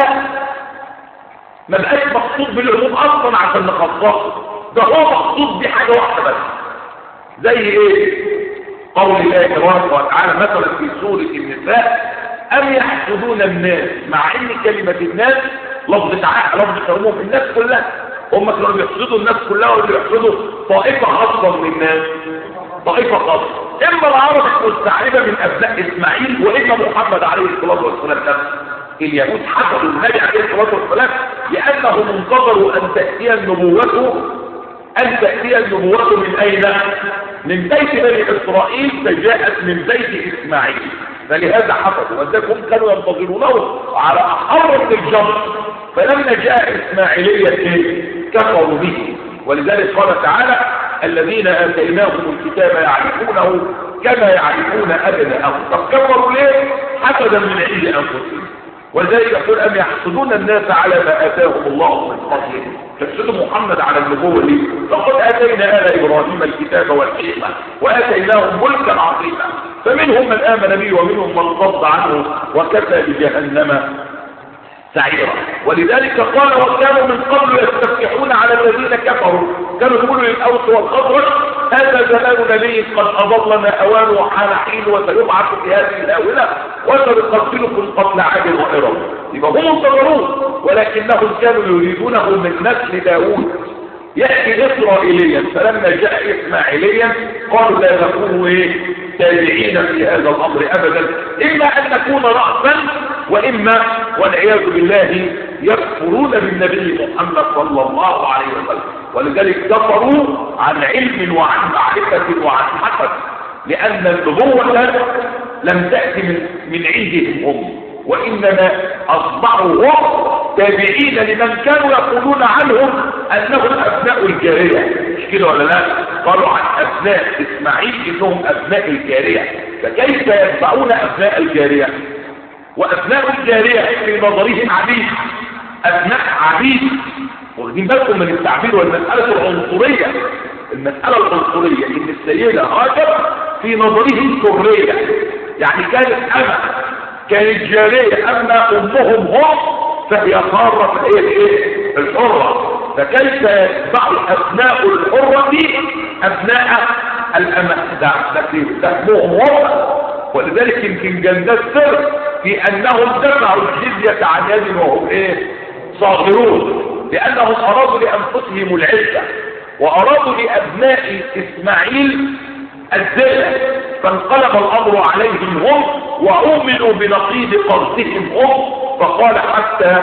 A: ما بقاش مقصود بالعموم اصلا عشان نخصصه ده هو مقصود بحاجة واحدة بس زي ايه قول الله تبارك وتعالى مثلا في سورة النساء ام يحسدون الناس مع ان كلمة الناس لفظة لفظة عموم الناس كلها هم كانوا بيحسدوا الناس كلها واللي بيحسدوا طائفة خاصة من الناس طائفة خاصة اما العرب المستعربة من ابناء اسماعيل واما محمد عليه الصلاة والسلام نفسه اليهود حسدوا النبي عليه الصلاة والسلام لانهم انتظروا ان تأتي النبوة ان تأتي النبوة من اين من بيت بني اسرائيل فجاءت من بيت اسماعيل فلهذا حفظوا وذلكم كانوا ينتظرونه على احر من الجمر فلما جاء اسماعيلية كفروا به ولذلك قال تعالى الذين اتيناهم الكتاب يعرفونه كما يعرفون ابناءهم طب كفروا ليه حسدا من عند انفسهم ولذلك يقول أم يحسدون الناس على ما آتاهم الله من فضله تحسد محمد على النبوة دي لقد آتينا آل إبراهيم الكتاب والحكمة وآتيناهم ملكا عظيما فمنهم من آمن به ومنهم من صد عنه وكفى بجهنم سعيرا ولذلك قال وكانوا من قبل يستفتحون على الذين كفروا كانوا يقولوا للأوس والخضرج هذا زمان نبي قد أضلنا أوان وحان حين وسيبعث في هذه الآونة وسنقتلكم قتل عاد وإرم يبقى هم انتظرون ولكنهم كانوا يريدونه من نسل داوود يأتي إسرائيليا فلما جاء إسماعيليا قالوا لا نكون إيه تابعين في هذا الأمر أبدا إما أن نكون رأسا وإما والعياذ بالله يكفرون بالنبي محمد صلى الله عليه وسلم ولذلك كفروا عن علم وعن معرفة وعن حسد لأن النبوة لم تأتي من, من عندهم هم وإنما أصبحوا هم تابعين لمن كانوا يقولون عنهم أنهم أبناء الجارية مش كده ولا لا قالوا عن أبناء إسماعيل إنهم أبناء الجارية فكيف يتبعون أبناء الجارية وأبناء الجارية في نظرهم عبيد أبناء عبيد واخدين بالكم من التعبير والمسألة العنصرية المسألة العنصرية إن السيدة هاجر في نظرهم سرية يعني كانت أمة كانت جارية أما أمهم هم فهي صارت هي الايه الحرة فكيف يتبع أبناء الحرة أبناء الأمة ده دمهم هم ولذلك يمكن جلدات سر في أنهم دفعوا الجزية عن يد وهم إيه صاغرون لأنهم أرادوا لأنفسهم العزة وأرادوا لأبناء إسماعيل الذلة فانقلب الأمر عليهم هم وأؤمنوا بنقيض قرصهم هم فقال حتى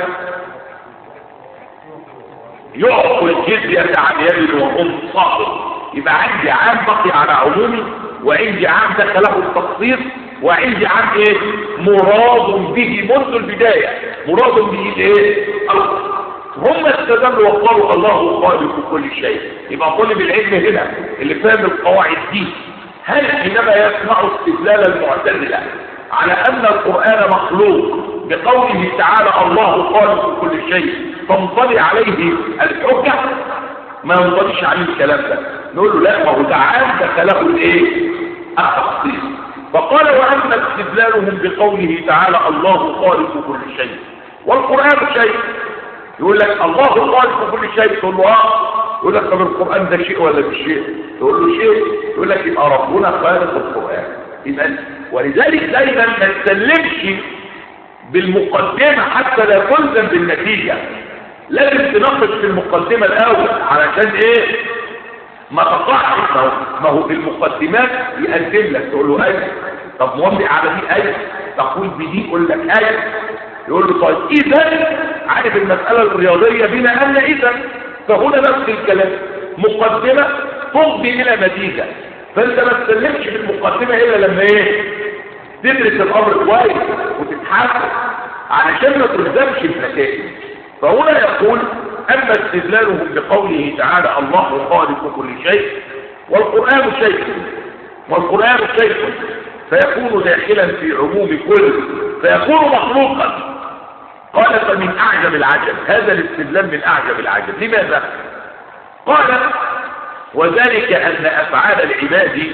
A: يعطوا الجزية عن يد وهم صاغر يبقى عندي عام بقي على عمومي وعندي عام دخله التقصير وعندي عام ايه مراد به منذ البداية مراد به ايه هم استدلوا وقالوا الله خالق كل شيء يبقى طالب العلم هنا اللي فاهم القواعد دي هل حينما يسمع استدلال المعتزله على ان القران مخلوق بقوله تعالى الله خالق كل شيء تنطلي عليه الحجه ما ينطليش عليه الكلام ده نقول له لا ما هو ده عام دخله الايه التخصيص فقال واما استدلالهم بقوله تعالى الله خالق كل شيء والقران شيء يقول لك الله خالق كل شيء تقول له اه يقول لك طب القران ده شيء ولا مش شيء تقول له شيء يقول لك يبقى ربنا خالق القران اذا ولذلك دايما ما تسلمش بالمقدمه حتى لا تلزم بالنتيجه لازم تناقش في المقدمه الاول علشان ايه ما تقعش ما هو في المقدمات يقدم لك تقول له ايه طب موافق على دي ايه تقول بدي يقول لك ايه يقول له طيب اذا عارف المسألة الرياضية بما ان اذا فهنا نفس الكلام مقدمة تفضي الى نتيجة فانت ما تسلمش في المقدمة الا لما ايه تدرس الامر كويس وتتحاسب علشان ما تلزمش النتائج فهنا يقول اما استدلالهم بقوله تعالى الله خالق كل شيء والقرآن شيء والقرآن شيء فيكون داخلا في عموم كل فيكون مخلوقا قال فمن أعجب العجب هذا الاستدلال من أعجب العجب لماذا؟ قال وذلك أن أفعال العباد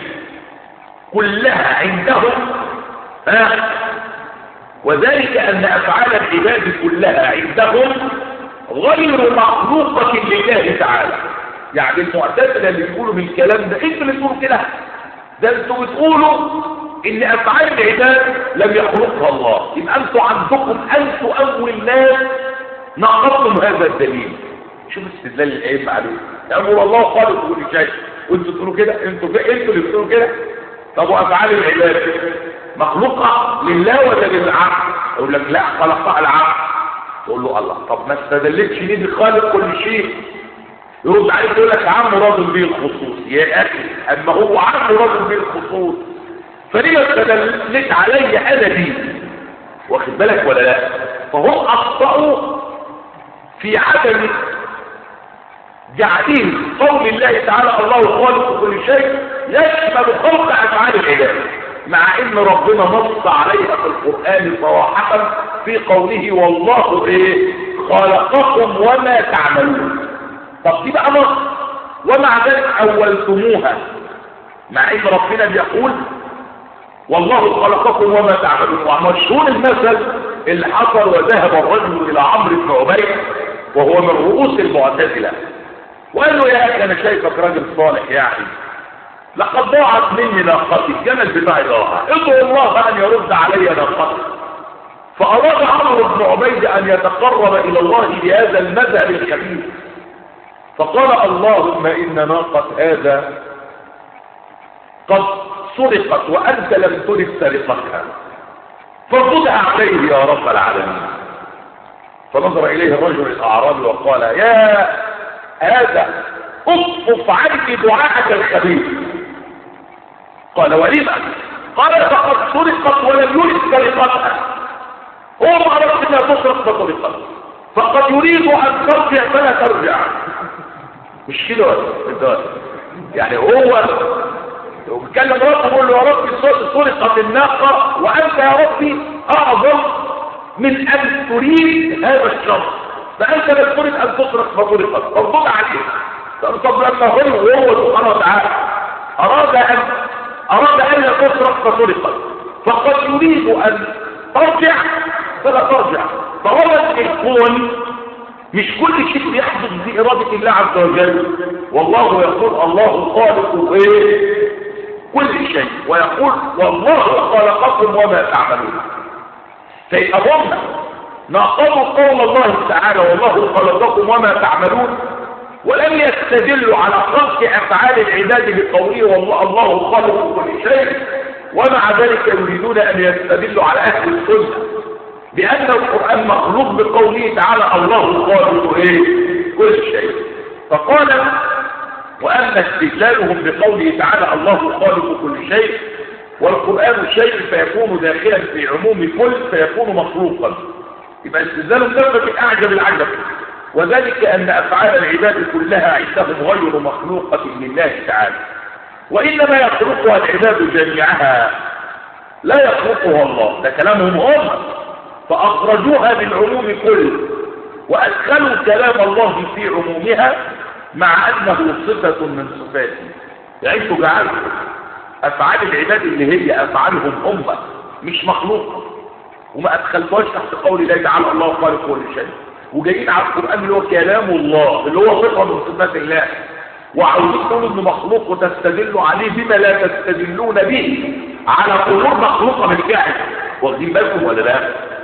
A: كلها عندهم ها وذلك أن أفعال العباد كلها عندهم غير مخلوقة لله تعالى يعني المعتزلة اللي بيقولوا بالكلام ده انتوا اللي بتقولوا كده ده انتوا بتقولوا ان افعال العباد لم يخلقها الله يبقى انتوا عندكم انتوا اول ناس نقضتم هذا الدليل شوف استدلال الائمه عليه يقول الله خالق كل شيء وانتوا تقولوا كده انتوا انتوا اللي بتقولوا كده طب وافعال العباد مخلوقه لله ولا للعبد يقول لك لا خلقها العبد تقول له الله طب ما استدلتش ليه بخالق كل شيء يرد عليك يقول لك عم مراد به الخصوص يا اخي اما هو عم مراد به الخصوص فليه استدلت علي انا دي واخد بالك ولا لا فهم اخطاوا في عدم جعلهم قول الله تعالى الله خالق كل شيء يشمل خلق افعال العباد مع ان ربنا نص عليها في القران صراحه في قوله والله ايه خلقكم وما تعملون طب دي بقى نص ومع ذلك اولتموها مع ان ربنا بيقول والله خلقكم وما تعملون ومشهور المثل اللي حصل وذهب الرجل الى عمرو بن عبيد وهو من رؤوس المعتزله وقال له يا اخي انا شايفك راجل صالح يعني لقد ضاعت مني ناقتي الجمل بتاعي ضاع ادعو الله ان يرد علي ناقتي فاراد عمرو بن عبيد ان يتقرب الى الله بهذا المذهب الخبيث فقال اللهم ان ناقه هذا قد سرقت وانت لم ترد سرقتها فردها عليه يا رب العالمين فنظر اليه الرجل الاعرابي وقال يا هذا اصفف عني دعاءك الخبيث قال ولما قال فقد سرقت ولم يرد سرقتها هو ما عرف انها تسرق فسرقت فقد يريد ان ترجع فلا ترجع مش كده ولا يعني هو وبيتكلم ربه بيقول له يا ربي سرقت الناقه وانت يا ربي اعظم من ان تريد هذا الشر فانت لا تريد ان تسرق فسرقت فردود عليه طب لما هو هو سبحانه وتعالى اراد ان اراد ان لا تسرق فسرقت فقد يريد ان ترجع فلا ترجع فهو الكون مش كل شيء بيحدث بإرادة الله عز وجل والله يقول الله خالق ايه كل شيء ويقول والله خلقكم وما تعملون فيبقى هم ناقضوا قول الله تعالى والله خلقكم وما تعملون ولم يستدلوا على خلق افعال العباد بقوله والله الله خالق كل شيء ومع ذلك يريدون ان يستدلوا على اهل السنه بان القران مخلوق بقوله تعالى الله خالق ايه كل شيء فقال واما استدلالهم بقوله تعالى الله خالق كل شيء والقران شيء فيكون داخلا في عموم كل فيكون مخلوقا يبقى استدلالهم ده من اعجب العجب وذلك ان افعال العباد كلها عندهم غير مخلوقه لله تعالى وانما يخلقها العباد جميعها لا يخلقها الله ده كلامهم هم فاخرجوها من عموم كل وادخلوا كلام الله في عمومها مع انه صفه من صفاته يعني انتوا جعلتوا افعال العباد اللي هي افعالهم هم مش مخلوقه وما ادخلتوهاش تحت قول الله تعالى الله خالق كل شيء وجايين على القران اللي هو كلام الله اللي هو صفه من صفات الله وعاوزين تقولوا انه مخلوق وتستدلوا عليه بما لا تستدلون به على امور مخلوقه بالفعل واخدين بالكم ولا لا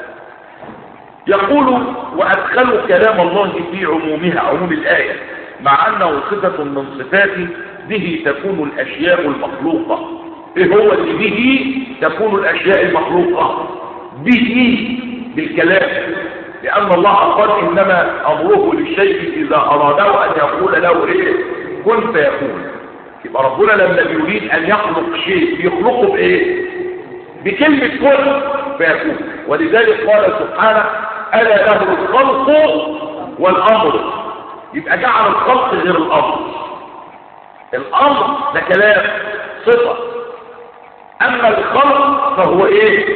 A: يقول وادخلوا كلام الله في عمومها عموم الايه مع انه صفه من صفاته به تكون الاشياء المخلوقه ايه هو اللي به تكون الاشياء المخلوقه به بالكلام لان الله قال انما امره للشيء اذا اراده ان يقول له ايه كن فيكون يبقى ربنا لما بيريد ان يخلق شيء بيخلقه بايه بكلمه كن فيكون ولذلك قال سبحانه الا له الخلق والامر يبقى جعل الخلق غير الامر الامر ده كلام صفه اما الخلق فهو ايه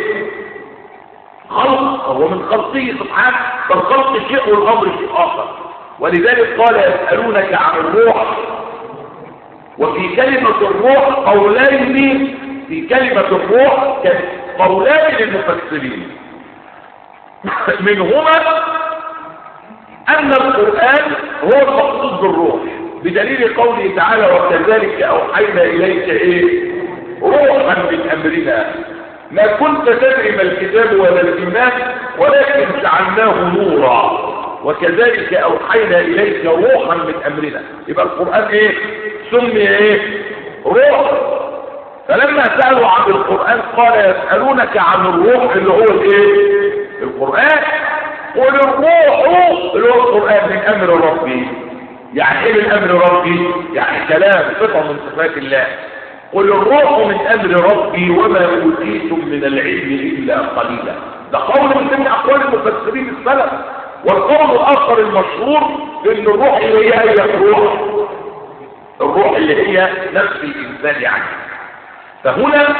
A: خلق هو من خلقه سبحانه فالخلق شيء والامر شيء اخر ولذلك قال يسالونك عن الروح وفي كلمه الروح قولين في كلمه الروح قولان للمفسرين منهما ان القران هو المقصود بالروح بدليل قوله تعالى وكذلك اوحينا اليك ايه روحا من امرنا ما كنت تدري ما الكتاب ولا الايمان ولكن جعلناه نورا وكذلك أوحينا إليك روحا من أمرنا يبقى القرآن إيه سمي إيه روح فلما سألوا عن القرآن قال يسألونك عن الروح اللي هو الإيه القرآن قل الروح اللي هو القرآن من أمر ربي يعني إيه من أمر ربي يعني كلام صفة من صفات الله قل الروح من أمر ربي وما أوتيتم من العلم إلا قليلا ده قول من أقوال المفسرين السلف والقول الآخر المشهور إن الروح اللي هي هي الروح الروح اللي هي نفس الإنسان يعني فهنا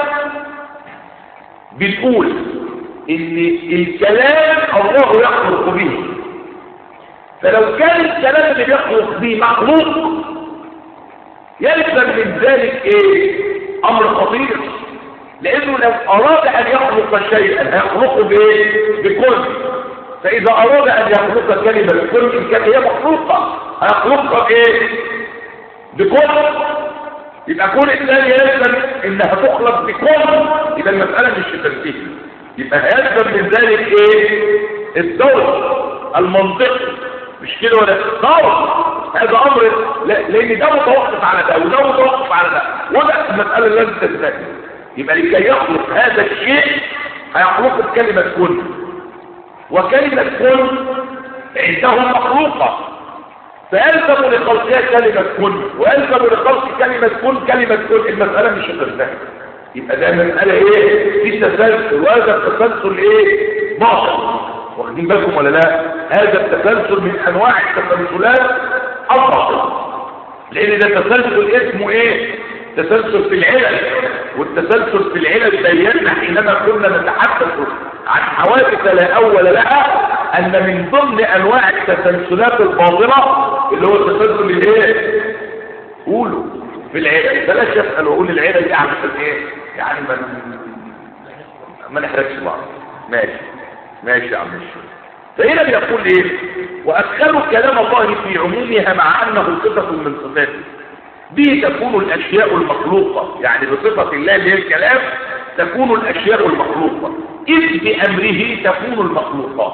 A: بنقول إن الكلام الله يخلق به فلو كان الكلام اللي بيخلق به مخلوق يلزم من ذلك ايه امر خطير لانه لو اراد ان يخلق شيئا هيخلقه بايه بكل فاذا اراد ان يخلق كلمه بكل كان هي مخلوقه هيخلقها بايه بكل يبقى كل انسان يلزم انها تخلق بكل يبقى المساله مش تنتهي يبقى هيلزم من ذلك ايه الدور المنطقي مش كده ولا دور هذا امر لان ده متوقف على ده وده متوقف على ده وده المساله اللي لازم تنتهي يبقى لكي يخلق هذا الشيء هيخلقه بكلمه كن وكلمه كن عندهم مخلوقه فيلزم لخلقها كلمه كن ويلزم لخلق كلمه كن كلمه كن المساله مش هتنتهي يبقى ده مساله ايه في تسلسل وهذا التسلسل ايه باطل واخدين بالكم ولا لا هذا التسلسل من انواع التسلسلات الباطل لان ده تسلسل اسمه ايه تسلسل في العلل والتسلسل في العلل بينا حينما كنا نتحدث عن حوادث لا اول لها ان من ضمن انواع التسلسلات الباطله اللي هو التسلسل الايه قولوا في العلل بلاش اسال واقول العلل دي عشان ايه يعني ما ما نحرجش بعض ماشي ماشي يا عم الشيخ فهنا بيقول ايه وادخلوا كلام الله في عمومها مع انه صفه من صفاته به تكون الاشياء المخلوقه يعني بصفه الله اللي هي الكلام تكون الاشياء المخلوقه اذ بامره تكون المخلوقات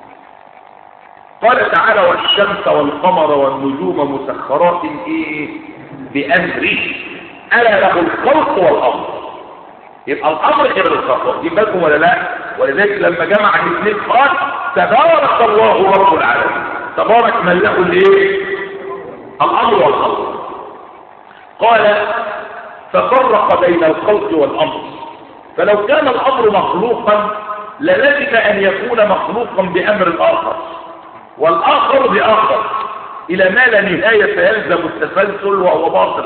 A: قال تعالى والشمس والقمر والنجوم مسخرات ايه بامره الا له الخلق والامر يبقى الامر غير الخلق دي بالكم ولا لا ولذلك لما جمع الاثنين قال تبارك الله رب العالمين تبارك من له الايه الامر والخلق قال ففرق بين الخلق والامر فلو كان الامر مخلوقا للزم ان يكون مخلوقا بامر اخر والاخر باخر الى ما لا نهايه يلزم التسلسل وهو باطل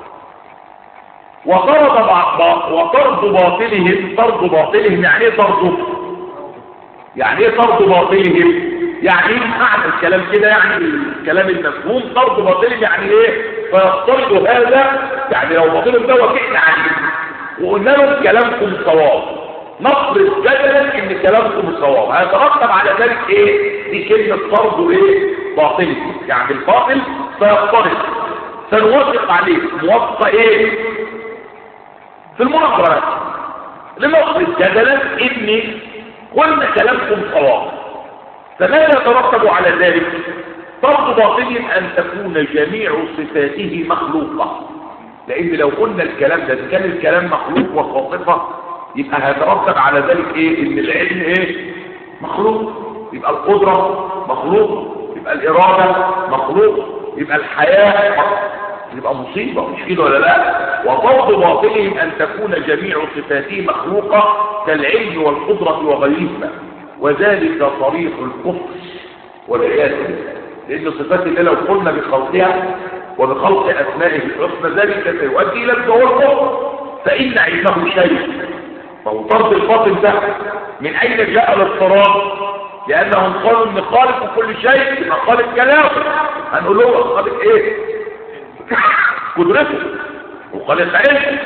A: وطرد وطرد باطلهم طرد باطلهم يعني ايه طرده يعني ايه طرد باطلهم يعني ايه معنى الكلام كده يعني الكلام المفهوم طرد باطلهم يعني ايه فيفترض هذا يعني لو باطلهم ده وكئنا عليه وقلنا لهم كلامكم صواب نفرض جدلا ان كلامكم صواب هيترتب على ذلك ايه دي كلمه طرد ايه باطل يعني الباطل فيفترض سنوافق عليه موافقه ايه في المناقرات لنفرض جدلا ان قلنا كلامكم صواب فماذا يترتب على ذلك طرد باطل ان تكون جميع صفاته مخلوقه لان لو قلنا الكلام ده كان الكلام مخلوق وخاطفه يبقى هيترتب على ذلك ايه ان العلم ايه مخلوق يبقى القدره مخلوق يبقى الاراده مخلوق يبقى الحياه مخلوق. يبقى مصيبة مش كده ولا لا وضرب باطلهم أن تكون جميع صفاته مخلوقة كالعلم والقدرة وغيرهما وذلك طريق الكفر والعياذ بالله لأن صفات الله لو قلنا بخلقها وبخلق أسمائه الحسنى ذلك سيؤدي إلى الكفر والكفر فإن علمه شيء فهو طرد الباطل ده من أين جاء الاضطراب لأنهم قالوا إن خالق كل شيء يبقى خالق كلامه هنقول له خالق إيه قدرته وخالق علم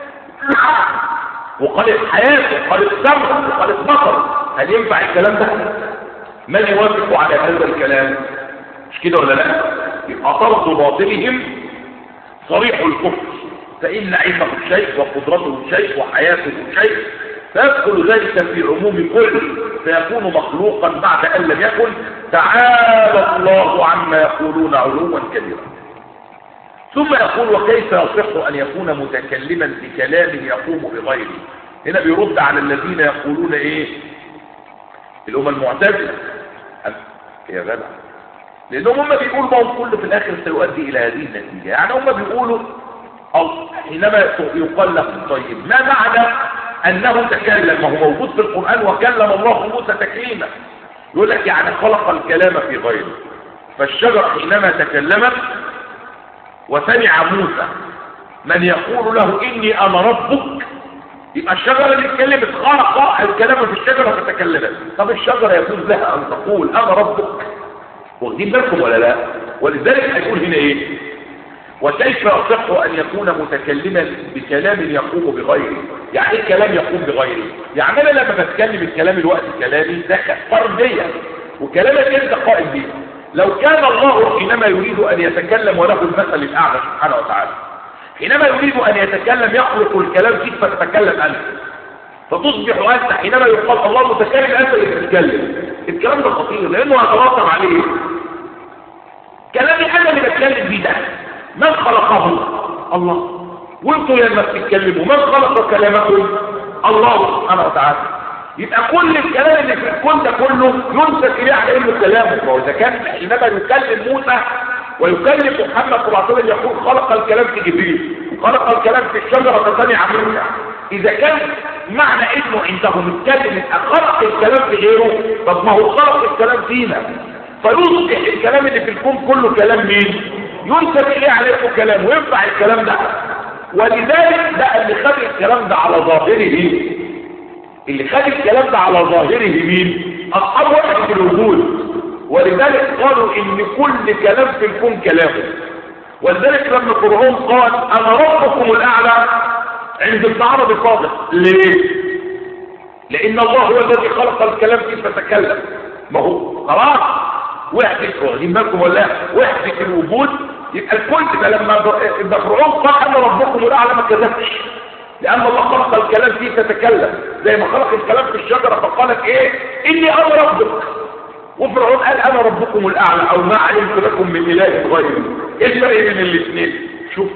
A: وخالق حياته وخالق سمع وخالق بصر هل ينفع الكلام ده من يوافق على هذا الكلام مش كده ولا لا يبقى طرد باطلهم صريح الكفر فإن علمه شيء وقدرته شيء وحياته شيء فيدخل ذلك في عموم كل فيكون مخلوقا بعد أن لم يكن تعالى الله عما يقولون علوا كبيرا ثم يقول وكيف يصح أن يكون متكلما بكلام يقوم بغيره هنا بيرد على الذين يقولون ايه الأمة المعتزلة يا جدع لأنهم هم بيقولوا ما هم كله في الآخر سيؤدي إلى هذه النتيجة يعني هم بيقولوا أو حينما يقال لهم طيب ما معنى أنه تكلم ما هو موجود في القرآن وكلم الله موسى تكليما يقول لك يعني خلق الكلام في غيره فالشجرة حينما تكلمت وسمع موسى من يقول له إني أنا ربك يبقى الشجرة اللي اتكلمت خلق الكلام في الشجرة فتكلمت طب الشجرة يجوز لها أن تقول أنا ربك واخدين بالكم ولا لا ولذلك هيقول هنا ايه وكيف يصح ان يكون متكلما بكلام يقوم بغيره يعني ايه كلام يقوم بغيره يعني انا لما بتكلم الكلام الوقت كلامي ده فرديا وكلامك انت قائم به لو كان الله حينما يريد ان يتكلم وله المثل الاعلى سبحانه وتعالى حينما يريد ان يتكلم يخلق الكلام فيك فتتكلم انت فتصبح انت حينما يقال الله متكلم انت اللي تتكلم الكلام ده خطير لانه هيترتب عليه كلامي انا اللي بتكلم بيه ده من خلقه الله وانتوا لما بتتكلموا من خلق كلامكم الله سبحانه وتعالى يبقى كل الكلام اللي في الكون ده كله ينسب اليه على انه كلامه واذا كان حينما يكلم موسى ويكلم محمد صلى الله عليه وسلم يقول خلق الكلام في جبريل خلق الكلام في الشجره فسمع موسى اذا كان معنى انه عندهم الكلم خلق الكلام في غيره طب ما هو خلق الكلام فينا فيصبح الكلام اللي في الكون كله كلام مين ينسب اليه عليه كلام وينفع الكلام ده ولذلك ده اللي خد الكلام ده على ظاهره اللي خد الكلام ده على ظاهره مين اصحاب وحده الوجود ولذلك قالوا ان كل كلام في الكون كلامه ولذلك لما فرعون قال انا ربكم الاعلى عند ابن عربي صادق ليه لان الله هو الذي خلق الكلام فيه فتكلم ما هو خلاص وحدة واخدين بالكم ولا وحدة الوجود يبقى الكل ده لما ابن فرعون قال انا ربكم الاعلى ما كذبش لان الله خلق الكلام فيه تتكلم زي ما خلق الكلام في الشجره فقالت ايه اني انا ربك وفرعون قال انا ربكم الاعلى او ما علمت لكم من اله غيري ايه الفرق بين الاثنين شوف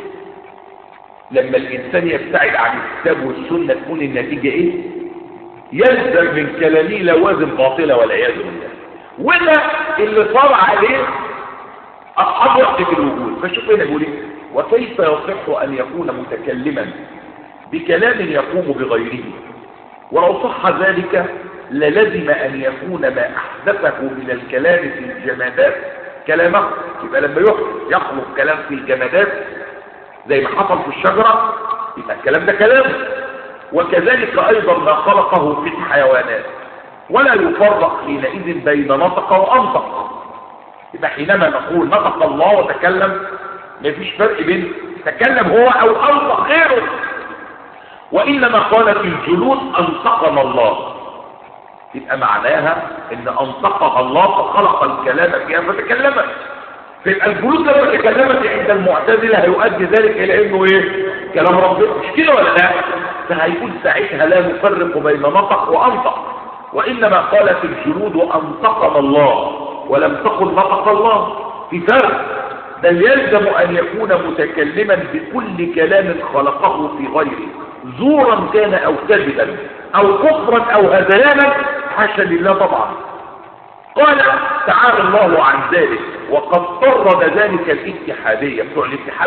A: لما الانسان يبتعد عن الكتاب والسنه تكون النتيجه ايه يلزم من كلامه لوازم باطله والعياذ بالله وده اللي صار عليه اصحاب وحده الوجود فشوف هنا بيقول ايه وكيف يصح ان يكون متكلما بكلام يقوم بغيره ولو صح ذلك للزم أن يكون ما أحدثه من الكلام في الجمادات كلامه يبقى لما يخلق كلام في الجمادات زي ما حصل في الشجرة يبقى الكلام ده كلام وكذلك أيضا ما خلقه في الحيوانات ولا يفرق حينئذ بين نطق وأنطق يبقى حينما نقول نطق الله وتكلم مفيش فرق بين تكلم هو أو أنطق غيره وإنما قالت الجلود أنطقنا الله يبقى معناها ان انطقها الله فخلق الكلام فيها فتكلمت فيبقى الجلود لما تكلمت عند المعتزله هيؤدي ذلك الى انه ايه كلام ربنا مش كده ولا لا فهيكون ساعتها لا نفرق بين نطق وانطق وانما قالت الجلود انطقنا الله ولم تقل نطق الله في فرق بل يلزم ان يكون متكلما بكل كلام خلقه في غيره زورا كان او كذبا او كفرا او هذيانا حاشا لله طبعا قال تعالى الله عن ذلك وقد طرد ذلك الاتحادية بتوع الاتحاد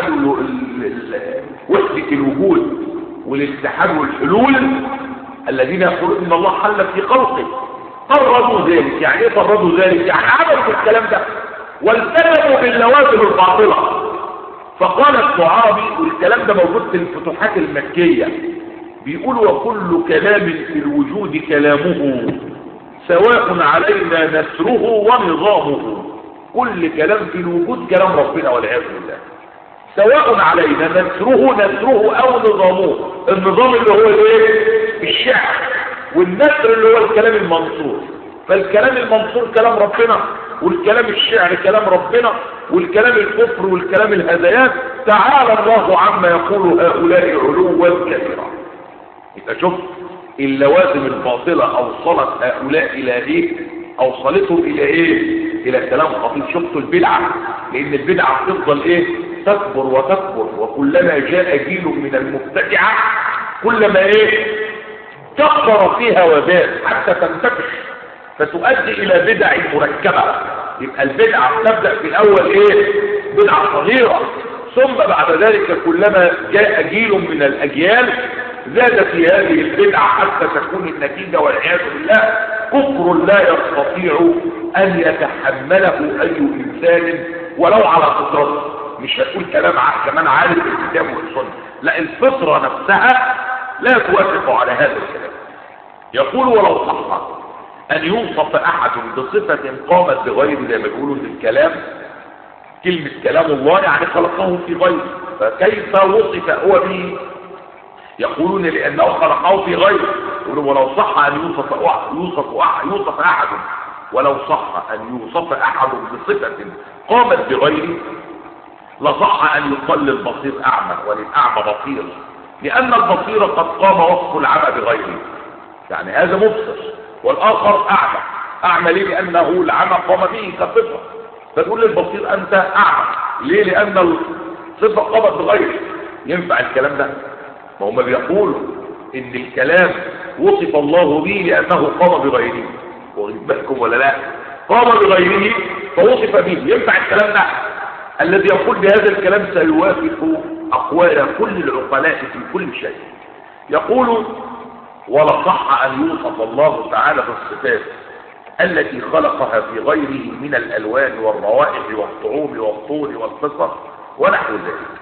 A: وحدة الوجود والاتحاد والحلول الذين يقولون ان الله حل في خلقه طردوا ذلك يعني ايه طردوا ذلك يعني عملوا الكلام ده والتزموا باللوازم الباطلة فقال الصعابي والكلام ده موجود في الفتوحات المكية بيقول وكل كلام في الوجود كلامه سواء علينا نسره ونظامه كل كلام في الوجود كلام ربنا والعياذ بالله سواء علينا نسره نسره او نظامه النظام اللي هو الايه الشعر والنسر اللي هو الكلام المنصور فالكلام المنصور كلام ربنا والكلام الشعر كلام ربنا والكلام الكفر والكلام الهذيان تعالى الله عما يقول هؤلاء علوا كثيرا يبقى شوف اللوازم الباطلة اوصلت هؤلاء الى ايه اوصلتهم الى ايه الى كلام خطير شفتوا البدعة لان البدعة بتفضل ايه تكبر وتكبر وكلما جاء جيل من المبتدعة كلما ايه كبر فيها وبال حتى تنتفش فتؤدي الى بدع مركبة يبقى البدعة تبدأ في الاول ايه بدعة صغيرة ثم بعد ذلك كلما جاء جيل من الاجيال زاد في هذه البدعة حتى تكون النتيجة والعياذ بالله كفر لا يستطيع ان يتحمله اي انسان ولو على فطرته مش هتقول كلام كمان عالم الكتاب والسنة لا الفطرة نفسها لا توافق على هذا الكلام يقول ولو صح ان يوصف احد بصفة قامت بغير زي ما بيقولوا في الكلام كلمة كلام الله يعني خلقه في غيره فكيف وصف هو به يقولون لانه خلقه في غيره يقولون ولو صح ان يوصف يوصف يوصف احد ولو صح ان يوصف احد بصفة قامت بغيره لصح ان يقل البصير اعمى وللاعمى بصير لان البصير قد قام وصف العمى بغيره يعني هذا مبصر والاخر اعمى اعمى ليه لانه العمى قام به كصفه فتقول للبصير انت اعمى ليه لان الصفه قامت بغيره ينفع الكلام ده ما هم بيقولوا ان الكلام وصف الله به لانه قام بغيره واخد بالكم ولا لا قام بغيره فوصف به ينفع الكلام ده الذي يقول بهذا الكلام سيوافق اقوال كل العقلاء في كل شيء يقول ولا صح ان يوصف الله تعالى بالصفات التي خلقها في غيره من الالوان والروائح والطعوم والطول والقصر ونحو ذلك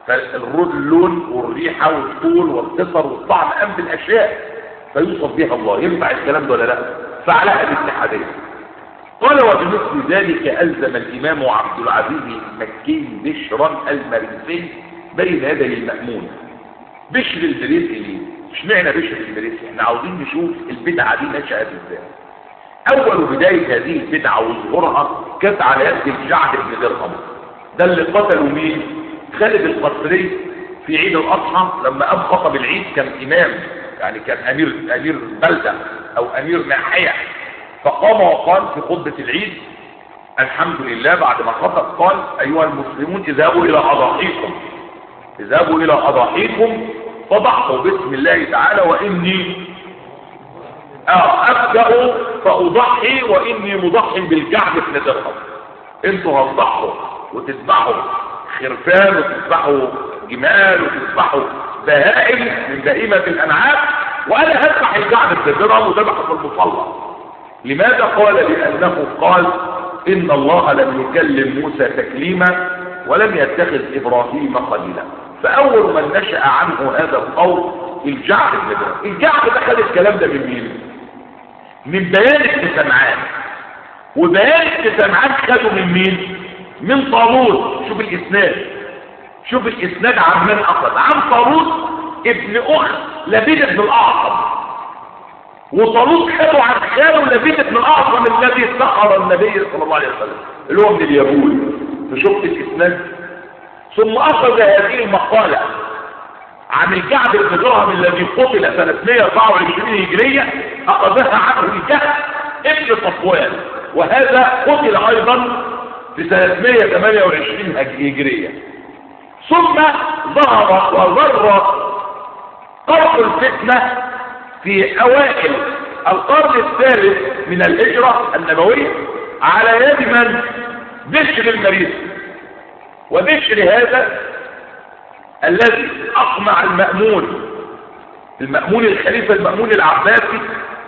A: فاللون والريحه والطول والقصر والطعم ام بالاشياء فيوصف بها الله ينفع الكلام ده ولا لا فعلها الاتحاديه قال وبمثل ذلك ألزم الإمام عبد العزيز المكي بشرا المريسي بين يدي المأمون بشر المريسي ليه؟ اشمعنى بشر المريسي؟ احنا عاوزين نشوف البدعة دي نشأت ازاي أول بداية هذه البدعة وظهورها كانت على يد الجعد بن درهم ده اللي قتلوا مين؟ خالد القصري في عيد الأضحى لما قام خطب العيد كان إمام يعني كان أمير أمير بلدة أو أمير ناحية فقام وقال في خطبة العيد الحمد لله بعد ما خطب قال أيها المسلمون اذهبوا إلى أضاحيكم اذهبوا إلى أضاحيكم فضحوا باسم الله تعالى وإني أبدأ فأضحي وإني مضحي بالكعب بن درهم انتوا هتضحوا وتذبحوا خرفان وتذبحوا جمال وتذبحوا بهائم من بهيمة الأنعام وأنا هذبح الكعب بن درهم وذبحه في المصلى لماذا قال لأنه قال إن الله لم يكلم موسى تكليما ولم يتخذ إبراهيم خليلا فأول من نشأ عنه هذا القول الجعد بن درهم الجعد ده خد الكلام ده من مين من بيان ابن سمعان وبيان ابن سمعان خده من مين من طالوت شوف الاسناد شوف الاسناد عن من اخذ عن طالوت ابن اخت لبيد بن الاعظم وطالوت خده عن خاله لبيد بن الاعظم الذي سخر النبي صلى الله عليه وسلم اللي هو من اليهود فشفت الاسناد ثم اخذ هذه المقاله عن الكعب بن درهم الذي قتل سنة 124 هجرية أخذها عنه الكهف ابن صفوان وهذا قتل أيضا في سنة 128 هجرية ثم ظهر وظر قرق الفتنة في أوائل القرن الثالث من الهجرة النبوية على يد من؟ بشر المريض وبشر هذا الذي اقمع المأمون المأمون الخليفة المأمون العباسي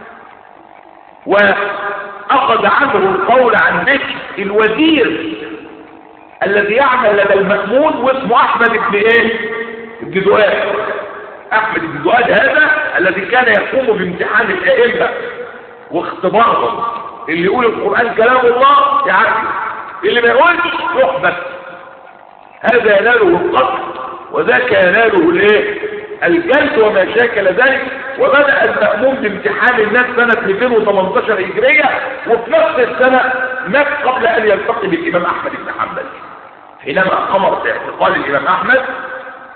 A: واخذ عنه القول عن بكر الوزير الذي يعمل لدى المأمون واسمه احمد بن ايه بن دؤاد احمد بن دؤاد هذا الذي كان يقوم بامتحان الائمة واختبارهم اللي يقول القرآن كلام الله يعرف اللي ما يقولش يحبس هذا يناله القتل وذاك يناله الايه الجلد وما شاكل ذلك وبدأ المأمون بامتحان الناس سنة 218 هجرية وفي نفس السنة مات قبل أن يلتقي بالإمام أحمد بن حنبل حينما أمر باعتقال الإمام أحمد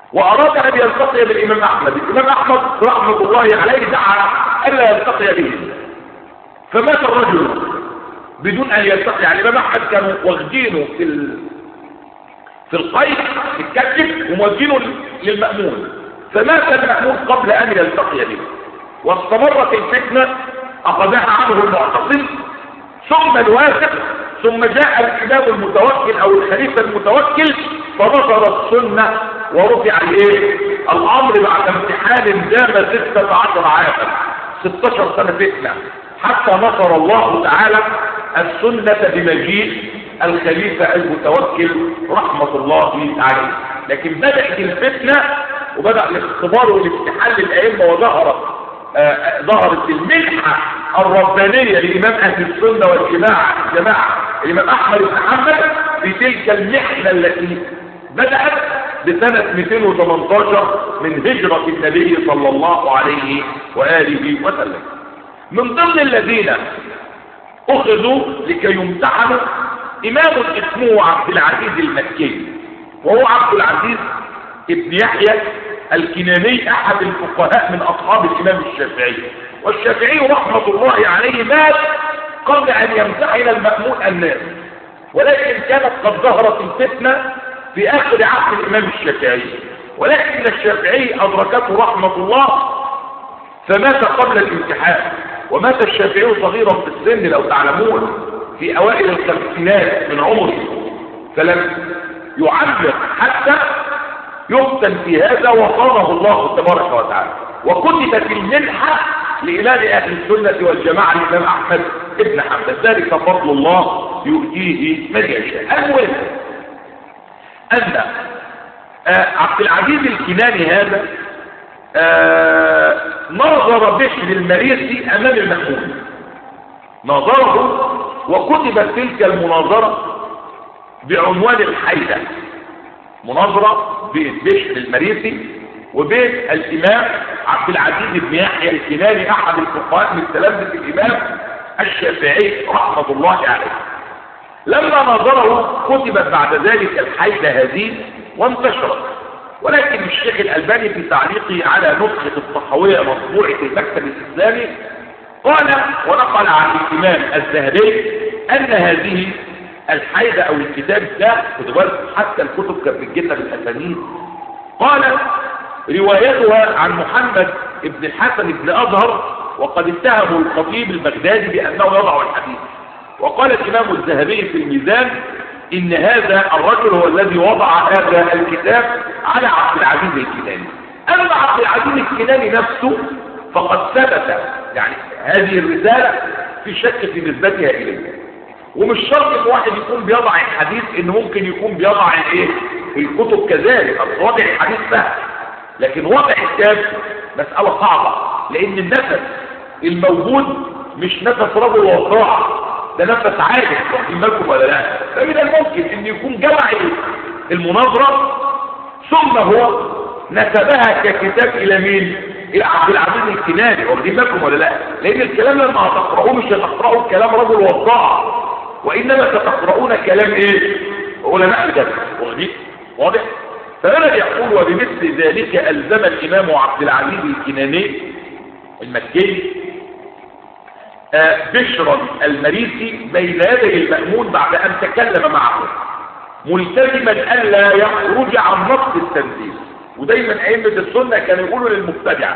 A: وأراد أن يلتقي بالإمام أحمد الإمام أحمد رحمة الله عليه دعا ألا يلتقي به فمات الرجل بدون أن يلتقي يعني الإمام أحمد كانوا واخدينه في ال... في القيد في الكتف وموجينه للمأمون فمات المأمون قبل أن يلتقي به واستمرت الفتنة أخذها عنه المعتصم ثم الواثق ثم جاء الإمام المتوكل أو الخليفة المتوكل فنظر السنة ورفع الايه الأمر بعد امتحان دام 16 عاما 16 سنة فتنة حتى نصر الله تعالى السنة بمجيء الخليفة المتوكل رحمة الله عليه لكن بدأت الفتنة وبدأ الاختبار والامتحان للأئمة وظهرت آه ظهرت المنحة الربانية لإمام أهل السنة والجماعة الجماعة الإمام أحمد بن حنبل في تلك المحنة التي بدأت بسنة 218 من هجرة النبي صلى الله عليه وآله وسلم من ضمن الذين أخذوا لكي يمتحنوا إمام اسمه عبد العزيز المكي وهو عبد العزيز ابن يحيى الكناني أحد الفقهاء من أصحاب الإمام الشافعي والشافعي رحمة الله عليه مات قبل أن يمتحن المأمون الناس ولكن كانت قد ظهرت الفتنة في آخر عهد الإمام الشافعي ولكن الشافعي أدركته رحمة الله فمات قبل الامتحان ومات الشافعي صغيرا في السن لو تعلمون في أوائل الخمسينات من عمره فلم يعمر حتى يفتن في هذا وصانه الله تبارك وتعالى وكتبت المنحة لإمام أهل السنة والجماعة الإمام أحمد ابن حمد ذلك فضل الله يؤتيه من يشاء المهم أن آه عبد العزيز الكناني هذا آه نظر بشر المريسي أمام المأمون نظره وكتبت تلك المناظرة بعنوان الحيدة مناظرة بين بشر المريسي وبين الإمام عبد العزيز بن يحيى الكناني أحد الفقهاء من تلامذة الإمام الشافعي رحمة الله عليه لما نظره كتبت بعد ذلك الحيدة هذه وانتشرت ولكن الشيخ الألباني في تعليقه على نسخة الصحوية مطبوعة المكتب الإسلامي قال ونقل عن الإمام الذهبي أن هذه الحيدة أو الكتاب ده حتى الكتب كانت بتجيلنا بالأسانيد قال روايتها عن محمد بن الحسن بن أزهر وقد اتهموا الخطيب البغدادي بأنه يضع الحديث وقال الإمام الذهبي في الميزان إن هذا الرجل هو الذي وضع هذا الكتاب على عبد العزيز الكناني أما عبد العزيز الكناني نفسه فقد ثبت يعني هذه الرسالة في شك في نسبتها إليه ومش شرط ان واحد يكون بيضع الحديث ان ممكن يكون بيضع الايه الكتب كذلك اصل وضع الحديث سهل لكن وضع الكتاب مسألة صعبة لان النفس الموجود مش نفس رجل وقاع ده نفس عادي واخدين بالكم ولا لا فمن الممكن ان يكون جمع المناظرة ثم هو نسبها ككتاب الى مين الى عبد العزيز الكناني واخدين بالكم ولا لا لان الكلام لما هتقرأوه مش هتقرأوا كلام رجل وقاع وانما ستقرؤون كلام ايه علماء الجنة واخدين واضح فهنا يقول وبمثل ذلك ألزم الإمام عبد العزيز الكناني المكي آه بشرا المريسي بين يدي المأمون بعد أن تكلم معه ملتزما ألا يخرج عن نص التنزيل ودايما أئمة السنة كانوا يقولوا للمبتدع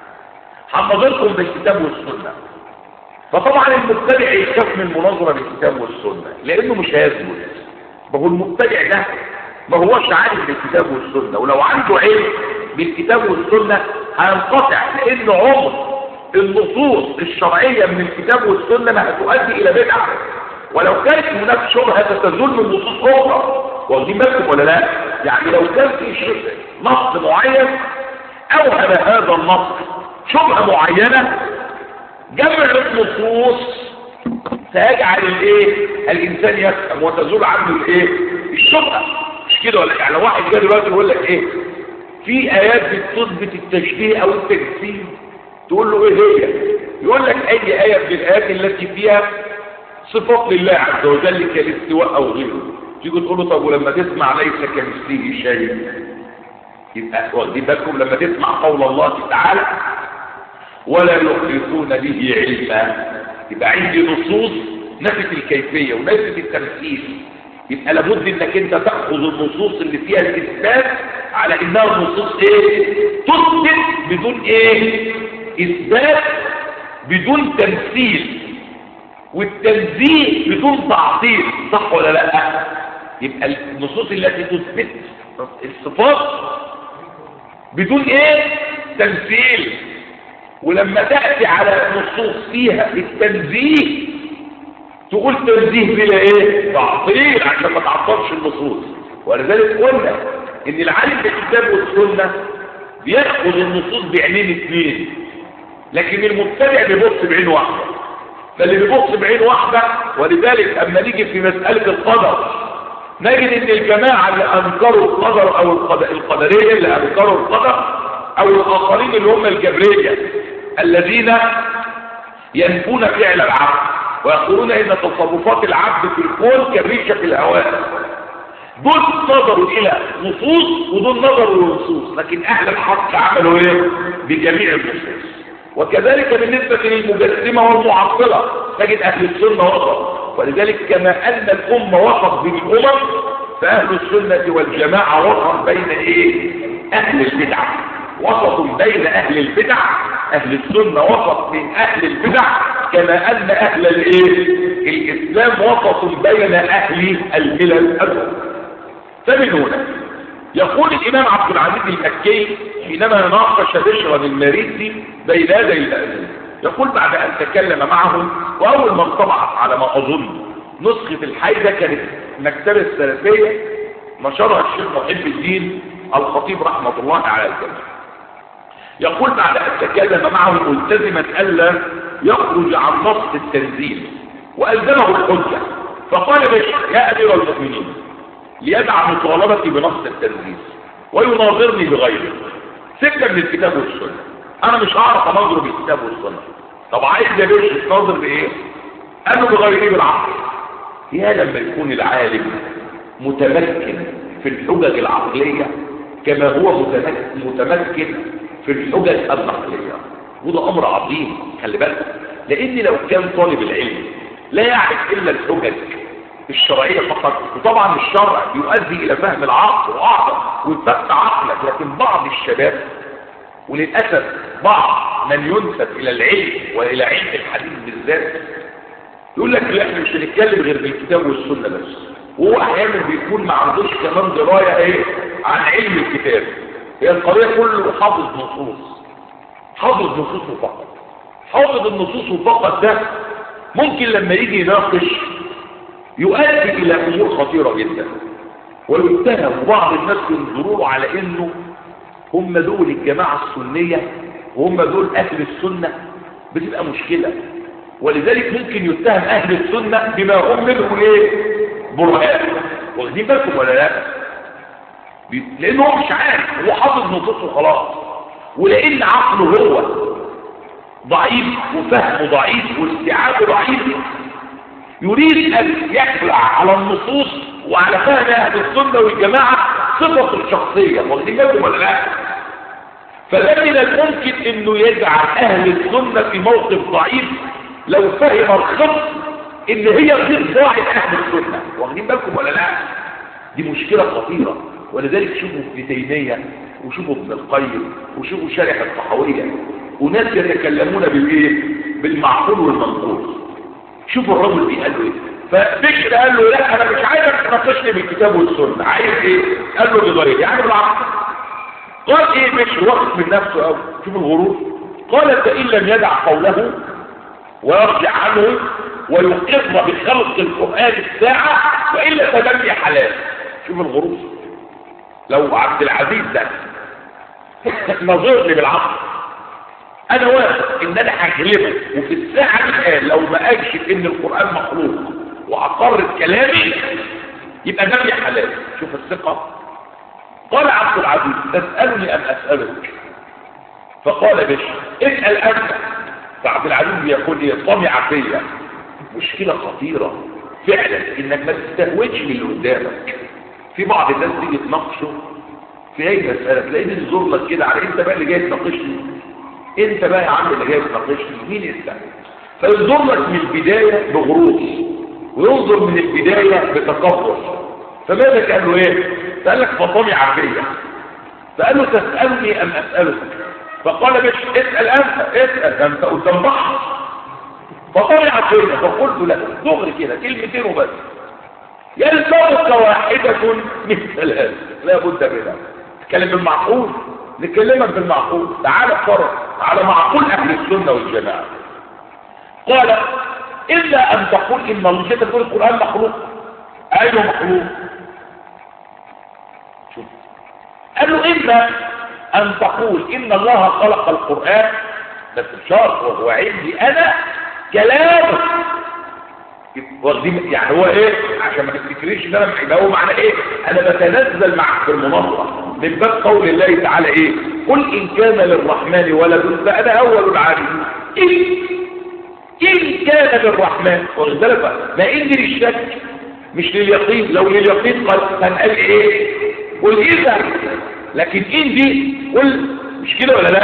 A: حفظلكم بالكتاب والسنة فطبعا المبتدع يخاف من المناظرة بالكتاب والسنة لأنه مش هيثبت ما هو المبتدع ده ما هوش عارف بالكتاب والسنة ولو عنده علم بالكتاب والسنة هينقطع لأن عمر النصوص الشرعية من الكتاب والسنة ما هتؤدي إلى بدعة ولو كانت هناك شبهة تتزول من نصوص أخرى واخدين بالكم ولا لا؟ يعني لو كان في نص معين أوهم هذا النص شبهة معينة جمع النصوص سيجعل الايه الانسان يفهم وتزول عنه الايه الشبهه مش كده ولا يعني لو واحد جه دلوقتي يقول لك ايه في ايات بتثبت التشبيه او التجسيم تقول له ايه هي يقول لك اي ايه من الايات التي فيها صفات لله عز وجل كالاستواء او غيره تيجي تقول له طب ولما تسمع ليس كمثله شيء يبقى واخدين بالكم لما تسمع قول الله تعالى ولا يخلصون به علما يبقى عندي نصوص نفت الكيفية ونفت التمثيل يبقى لابد انك انت تأخذ النصوص اللي فيها الاثبات على انها نصوص ايه تثبت بدون ايه اثبات بدون تمثيل والتنزيه بدون تعطيل صح ولا لا يبقى النصوص التي تثبت الصفات بدون ايه تمثيل ولما تأتي على نصوص فيها التنزيه تقول تنزيه بلا ايه تعطيل عشان ما تعطلش النصوص ولذلك قلنا ان العالم بالكتاب والسنه بياخذ النصوص بعينين اثنين لكن المبتدع بيبص بعين واحده فاللي بيبص بعين واحده ولذلك اما نيجي في مساله القدر نجد ان الجماعه اللي انكروا القدر او القدريه اللي انكروا القدر او الاخرين اللي هم الجبريه الذين ينفون فعل العبد ويقولون ان تصرفات العبد في الكون كالريشه في الهواء دول نظروا الى نصوص ودول نظروا لنصوص لكن اهل الحق عملوا ايه بجميع النصوص وكذلك بالنسبة للمجسمة والمعطلة تجد اهل السنة وسط ولذلك كما ان الامة وسط بين الامم فاهل السنة والجماعة وسط بين ايه اهل البدع وسط بين اهل البدع اهل السنة وسط من اهل البدع كما ان اهل الايه الاسلام وسط بين اهل الملل الاخرى فمن هنا يقول الامام عبد العزيز المكي حينما ناقش بشرا المريسي بين يدي المأذون يقول بعد ان تكلم معه واول ما انطبعت على ما اظن نسخة الحيدة كانت مكتبة السلفية نشرها الشيخ محب الدين الخطيب رحمة الله على الجميع يقول بعد ان تكلم معه ملتزما الا يخرج عن نص التنزيل والزمه الحجة فقال بشر يا امير المؤمنين ليدع مطالبتي بنص التنزيل ويناظرني بغيره سكة من الكتاب والسنة انا مش هعرف اناظره بالكتاب والسنة طب عايز يا باشا تناظر بايه قال له بغيره بالعقل يا لما يكون العالم متمكن في الحجج العقلية كما هو متمكن في الحجج النقلية وده امر عظيم خلي بالك لان لو كان طالب العلم لا يعرف الا الحجج الشرعية فقط وطبعا الشرع يؤدي الى فهم العقل واعظم ويفتح عقلك لكن بعض الشباب وللأسف بعض من ينسب الى العلم والى علم الحديث بالذات يقول لك لا احنا مش هنتكلم غير بالكتاب والسنة بس وهو احيانا بيكون ما عندوش كمان دراية ايه عن علم الكتاب هي القضية كله حافظ نصوص حافظ نصوصه فقط حافظ النصوص فقط ده ممكن لما يجي يناقش يؤدي الى امور خطيرة جدا ويتهم بعض الناس ينظروا على انه هم دول الجماعة السنية وهم دول اهل السنة بتبقى مشكلة ولذلك ممكن يتهم اهل السنة بما هم منه ايه برهان واخدين بالكم ولا لا لانه هو مش عارف هو حافظ نصوصه خلاص ولان عقله هو ضعيف وفهمه ضعيف واستيعابه ضعيف يريد ان يخلع على النصوص وعلى فهم اهل السنه والجماعه صفه الشخصيه واخدين بالكم ولا لا فده من الممكن انه يجعل اهل السنه في موقف ضعيف لو فهم الخط ان هي غير ضاعت اهل السنه واخدين بالكم ولا لا دي مشكله خطيره ولذلك شوفوا ابن تيميه وشوفوا ابن القيم وشوفوا شارح الطحاويه وناس يتكلمون بالايه بالمعقول والمنقول شوفوا الرجل دي قال له ايه فبشر قال له لا انا مش عايزك تناقشني بالكتاب والسنه عايز ايه قال له بضريب يعني بالعقل قال ايه بشر واخد من نفسه قوي شوف الغرور قال فان لم يدع قوله ويرجع عنه ويقر بخلق القران الساعه والا فدم حلال شوف الغرور لو عبد العزيز ده نظرني بالعقل انا واثق ان انا هغلبك وفي الساعه دي قال لو ما اكشف ان القران مخلوق واقر بكلامي يبقى دمي حلال شوف الثقه قال عبد العزيز تسالني ام اسالك فقال بشر اسال انت فعبد العزيز يقول لي طمع فيا مشكله خطيره فعلا انك ما تستهوتش من اللي قدامك في بعض الناس تيجي تناقشه في اي مساله تلاقيني يزور لك كده على انت بقى اللي جاي تناقشني انت بقى يا عم اللي جاي تناقشني مين انت فينظر لك من البدايه بغروض وينظر من البدايه بتكبر فماذا كان له ايه فقال لك فطمي عافيه فقال له تسالني ام اسالك فقال مش اسال انت اسال انت قدام بحر فطمي عافيه فقلت له دغري كده كلمتين وبس يلزمك واحدة من ثلاث لا بد منها تتكلم بالمعقول نكلمك بالمعقول تعال اتفرج على معقول اهل السنة والجماعة قال الا ان تقول ان الله تقول القرآن مخلوق ايوه مخلوق شوف قال له اما ان تقول ان الله خلق القرآن بس بشرط وهو عندي انا كلامه واخدين يعني هو ايه عشان ما تفتكريش ان انا يبقى هو معنى ايه انا بتنزل معك في المناظره من باب قول الله تعالى ايه قل ان كان للرحمن ولد فانا اول العابدين إن, ان كان للرحمن واخد بالك ما ان للشك مش لليقين لو لليقين قال هنقال ايه قل اذا لكن ان دي قل مش كده ولا لا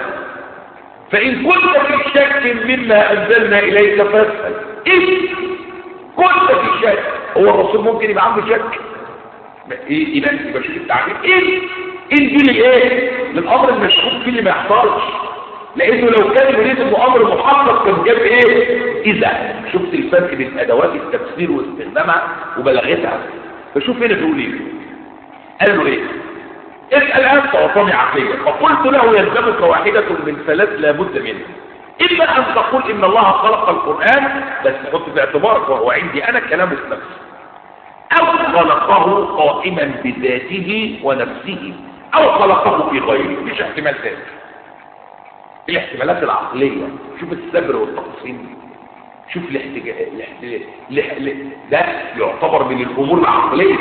A: فان كنت في شك مما انزلنا اليك فاسال إن كنت في شك هو الرسول ممكن يبقى عنده شك يبقى يبقى شوف التعبير ايه ان دي للايه للامر المشكوك فيه اللي ما يحصلش لانه لو كان يريد انه امر محقق كان جاب ايه اذا شفت الفرق بين ادوات التفسير واستخدامها وبلاغتها فشوف هنا بيقول ايه قال له ايه اسال انت وطني عقليه فقلت له يلزمك واحده من ثلاث لابد منها إما أن تقول إن الله خلق القرآن بس حط في اعتبارك وهو عندي أنا كلامه في نفسي أو خلقه قائما بذاته ونفسه أو خلقه في غيره مش احتمال ثاني الاحتمالات العقلية شوف السبر والتقسيم شوف الاحتجاج ده يعتبر من الأمور العقلية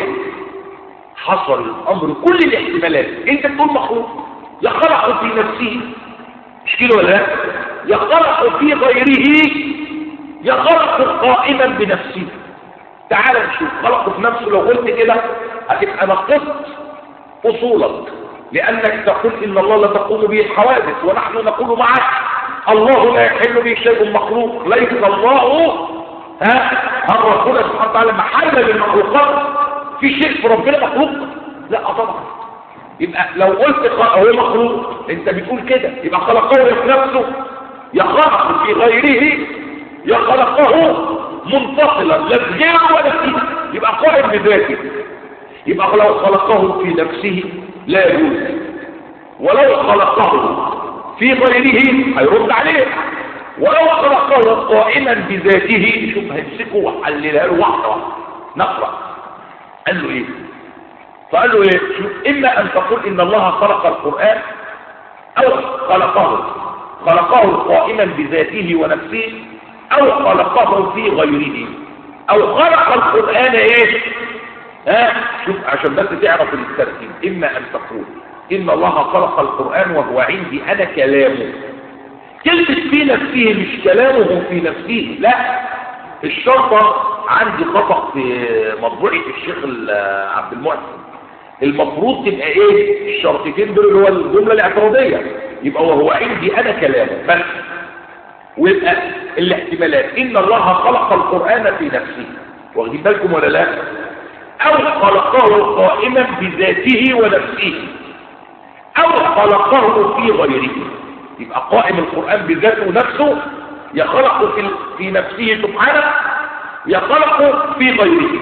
A: حصل الأمر كل الاحتمالات انت تقول مخلوق يخلق في نفسه مش كده ولا لا يخلق في غيره يخلق قائما بنفسه تعال نشوف خلقه في نفسه لو قلت كده هتبقى نقصت اصولك لانك تقول ان الله لا تقوم به الحوادث ونحن نقول معك الله لا يحل به شيء مخلوق ليس الله ها الرسول سبحانه وتعالى محل للمخلوقات في شيء في ربنا مخلوق لا طبعا يبقى لو قلت هو مخلوق انت بتقول كده يبقى خلقه في نفسه يخلق في غيره يخلقه منفصلا لا في غيره ولا فيه يبقى قائم بذاته يبقى لو خلقه في نفسه لا يجوز ولو خلقه في غيره هيرد عليه ولو خلقه قائما بذاته شوف هيمسكه وحللها له واحده واحده نقرا قال له ايه فقال له ايه شوف اما ان تقول ان الله خلق القران او خلقه خلقه قائما بذاته ونفسه او خلقه في غيره او خلق القرآن ايه ها شوف عشان بس تعرف الترتيب اما ان تقول ان الله خلق القرآن وهو عندي انا كلامه كلمة في نفسه مش كلامه في نفسه لا الشرطة عندي خطأ في مطبوعة الشيخ عبد المحسن المفروض تبقى ايه الشرطتين دول اللي هو الجملة الاعتراضية يبقى وهو عندي انا كلامه بس ويبقى الاحتمالات ان الله خلق القرآن في نفسه واخدين بالكم ولا لا او خلقه قائما بذاته ونفسه او خلقه في غيره يبقى قائم القرآن بذاته ونفسه يخلق في, في نفسه سبحانه يخلق في غيره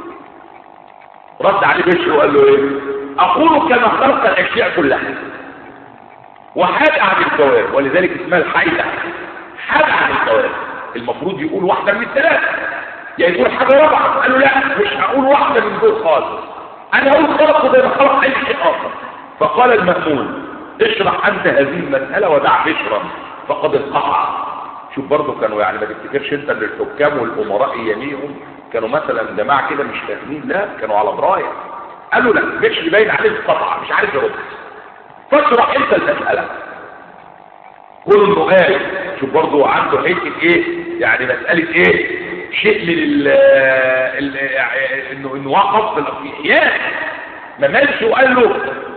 A: رد عليه بشر وقال له ايه اقول كما خلق الاشياء كلها وحاد عن الثواب ولذلك اسمها الحيدة حاد عن الثواب المفروض يقول واحدة من الثلاثة يعني يقول حاجة رابعة قال له لا مش هقول واحدة من دول خالص انا اقول خلقه زي ما خلق اي شيء اخر فقال المأمون اشرح انت هذه المسألة ودع بشرا فقد انقطع شوف برضه كانوا يعني ما تفتكرش انت ان الحكام والامراء يميهم كانوا مثلا جماعه كده مش فاهمين لا كانوا على درايه قالوا لا بشر باين عليه القطع مش عارف يرد فاشرح انت المساله كل انه قال شوف برضه عنده حته ايه يعني مساله ايه شيء من ال ال انه انه وقف في الاحياء ما مالش وقال له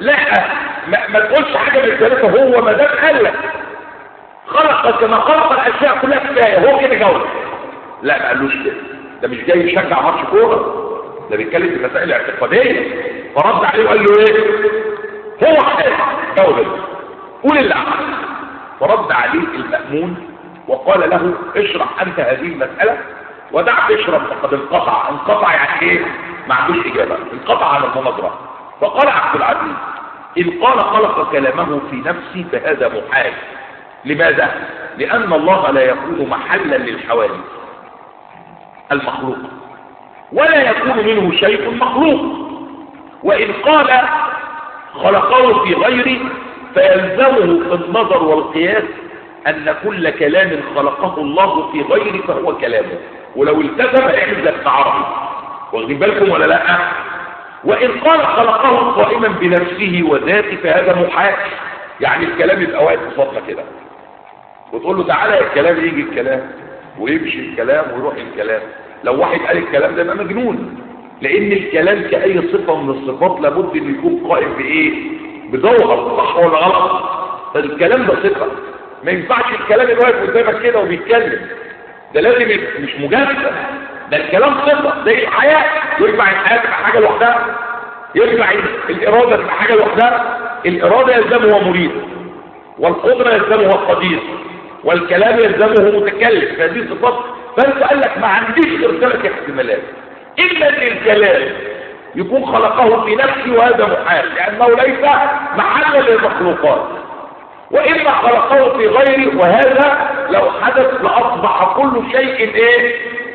A: لا ما, ما تقولش حاجة من الثلاثة هو ما دام قال لك خلق كما خلق الاشياء كلها كفايه هو كده جاوب لا ما قالوش كده ده مش جاي يشجع ماتش كوره ده بيتكلم في مسائل اعتقاديه فرد عليه وقال له ايه هو حاجه جاوب قول اللي عمل فرد عليه المأمون وقال له اشرح انت هذه المسألة ودعك اشرح فقد انقطع انقطع يعني ايه ما عندوش اجابة انقطع على المناظرة فقال عبد العزيز ان قال خلق كلامه في نفسي فهذا محال لماذا لان الله لا يكون محلا للحوادث المخلوقة ولا يكون منه شيء مخلوق وان قال خلقه في غيره فيلزمه في النظر والقياس أن كل كلام خلقه الله في غيره فهو كلامه ولو التزم يحدث عربي واخدين بالكم ولا لا وإن قال خلقه قائما بنفسه وذاته فهذا محال يعني الكلام يبقى واقف قصادنا كده وتقول له تعالى الكلام يجي الكلام ويمشي الكلام ويروح الكلام لو واحد قال الكلام ده يبقى مجنون لأن الكلام كأي صفة من الصفات لابد أن يكون قائم بإيه بجوهر صح ولا غلط فالكلام ده صفة ما ينفعش الكلام اللي واقف قدامك كده وبيتكلم ده لازم يبقى مش مجسد ده الكلام صفة زي الحياة يرجع الحياة تبقى حاجة لوحدها يرجع الإرادة تبقى حاجة لوحدها الإرادة يلزمها مريد والقدرة يلزمها قدير والكلام يلزمه متكلم فهذه صفات فانت قال لك ما عنديش غير ثلاث احتمالات اما ان الكلام يكون خلقه في نفسه وهذا محال لانه ليس محلا للمخلوقات واما خلقه في غيره وهذا لو حدث لاصبح كل شيء ايه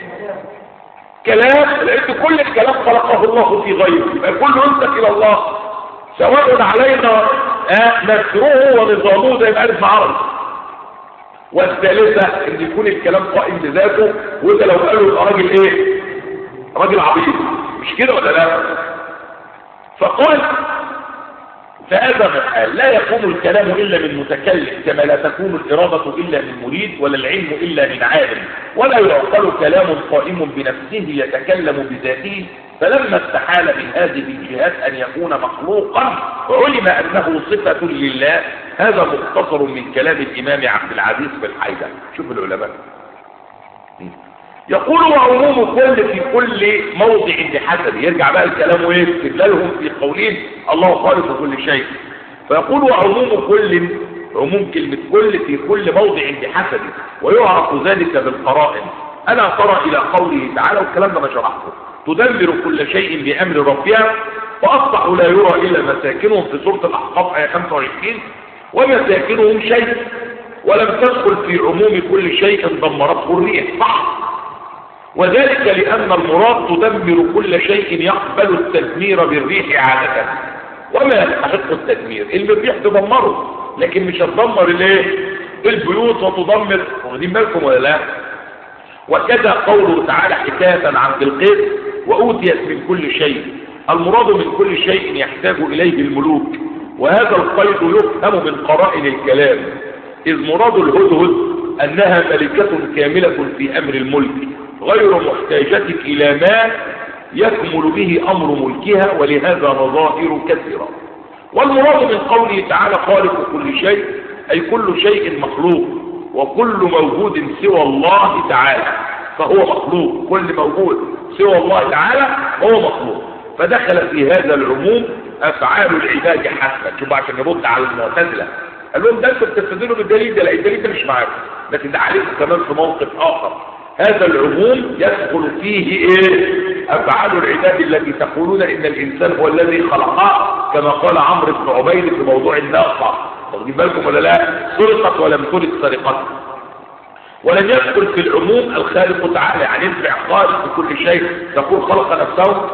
A: كلام لان كل الكلام خلقه الله في غيره يبقى كله ينسك الى الله سواء علينا آه نسره ونظامه زي ما عرف عربي والثالثة ان يكون الكلام قائم بذاته وانت لو قالوا يبقى راجل ايه راجل عبيط مش كده ولا لا فقال فهذا محال لا يكون الكلام إلا من متكلم كما لا تكون الإرادة إلا من مريد ولا العلم إلا من عالم ولا يعقل كلام قائم بنفسه يتكلم بذاته فلما استحال من هذه الجهات أن يكون مخلوقا علم أنه صفة لله هذا مختصر من كلام الإمام عبد العزيز في الحيدة شوف العلماء يقول وعموم كل في كل موضع بحسب يرجع بقى الكلام ايه استدلالهم في قولين الله خالق كل شيء فيقول وعموم كل عموم كلمة كل في كل موضع بحسب ويعرف ذلك بالقرائن ألا ترى إلى قوله تعالى والكلام ده ما شرحته تدمر كل شيء بأمر ربها فأصبحوا لا يرى إلا مساكنهم في سورة الأحقاف آية 25 ومساكنهم شيء ولم تدخل في عموم كل شيء دمرته الريح صح وذلك لأن المراد تدمر كل شيء يقبل التدمير بالريح عادة وما يستحق التدمير اللي الريح تدمره لكن مش هتدمر الايه البيوت وتدمر واخدين بالكم ولا لا وكذا قوله تعالى حكاية عن بلقيس وأوتيت من كل شيء المراد من كل شيء يحتاج إليه الملوك وهذا القيد يفهم من قرائن الكلام إذ مراد الهدهد أنها ملكة كاملة في أمر الملك غير محتاجة إلى ما يكمل به أمر ملكها ولهذا نظائر كثيرة والمراد من قوله تعالى خالق كل شيء أي كل شيء مخلوق وكل موجود سوى الله تعالى فهو مخلوق كل موجود سوى الله تعالى هو مخلوق فدخل في هذا العموم أفعال العباد حسنا شوف عشان يرد على المعتزلة قال لهم ده انتوا بتستدلوا بالدليل ده لا الدليل ده مش معاكم لكن ده عليكم كمان في موقف آخر هذا العموم يدخل فيه ايه افعال العباد التي تقولون ان الانسان هو الذي خلقها كما قال عمرو بن عبيد في موضوع الناقه واخدين بالكم ولا لا سرقت ولم ترق سرقتها ولم يدخل في العموم الخالق تعالى يعني ينفع خالق بكل شيء تقول خلق نفسه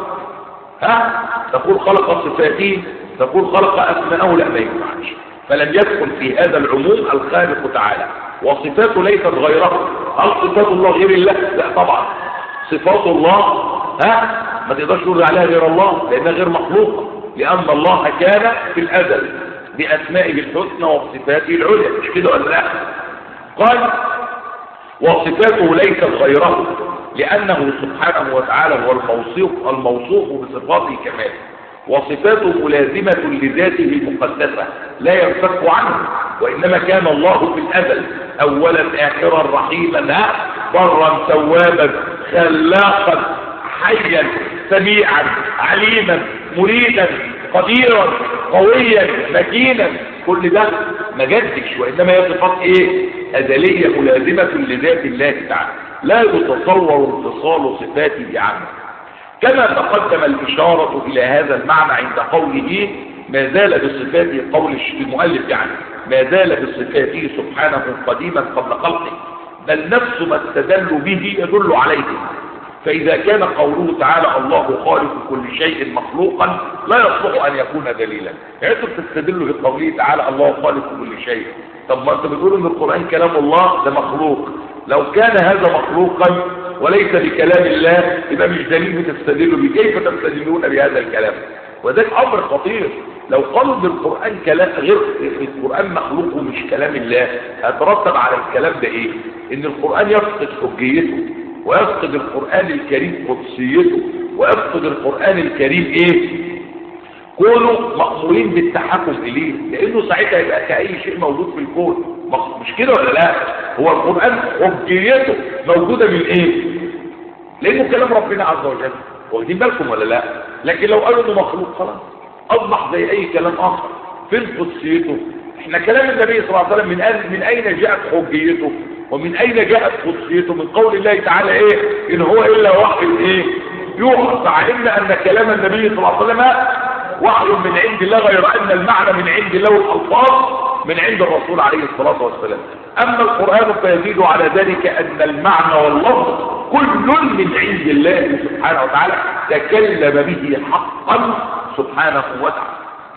A: ها تقول خلق صفاته تقول خلق اسماءه لا ما ينفعش فلم يدخل في هذا العموم الخالق تعالى وصفاته ليست غيره هل صفات الله غير الله لا طبعا صفات الله ها ما تقدرش تقول عليها غير الله لانها غير مخلوقه لان الله كان في الازل باسمائه الحسنى وصفاته العليا مش كده ولا لا قال وصفاته ليست غيره لانه سبحانه وتعالى هو الموصوف الموصوف بصفات الكمال وصفاته ملازمة لذاته المقدسة لا ينفك عنه وإنما كان الله في الأزل أولا آخرا رحيما برا توابا خلاقا حيا سميعا عليما مريدا قديرا قويا مكينا كل ده ما جدش وإنما هي صفات إيه أزلية ملازمة لذات الله تعالى لا يتصور انفصال صفاته عنه كما تقدم الإشارة إلى هذا المعنى عند قوله ما زال بصفاته قول المؤلف يعني ما زال بصفاته سبحانه قديما قبل خلقه بل نفس ما استدل به يدل عليه فإذا كان قوله تعالى الله خالق كل شيء مخلوقا لا يصلح أن يكون دليلا يعني انتم بتستدلوا بقوله تعالى الله خالق كل شيء طب ما انتم بتقولوا ان القرآن كلام الله ده مخلوق لو كان هذا مخلوقا وليس بكلام الله يبقى مش دليل بتستدلوا به كيف تستدلون بهذا الكلام وذلك امر خطير لو قالوا ان القرآن كلام غير القرآن مخلوق ومش كلام الله هترتب على الكلام ده ايه ان القرآن يفقد حجيته ويفقد القرآن الكريم قدسيته ويفقد القرآن الكريم ايه كونوا مأمورين بالتحكم اليه لانه ساعتها يبقى كأي شيء موجود في الكون مش كده ولا لا هو القرآن حجيته موجودة من ايه لانه كلام ربنا عز وجل واخدين بالكم ولا لا لكن لو قالوا انه مخلوق خلاص اصبح زي اي كلام اخر فين قدسيته احنا كلام النبي صلى الله عليه وسلم من أين, من اين جاءت حجيته ومن اين جاءت قدسيته من قول الله تعالى ايه ان هو الا وحي ايه يوحى فعلمنا ان كلام النبي صلى الله عليه وسلم وحي من عند الله غير ان المعنى من عند الله والالفاظ من عند الرسول عليه الصلاة والسلام اما القرآن فيزيد على ذلك ان المعنى واللفظ كل من عند الله سبحانه وتعالى تكلم به حقا سبحانه وتعالى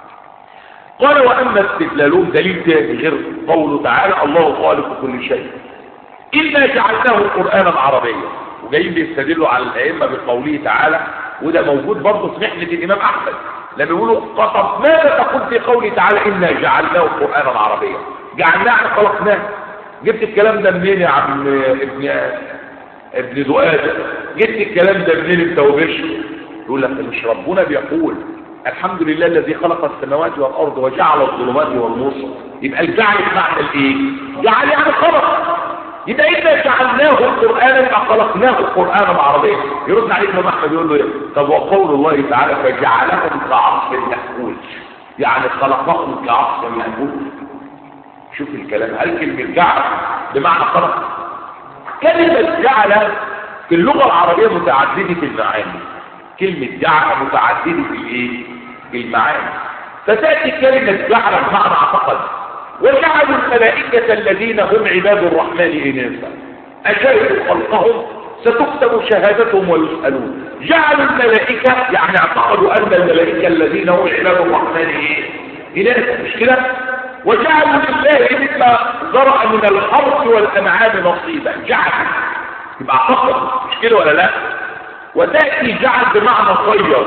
A: قال واما استدلالهم دليل تاني غير قوله تعالى الله خالق كل شيء إنا جعلناه قرآنا عربيا وجايين بيستدلوا على الأئمة بقوله تعالى وده موجود برضه في محنة الإمام أحمد لما يقولوا قصد ماذا تقول في قوله تعالى إنا جعلناه قرآنا عربيا جعلناه خلقناه جبت الكلام ده منين يا عم ابن ابن دؤاد جبت الكلام ده منين انت وبش يقول لك مش ربنا بيقول الحمد لله الذي خلق السماوات والارض وجعل الظلمات والنور يبقى الجعل بمعنى الايه جعل يعني خلق يبقى إذا جعلناه قرآنا يبقى خلقناه قرآنا عربيا يرد عليه ابن احمد يقول له ايه طب وقول الله تعالى فجعلهم كعصف مأكول يعني خلقهم كعصف مأكول شوف الكلام هل كلمة جعل بمعنى خلق كلمة جعل في اللغة العربية متعددة المعاني كلمة جعل متعددة الايه المعاني فتأتي كلمة جعل بمعنى اعتقد وجعلوا الملائكة الذين هم عباد الرحمن إناثا أشهدوا خلقهم ستكتب شهادتهم ويسألون جعلوا الملائكة يعني اعتقدوا أن الملائكة الذين هم عباد الرحمن إناثا مش كده وجعلوا لله مما ذرأ من الحرث والأنعام نصيبا جعل يبقى اعتقد مش كده ولا لا وتأتي جعل بمعنى صير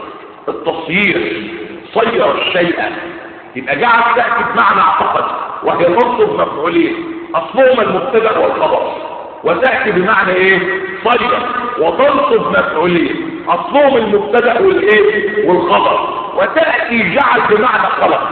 A: التصيير صير شيئا يبقى جعل تأتي بمعنى اعتقد وهي تنصب مفعولين اصلهما المبتدا والخبر وتأتي بمعنى ايه صير وتنصب مفعولين اصلهم المبتدا والايه والخبر وتأتي جعل بمعنى خلق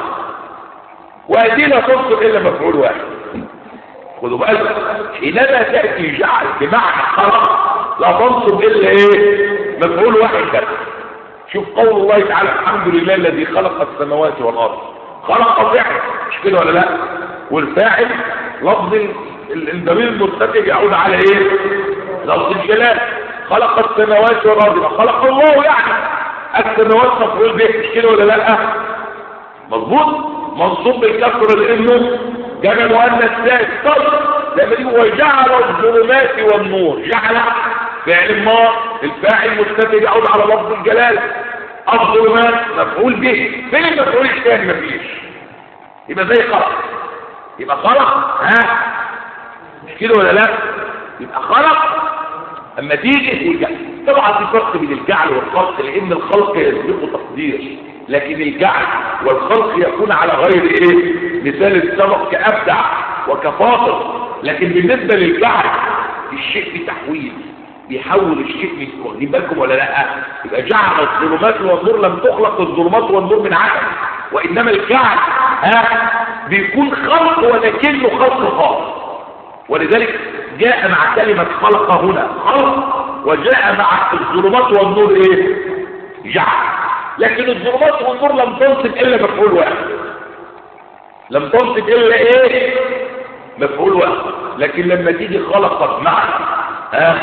A: وهذه لا تنصب الا مفعول واحد خدوا بالك حينما تأتي جعل بمعنى خلق لا تنصب الا ايه مفعول واحد بس شوف قول الله تعالى الحمد لله الذي خلق السماوات والارض خلق فعل مش كده ولا لا والفاعل لفظ الضمير المرتكب يعود على ايه لفظ الجلال خلق السماوات والارض خلق الله يعني السماوات مفعول به مش كده ولا لا مظبوط منصوب بالكسر لانه جمع مؤنث ثالث طيب لما دي وجعل الظلمات والنور جعل فعل النار الفاعل مستتر يعود على لفظ الجلال الظلمات مفعول به فين المفعول الثاني مفيش يبقى زي خلق يبقى خلق ها مش كده ولا لا يبقى خلق اما تيجي والجعل طبعا في فرق بين الجعل والخلق لان الخلق يسبقه تقدير لكن الجعل والخلق يكون على غير ايه مثال السبق كابدع وكفاصل لكن بالنسبه للجعل الشيء في تحويل بيحول الشيء من واخدين بالكم ولا لا يبقى جعل الظلمات والنور لم تخلق الظلمات والنور من عدم وانما الجعل ها بيكون خلق ولكنه خلق خاص ولذلك جاء مع كلمة خلق هنا خلق وجاء مع الظلمات والنور ايه جعل لكن الظلمات والنور لم تنصب الا مفعول واحد لم تنصب الا ايه مفعول واحد لكن لما تيجي خلقت مع ها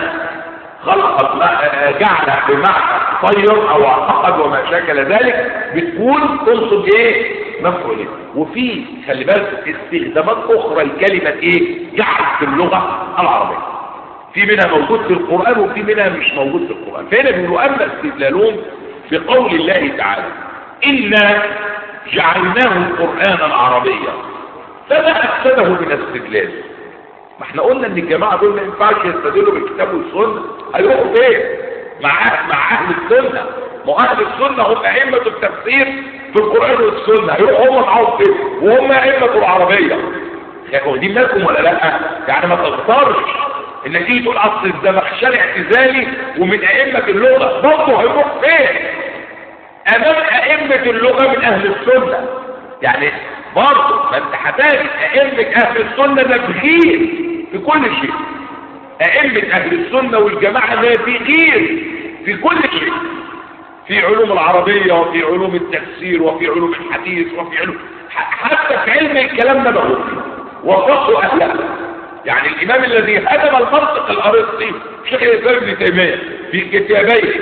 A: خلقت مع جعل بمعنى طير او اعتقد وما شاكل ذلك بتكون تنصب ايه مفعولين وفي خلي بالك استخدامات اخرى لكلمه ايه جعل في اللغه العربيه في منها موجود في القران وفي منها مش موجود في القران فهنا بيقولوا اما استدلالهم في قول الله تعالى انا جعلناه قرانا عربيا فما افسده من استدلال ما احنا قلنا ان الجماعه دول ما ينفعش يستدلوا بالكتاب والسنه هيروحوا فين مع مع اهل السنه ما اهل السنه هم ائمه التفسير في القران والسنه هيروحوا هم معاهم فين وهم ائمه العربيه يعني واخدين بالكم ولا لا يعني ما تغترش انك تيجي تقول اصل الزمخشري اعتزالي ومن ائمه اللغه برضه هيروح فين امام ائمه اللغه من اهل السنه يعني برضه ما انت هتجد ائمه اهل السنه نابغين في كل شيء ائمه اهل السنه والجماعه نابغين في كل شيء في علوم العربيه وفي علوم التفسير وفي علوم الحديث وفي علوم حتى في علم الكلام نبغوا وفقوا اهلها يعني الامام الذي هدم المنطق الارسطي شيخ الاسلام ابن تيميه في كتابيه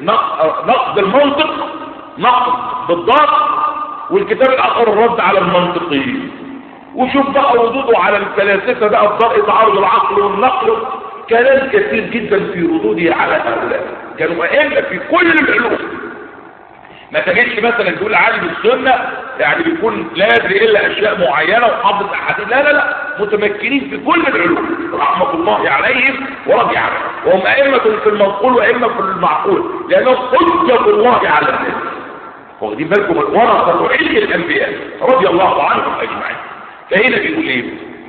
A: نقد المنطق نقد بالضبط والكتاب الاخر الرد على المنطقيين وشوف بقى ردوده على الفلاسفه بقى بضرء تعارض العقل والنقل كلام كثير جدا في ردوده على هؤلاء كانوا ائمه في كل العلوم ما تجدش مثلا تقول عالم السنه يعني بيكون لا يدري الا اشياء معينه وحافظ احاديث لا لا لا متمكنين في كل العلوم رحمه الله عليهم ورضي عنهم وهم ائمه في المنقول وائمه في المعقول لانهم حجه الله على الناس واخدين بالكم ورثه علم الانبياء رضي الله عنهم اجمعين فهنا بيقول ايه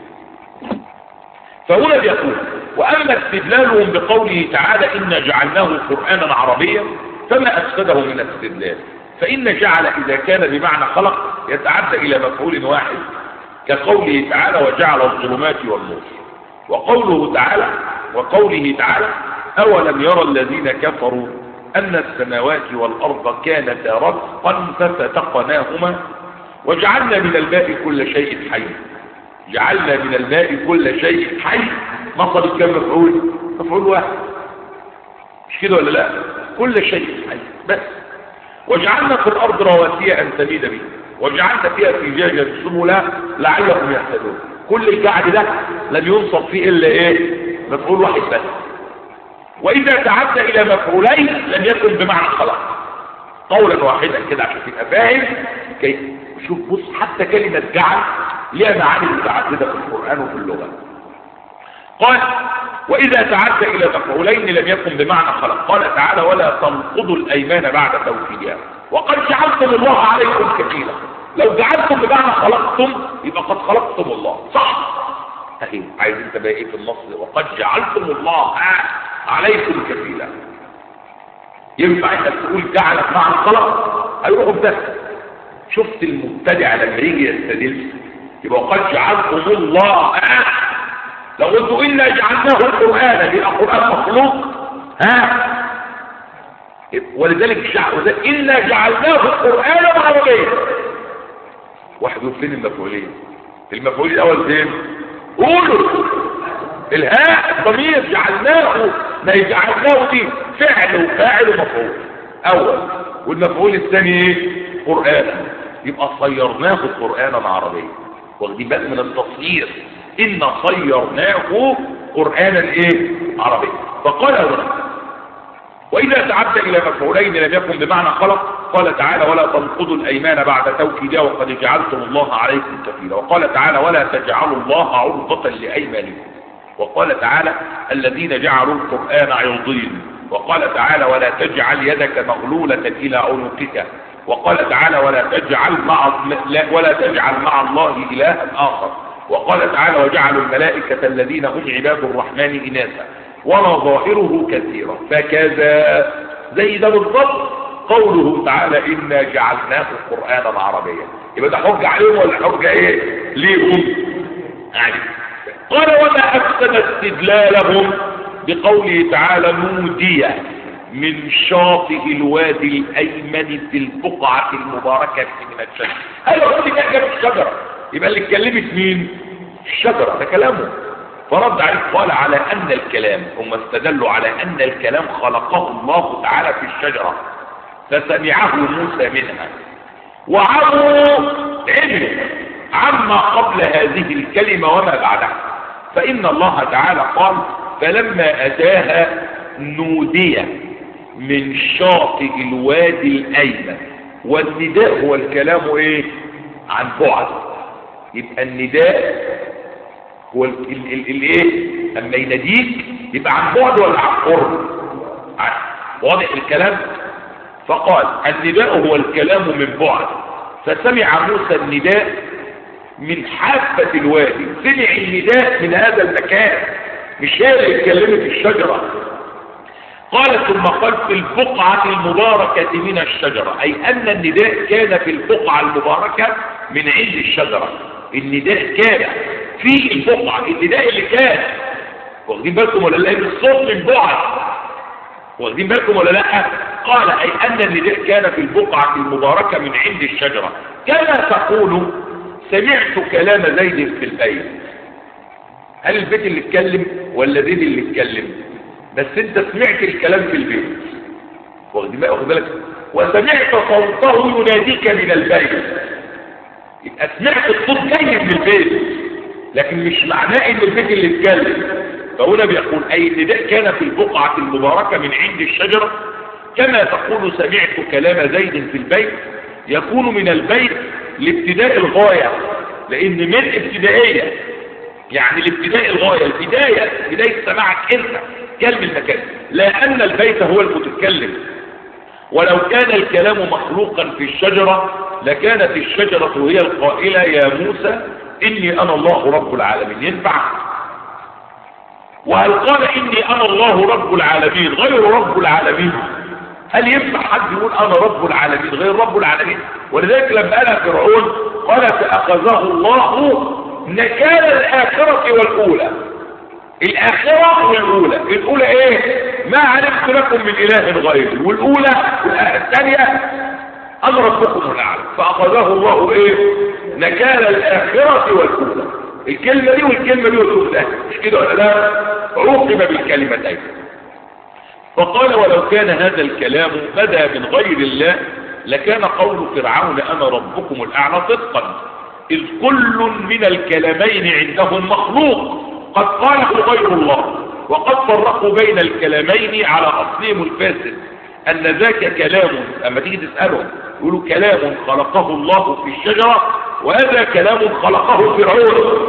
A: فهنا بيقول واما استدلالهم بقوله تعالى انا جعلناه قرانا عربيا فما افسده من الاستدلال فان جعل اذا كان بمعنى خلق يتعدى الى مفعول واحد كقوله تعالى وجعل الظلمات والنور وقوله تعالى وقوله تعالى اولم يرى الذين كفروا أن السماوات والأرض كانتا رتقا ففتقناهما وجعلنا من الماء كل شيء حي جعلنا من الماء كل شيء حي مصر كم مفعول مفعول واحد مش كده ولا لا كل شيء حي بس وجعلنا في الأرض رواسي أن تميد به وجعلنا فيها فجاجا سبلا لعلهم يهتدون كل الجعل ده لم ينصب فيه إلا إيه مفعول واحد بس وإذا تعدى إلى مفعولين لم يكن بمعنى خلق قولا واحدا كده عشان تبقى فاهم كيف شوف بص حتى كلمة جعل ليها معاني متعددة في القرآن وفي اللغة قال وإذا تعدى إلى مفعولين لم يكن بمعنى خلق قال تعالى ولا تنقضوا الأيمان بعد توكيدها وقد جعلتم الله عليكم كفيلا لو جعلتم بمعنى خلقتم يبقى قد خلقتم الله صح اهي عايز انت بقى ايه في النص وقد جعلتم الله عليكم كفيلا ينفع انت تقول جعلك معنى خلق هيروحوا بده شفت المبتدع لما يجي يستدل يبقى قد جعلتم الله لو قلتوا انا جعلناه قرانا يبقى قران مخلوق ها ولذلك جعل انا جعلناه قرانا عربيا واحد يقول فين المفعولين المفعول الاول فين قولوا الهاء ضمير جعلناه ما جعلناه دي فعل وفاعل ومفعول اول والمفعول الثاني ايه قرآن يبقى صيرناه قرآنا عربيا واخدين بالك من التصيير ان صيرناه قرآنا ايه عربيا فقال هنا واذا تعدى الى مفعولين لم يكن بمعنى خلق قال تعالى ولا تنقضوا الايمان بعد توكيدها وقد جعلتم الله عليكم كفيلا وقال تعالى ولا تجعلوا الله عرضة لايمانكم وقال تعالى الذين جعلوا القرآن عرضين وقال تعالى ولا تجعل يدك مغلولة إلى عنقك وقال تعالى ولا تجعل مع ولا تجعل مع الله إلها آخر وقال تعالى وجعلوا الملائكة الذين هم عباد الرحمن إناثا ونظائره كثيرة فكذا زي ده بالضبط قوله تعالى إنا جعلناه قرآنا عربيا يبقى ده حجة عليهم ولا حجة ايه ليهم يعني قال وما أفسد استدلالهم بقوله تعالى نودي من شاطئ الوادي الأيمن في البقعة المباركة من الشجرة أيوة دي جاب الشجرة يبقى اللي اتكلمت مين الشجرة ده كلامه فرد عليه قال على أن الكلام هم استدلوا على أن الكلام خلقه الله تعالى في الشجرة فسمعه موسى منها وعموا علموا عما قبل هذه الكلمة وما بعدها فإن الله تعالى قال فلما أتاها نودي من شاطئ الوادي الأيمن والنداء هو الكلام إيه عن بعد يبقى النداء هو الايه اما يناديك يبقى عن بعد ولا عن قرب واضح الكلام فقال النداء هو الكلام من بعد فسمع موسى النداء من حافة الوادي سمع النداء من هذا المكان مش هي اللي اتكلمت الشجرة قال ثم قال في البقعة المباركة من الشجرة أي أن النداء كان في البقعة المباركة من عند الشجرة النداء كان في البقعة النداء اللي كان واخدين بالكم ولا لا الصوت من بعد واخدين بالكم ولا لا قال أي أن النداء كان في البقعة المباركة من عند الشجرة كما تقول سمعت كلام زيد في البيت هل البيت اللي اتكلم ولا زيد اللي اتكلم بس انت سمعت الكلام في البيت واخد بالك وسمعت صوته يناديك من البيت يبقى سمعت الصوت جاي من البيت لكن مش معناه ان البيت اللي اتكلم فهنا بيقول اي النداء كان في البقعة المباركة من عند الشجرة كما تقول سمعت كلام زيد في البيت يكون من البيت لابتداء الغاية لان من ابتدائية يعني الابتداء الغاية البداية بداية سماعك انت كلم المكان لا ان البيت هو المتكلم ولو كان الكلام مخلوقا في الشجرة لكانت الشجرة هي القائلة يا موسى اني انا الله رب العالمين ينفع وهل قال اني انا الله رب العالمين غير رب العالمين هل ينفع حد يقول انا رب العالمين غير رب العالمين ولذلك لما قال فرعون قال فاخذه الله نكال الاخرة والاولى الاخرة والاولى الاولى ايه ما علمت لكم من اله غيري والاولى الثانية انا ربكم الاعلى فاخذه الله ايه نكال الاخرة والاولى الكلمة دي والكلمة دي والأولى مش كده ولا لا عوقب بالكلمتين فقال ولو كان هذا الكلام بدا من غير الله لكان قول فرعون انا ربكم الاعلى صدقا اذ كل من الكلامين عندهم مخلوق قد قاله غير الله وقد فرقوا بين الكلامين على اصلهم الفاسد ان ذاك كلام اما تيجي تسالهم يقولوا كلام خلقه الله في الشجره وهذا كلام خلقه فرعون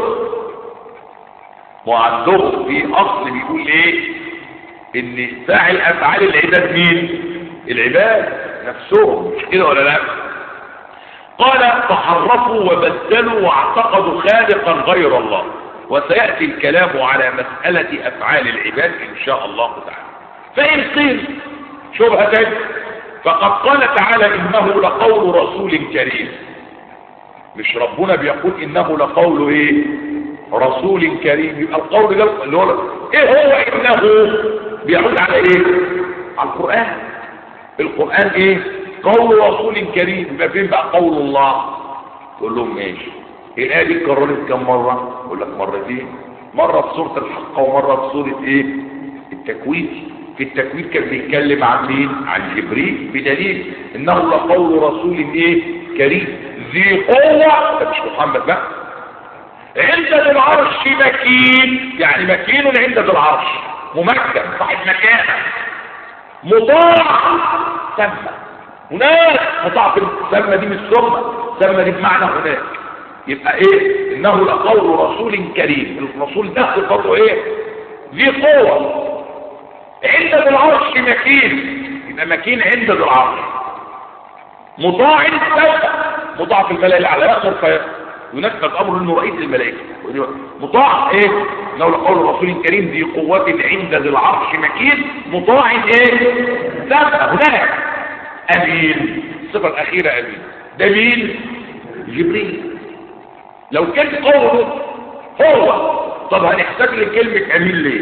A: وعندهم في اصل بيقول ايه ان فاعل افعال العباد مين العباد نفسهم مش كده ولا لا قال تحرفوا وبدلوا واعتقدوا خالقا غير الله وسيأتي الكلام على مسألة أفعال العباد إن شاء الله تعالى فإن قيل شبهة فقد قال تعالى إنه لقول رسول كريم مش ربنا بيقول إنه لقول إيه رسول كريم يبقى القول ده اللي هو إيه هو إنه بيعود على إيه على القرآن القرآن إيه قول رسول كريم يبقى فين بقى قول الله تقول لهم ماشي الآية دي اتكررت كم مرة يقول لك مرتين مرة في سورة الحق ومرة في سورة ايه التكوين في التكوين كان بيتكلم عن مين عن جبريل بدليل انه لقول رسول ايه كريم ذي قوة ده مش محمد بقى عند ذي العرش مكين يعني مكين عند ذي العرش ممكن صاحب مكانه مطاع سمى هناك مطاع في السمى دي مش ثم سمى دي بمعنى هناك يبقى ايه انه لقول رسول كريم الرسول ده صفته ايه ذي قوة عند ذي العرش مكين يبقى مكين عند ذي العرش مطاع سوف مطاع في الملأ الاعلى يأمر ينفذ امر انه رئيس الملائكه مطاع ايه لولا قول رسول كريم ذي قوة عند ذي العرش مكين مطاع ايه ثابت هناك امين الصفه الاخيره امين ده مين جبريل لو كان قوله هو طب هنحتاج لكلمه امين ليه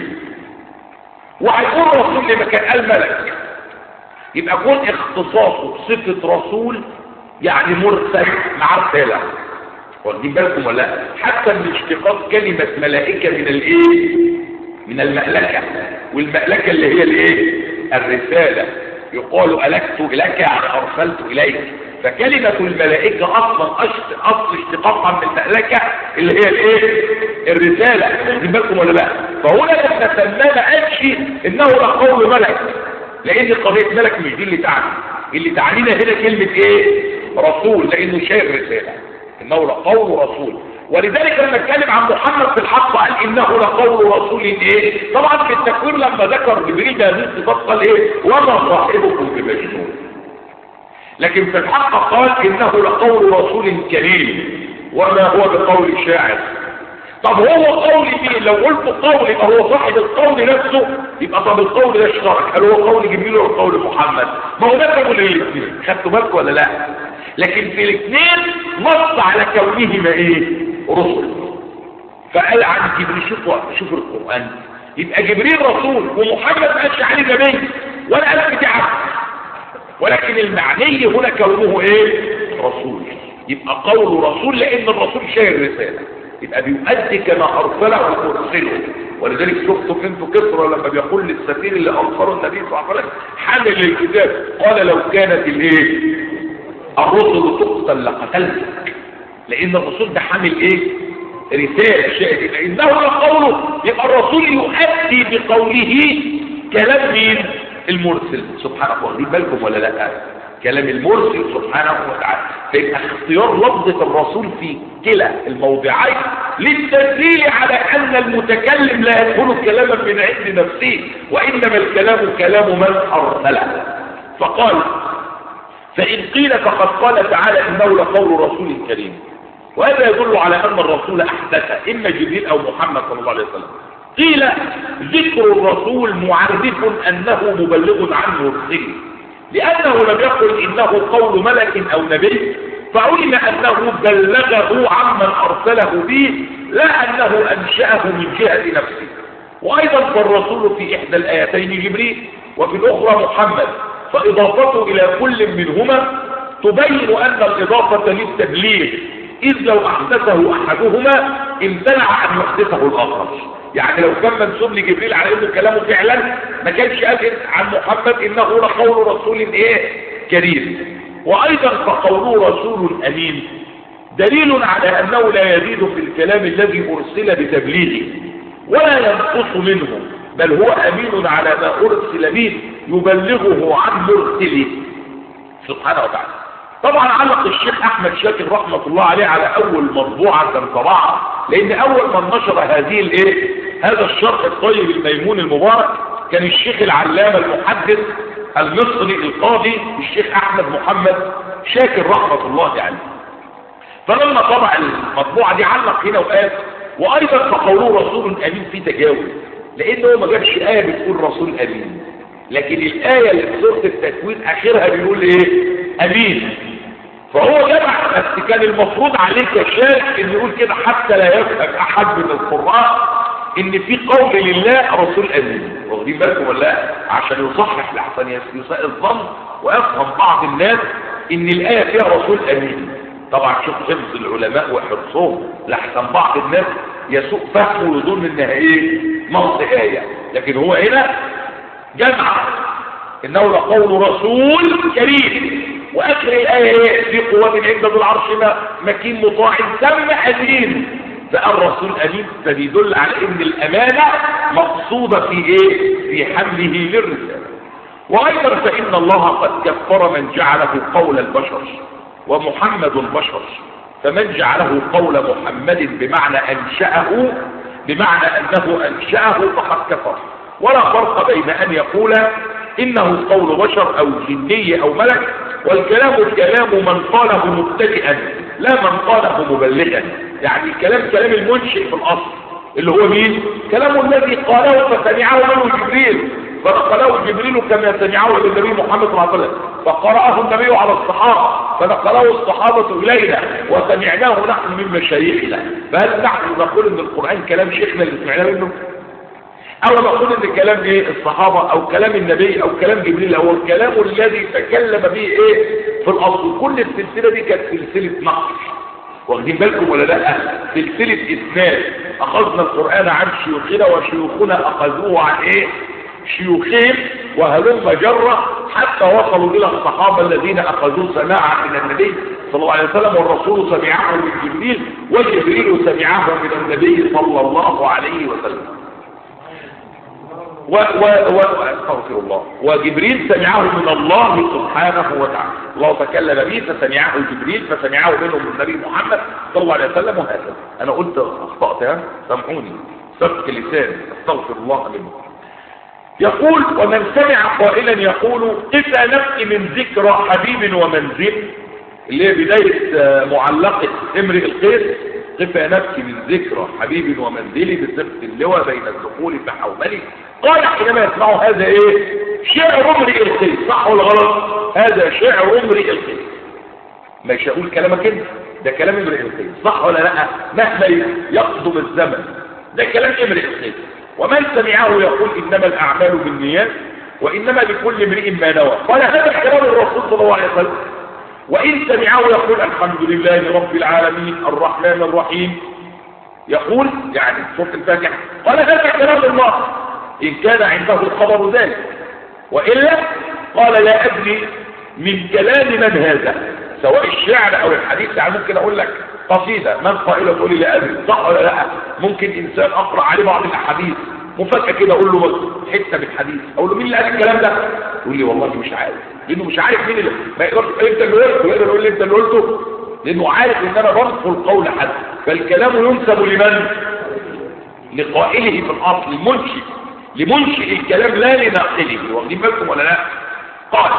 A: وهيقول رسول لما كان قال ملك يبقى كون اختصاصه بصفه رسول يعني مرسل مع رساله واخدين بالكم ولا لا حتى من اشتقاق كلمة ملائكة من الايه من المألكة والمألكة اللي هي الايه الرسالة يقال ألكت إليك يعني أرسلت إليك فكلمة الملائكة أصلا أصل اشتقاقها من المألكة اللي هي الايه الرسالة واخدين بالكم ولا لا فهنا لما سماه ما قالش إنه لقول ملك لأن قضية ملك مش دي اللي تعني اللي تعنينا هنا كلمة ايه رسول لأنه شايف رسالة انه لقول رسول ولذلك لما اتكلم عن محمد في الحق قال انه لقول رسول ايه طبعا في التكوير لما ذكر جبريل هذه الصفات قال ايه وما صاحبكم بمجنون لكن في الحق قال انه لقول رسول كريم وما هو بقول شاعر طب هو قولي مين لو قلت قولي يبقى هو صاحب القول نفسه يبقى طب القول ده اشترك هل هو قول جبريل ولا قول محمد ما هو ده قول الاثنين خدتوا بالكم ولا لا لكن في الاثنين نص على كونهما ايه رسل فقال عن جبريل شوف شوف القرآن يبقى جبريل رسول ومحمد ما قالش عليه نبي ولا قال بتاعه ولكن المعني هنا كونه ايه رسول يبقى قوله رسول لان الرسول شايل رساله يبقى بيؤدي كما ارسله وارسله ولذلك شفتوا انتوا كسرى لما بيقول للسفير اللي ارسله النبي صلى الله عليه وسلم حامل الكتاب قال لو كانت الايه الرسل تقتل لقتلتك لان الرسول ده حامل ايه رسالة شاهد لانه لقوله يبقى الرسول يؤدي بقوله كلام مين المرسل سبحانه واخدين بالكم ولا لا كلام المرسل سبحانه وتعالى فيبقى اختيار لفظة الرسول في كلا الموضعين للتدليل على ان المتكلم لا يكون كلاما من عند نفسه وانما الكلام كلام من ارسله فقال فإن قيل فقد قال تعالى إنه لقول رسول كريم وهذا يدل على أن الرسول أحدث إما جبريل أو محمد صلى الله عليه وسلم قيل ذكر الرسول معرف أنه مبلغ عن مرسل لأنه لم يقل إنه قول ملك أو نبي فعلم أنه بلغه عمن أرسله به لا أنه أنشأه من جهة نفسه وأيضا فالرسول في إحدى الآيتين جبريل وفي الأخرى محمد فإضافته إلى كل منهما تبين أن الإضافة للتبليغ إذ لو أحدثه أحدهما امتنع أن يحدثه الآخر يعني لو كان منسوب لجبريل على انه كلامه فعلا ما كانش قال عن محمد انه لقول رسول ايه كريم وايضا فقوله رسول امين دليل على انه لا يزيد في الكلام الذي ارسل بتبليغه ولا ينقص منه بل هو امين على ما ارسل به يبلغه عن مرسله سبحانه وتعالى طبعا علق الشيخ احمد شاكر رحمة الله عليه على اول مطبوعة كان طبعها لان اول من نشر هذه الايه هذا الشرح الطيب الميمون المبارك كان الشيخ العلامة المحدث المصري القاضي الشيخ احمد محمد شاكر رحمة الله عليه فلما طبع المطبوعة دي علق هنا وقال وايضا فقوله رسول امين في تجاوز لانه ما جابش ايه بتقول رسول امين لكن الايه اللي في سوره التكوين اخرها بيقول ايه امين فهو جمع بس كان المفروض عليك يا شيخ ان يقول كده حتى لا يفهم احد من القراء ان في قول لله رسول امين واخدين بالكم ولا عشان يصحح لحسن يساء الظن ويفهم بعض الناس ان الايه فيها رسول امين طبعا شوف حفظ العلماء وحرصهم لحسن بعض الناس يسوء فهمه ويظن انها ايه نص ايه لكن هو هنا جمع انه لقول رسول كريم واخر الايه ايه في قوات عند ذو العرش مكين مطاع ثم امين فقال رسول امين فبيدل على ان الامانه مقصوده في ايه في حمله للرساله وايضا فان الله قد كفر من جعله قول البشر ومحمد بشر فمن جعله قول محمد بمعنى انشاه بمعنى انه انشاه فقد كفر ولا فرق بين ان يقول انه قول بشر او جني او ملك والكلام كلام من قاله مبتدئا لا من قاله مبلغا يعني الكلام كلام المنشئ في الاصل اللي هو مين كلام الذي قاله فسمعه منه جبريل فنقله جبريل كما سمعه للنبي محمد صلى الله عليه وسلم فقرأه النبي على الصحابة فنقله الصحابة إلينا وسمعناه نحن من مشايخنا فهل نحن نقول ان القرآن كلام شيخنا اللي سمعناه منه او نقول ان كلام ايه الصحابة او كلام النبي او كلام جبريل او الكلام الذي تكلم به ايه في الاصل كل السلسلة دي كانت سلسلة نقل واخدين بالكم ولا لا سلسلة اسناد اخذنا القرآن عن شيوخنا وشيوخنا اخذوه عن ايه شيوخين وهلم جرة حتى وصلوا الى الصحابة الذين اخذوا سماعا من النبي صلى الله عليه وسلم والرسول سمعه من جبريل وجبريل سمعه من النبي صلى الله عليه وسلم و و و استغفر الله وجبريل سمعه من الله سبحانه وتعالى الله تكلم به فسمعه جبريل فسمعه منه من النبي محمد صلى الله عليه وسلم وهكذا انا قلت اخطأت ها سامحوني سبك لسان استغفر الله منه يقول ومن سمع قائلا يقول إذا نبكي من ذكرى حبيب ومنزل اللي هي بداية معلقة امرئ القيس قف نبكي من ذكرى حبيب ومنزلي بصفة اللواء بين الدخول فحوملي قال حينما يسمعوا هذا ايه شعر امرئ القيس صح ولا غلط هذا شعر امرئ القيس مش هقول كلامك انت ده كلام امرئ القيس صح ولا لا مهما يقدم الزمن ده كلام امرئ القيس ومن سمعه يقول انما الاعمال بالنيات وانما لكل امرئ ما نوى قال هذا كلام الرسول صلى الله عليه وسلم وان سمعه يقول الحمد لله رب العالمين الرحمن الرحيم يقول يعني سوره الفاتحه قال هذا كلام الله ان كان عنده الخبر ذلك والا قال لا ادري من كلام من هذا سواء الشعر او الحديث يعني ممكن اقول لك قصيدة من قائلة تقول لي لا أدري صح ولا لا ممكن إنسان أقرأ عليه بعض الأحاديث مفاجأة كده أقول له حتة من حديث أقول له مين اللي قال الكلام ده يقول لي والله مش عارف لأنه مش عارف مين اللي ما يقدرش أنت اللي قلته يقدر يقول لي أنت اللي قلته لأنه عارف إن أنا بنقل قول حد فالكلام ينسب لمن لقائله في الأصل المنشئ لمنشئ الكلام لا لناقله واخدين بالكم ولا لا قال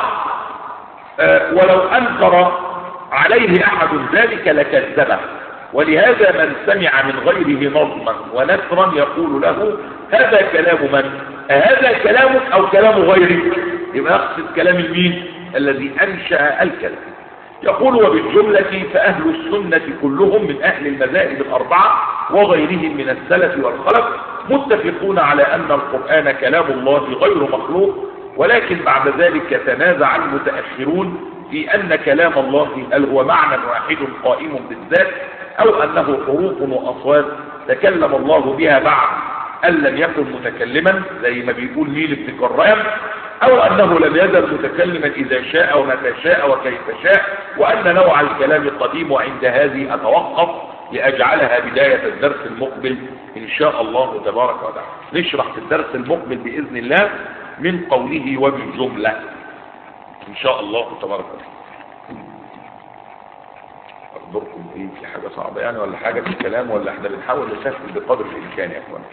A: آه ولو أنكر عليه أحد ذلك لكذبه ولهذا من سمع من غيره نظما ونثرا يقول له هذا كلام من هذا كلامك أو كلام غيرك يبقى يقصد كلام المين الذي أنشأ الكلام يقول وبالجملة فأهل السنة كلهم من أهل المذاهب الأربعة وغيرهم من السلف والخلف متفقون على أن القرآن كلام الله غير مخلوق ولكن بعد ذلك تنازع المتأخرون في أن كلام الله هل هو معنى واحد قائم بالذات أو أنه حروف وأصوات تكلم الله بها بعد أن لم يكن متكلما زي ما بيقول ميل ابن كرام أو أنه لم يزل متكلما إذا شاء ومتى شاء وكيف شاء وأن نوع الكلام قديم وعند هذه أتوقف لأجعلها بداية الدرس المقبل إن شاء الله تبارك وتعالى نشرح في الدرس المقبل بإذن الله من قوله وبالجملة ان شاء الله تبارك وتعالى اخبركم ايه في حاجة صعبة يعني ولا حاجة في الكلام ولا احنا بنحاول نسهل بقدر الامكان يا اخوان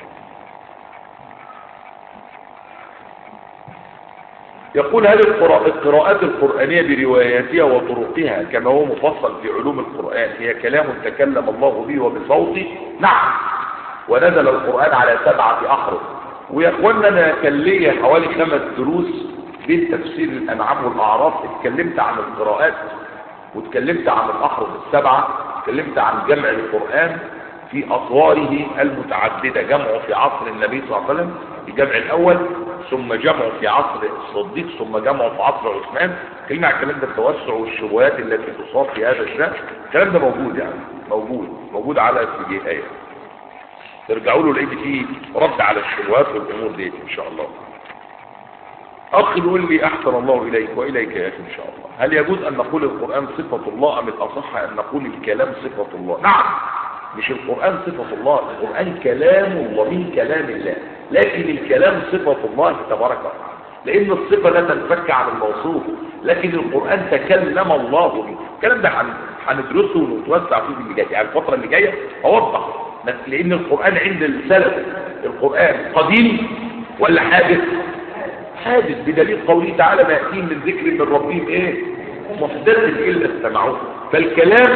A: يقول هل القراءات القرآنية برواياتها وطرقها كما هو مفصل في علوم القرآن هي كلام تكلم الله به وبصوته نعم ونزل القرآن على سبعة أحرف ويا اخوانا انا كان ليا حوالي خمس دروس بين تفسير الانعام والاعراف اتكلمت عن القراءات واتكلمت عن الاحرف السبعه اتكلمت عن جمع القران في اطواره المتعدده جمعه في عصر النبي صلى الله عليه وسلم الجمع الاول ثم جمعه في عصر الصديق ثم جمعه في عصر عثمان اتكلمنا عن الكلام ده التوسع والشبهات التي تصاب في هذا الشان الكلام ده موجود يعني موجود موجود على السجيهات ترجعوا له لقيت فيه رد على الشبهات والامور دي ان شاء الله اخ يقول لي احسن الله اليك واليك يا اخي ان شاء الله هل يجوز ان نقول القران صفه الله ام الاصح ان نقول الكلام صفه الله نعم مش القران صفه الله القران كلام الله من كلام الله لكن الكلام صفه الله تبارك وتعالى لان الصفه لا تنفك عن الموصوف لكن القران تكلم الله به الكلام ده هندرسه ونتوسع فيه اللي جاي يعني الفتره اللي جايه اوضح لان القرآن عند السلف القرآن قديم ولا حادث حادث بدليل قوله تعالى ما يأتيهم من ذكر من ربهم ايه محدث إلا استمعوه فالكلام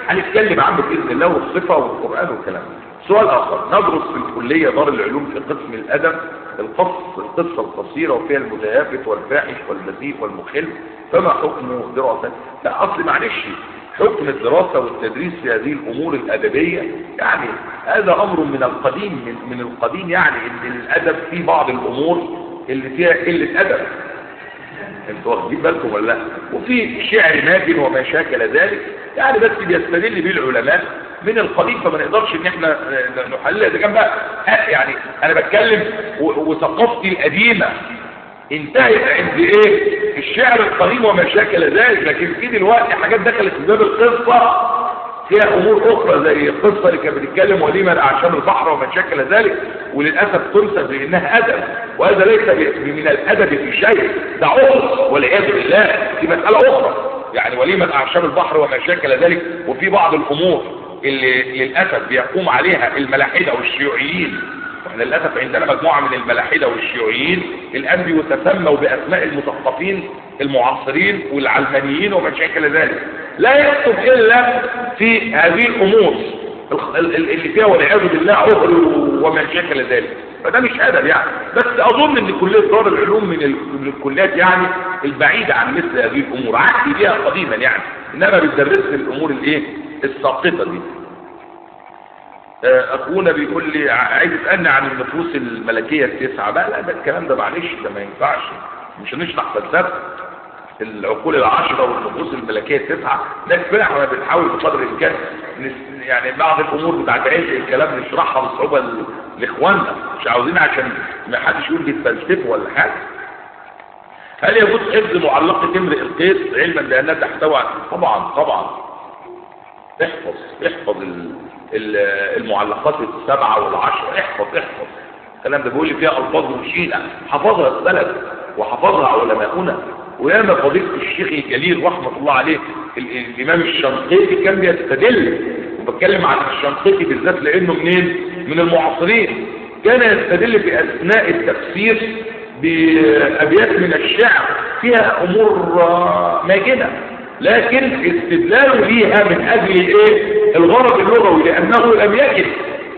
A: هنتكلم عنه باذن الله والصفه والقران والكلام سؤال اخر ندرس في الكليه دار العلوم في قسم الادب القص القصه القصيره وفيها المتهافت والفاحش والبذيء والمخل فما حكم دراسه لا اصل معلش حكم الدراسة والتدريس في هذه الأمور الأدبية يعني هذا أمر من القديم من, من القديم يعني إن الأدب في بعض الأمور اللي فيها قلة أدب انتوا واخدين بالكم ولا لا وفي شعر ناجن وما شاكل ذلك يعني بس بيستدل به العلماء من القديم فما نقدرش ان احنا نحللها اذا كان بقى يعني انا بتكلم وثقافتي القديمه انتهت عند ايه الشعر القديم وما شاكل ذلك لكن في دلوقتي حاجات دخلت في باب القصه فيها امور اخرى زي القصه اللي كانت بتتكلم وليمه اعشاب البحر وما شاكل ذلك وللاسف تنسب لانها ادب وهذا ليس من الادب في شيء ده عقل والعياذ بالله دي مساله اخرى يعني وليمه اعشاب البحر وما شاكل ذلك وفي بعض الامور اللي للاسف بيقوم عليها الملاحده والشيوعيين واحنا للاسف عندنا مجموعه من الملاحده والشيوعيين الان بيتسموا باسماء المثقفين المعاصرين والعلمانيين وما شاكل ذلك لا يكتب الا في هذه الامور اللي فيها والعياذ بالله عذر وما شاكل ذلك فده مش ادب يعني بس اظن ان كليه دار العلوم من الكليات يعني البعيده عن مثل هذه الامور عهدي بها قديما يعني انما بتدرس الامور الايه الساقطه دي اخونا بيقول لي عايز اسالني عن النفوس الملكيه التسعه بقى لا ده الكلام ده معلش ده ما ينفعش مش هنشرح فلسفه العقول العشرة والنفوس الملكية التسعة ده كفاية احنا بنحاول بقدر الامكان يعني بعض الامور بتاعت عيش الكلام نشرحها بصعوبة لاخواننا مش عاوزين عشان ما حدش يقول بيتفلسفوا ولا حاجة هل يجوز حفظ معلقة امرئ القيس علما بانها تحتوي طبعا طبعا احفظ احفظ المعلقات السبعة والعشرة احفظ احفظ الكلام ده بيقول لي فيها الفاظ مشينة حفظها السلف وحفظها علماؤنا وياما فضيلة الشيخ الجليل رحمة الله عليه الامام الشنقيطي كان بيستدل وبتكلم عن الشنقيطي بالذات لانه منين من المعاصرين كان يستدل في اثناء التفسير بابيات من الشعر فيها امور ماجنه لكن استدلاله ليها من اجل ايه الغرض اللغوي لانه لم يجد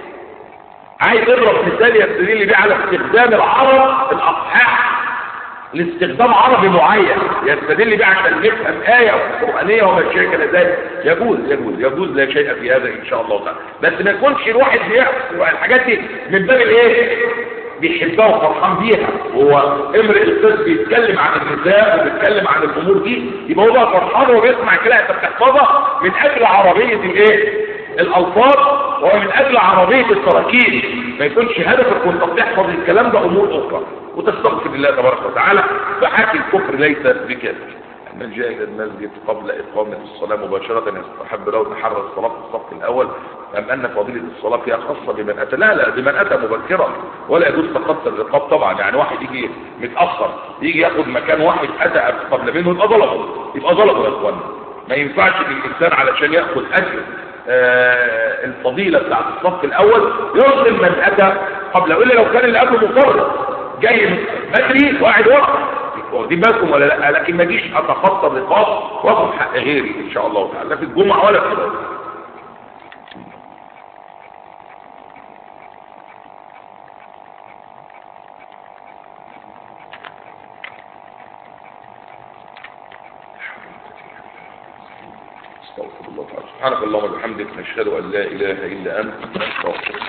A: عايز يضرب مثال يستدل بيه على استخدام العرب الاصحاح لاستخدام عربي معين يستدل بيه عشان نفهم آية قرآنية وما شابه ذلك يجوز يجوز يجوز لا شيء في هذا إن شاء الله تعالى بس ما يكونش الواحد بيحصل الحاجات دي من باب الإيه بيحبها وفرحان بيها هو امرئ القس بيتكلم عن النساء وبيتكلم عن الامور دي يبقى هو بقى فرحان وبيسمع كده انت بتحفظها من اجل عربيه الايه الالفاظ ومن اجل عربيه التراكيب ما يكونش هدفك وانت بتحفظ الكلام ده امور اخرى وتستغفر الله تبارك وتعالى فحكي الكفر ليس بكذب من جاء الى المسجد قبل اقامه الصلاه مباشره يستحب له تحرى الصلاه في الصف الاول ام ان فضيله الصلاه فيها خاصه بمن اتى لا لا بمن اتى مبكرا ولا يجوز تقصر الرقاب طبعا يعني واحد يجي متاخر يجي ياخد مكان واحد اتى قبل منه يبقى ظلمه يبقى ظلمه يا اخوانا ما ينفعش الانسان علشان ياخد اجر آه الفضيله بتاعت الصف الاول يظلم من اتى قبل الا لو كان اللي قبله مقرر جاي بدري وقاعد ورا واخدين بالكم ولا لا لكن ما اجيش اتخطى الرقاب واخد حق غيري ان شاء الله تعالى لا في الجمعه ولا في الصلاه استغفر الله تعالى سبحانك اللهم وبحمدك نشهد ان لا اله الا انت نستغفرك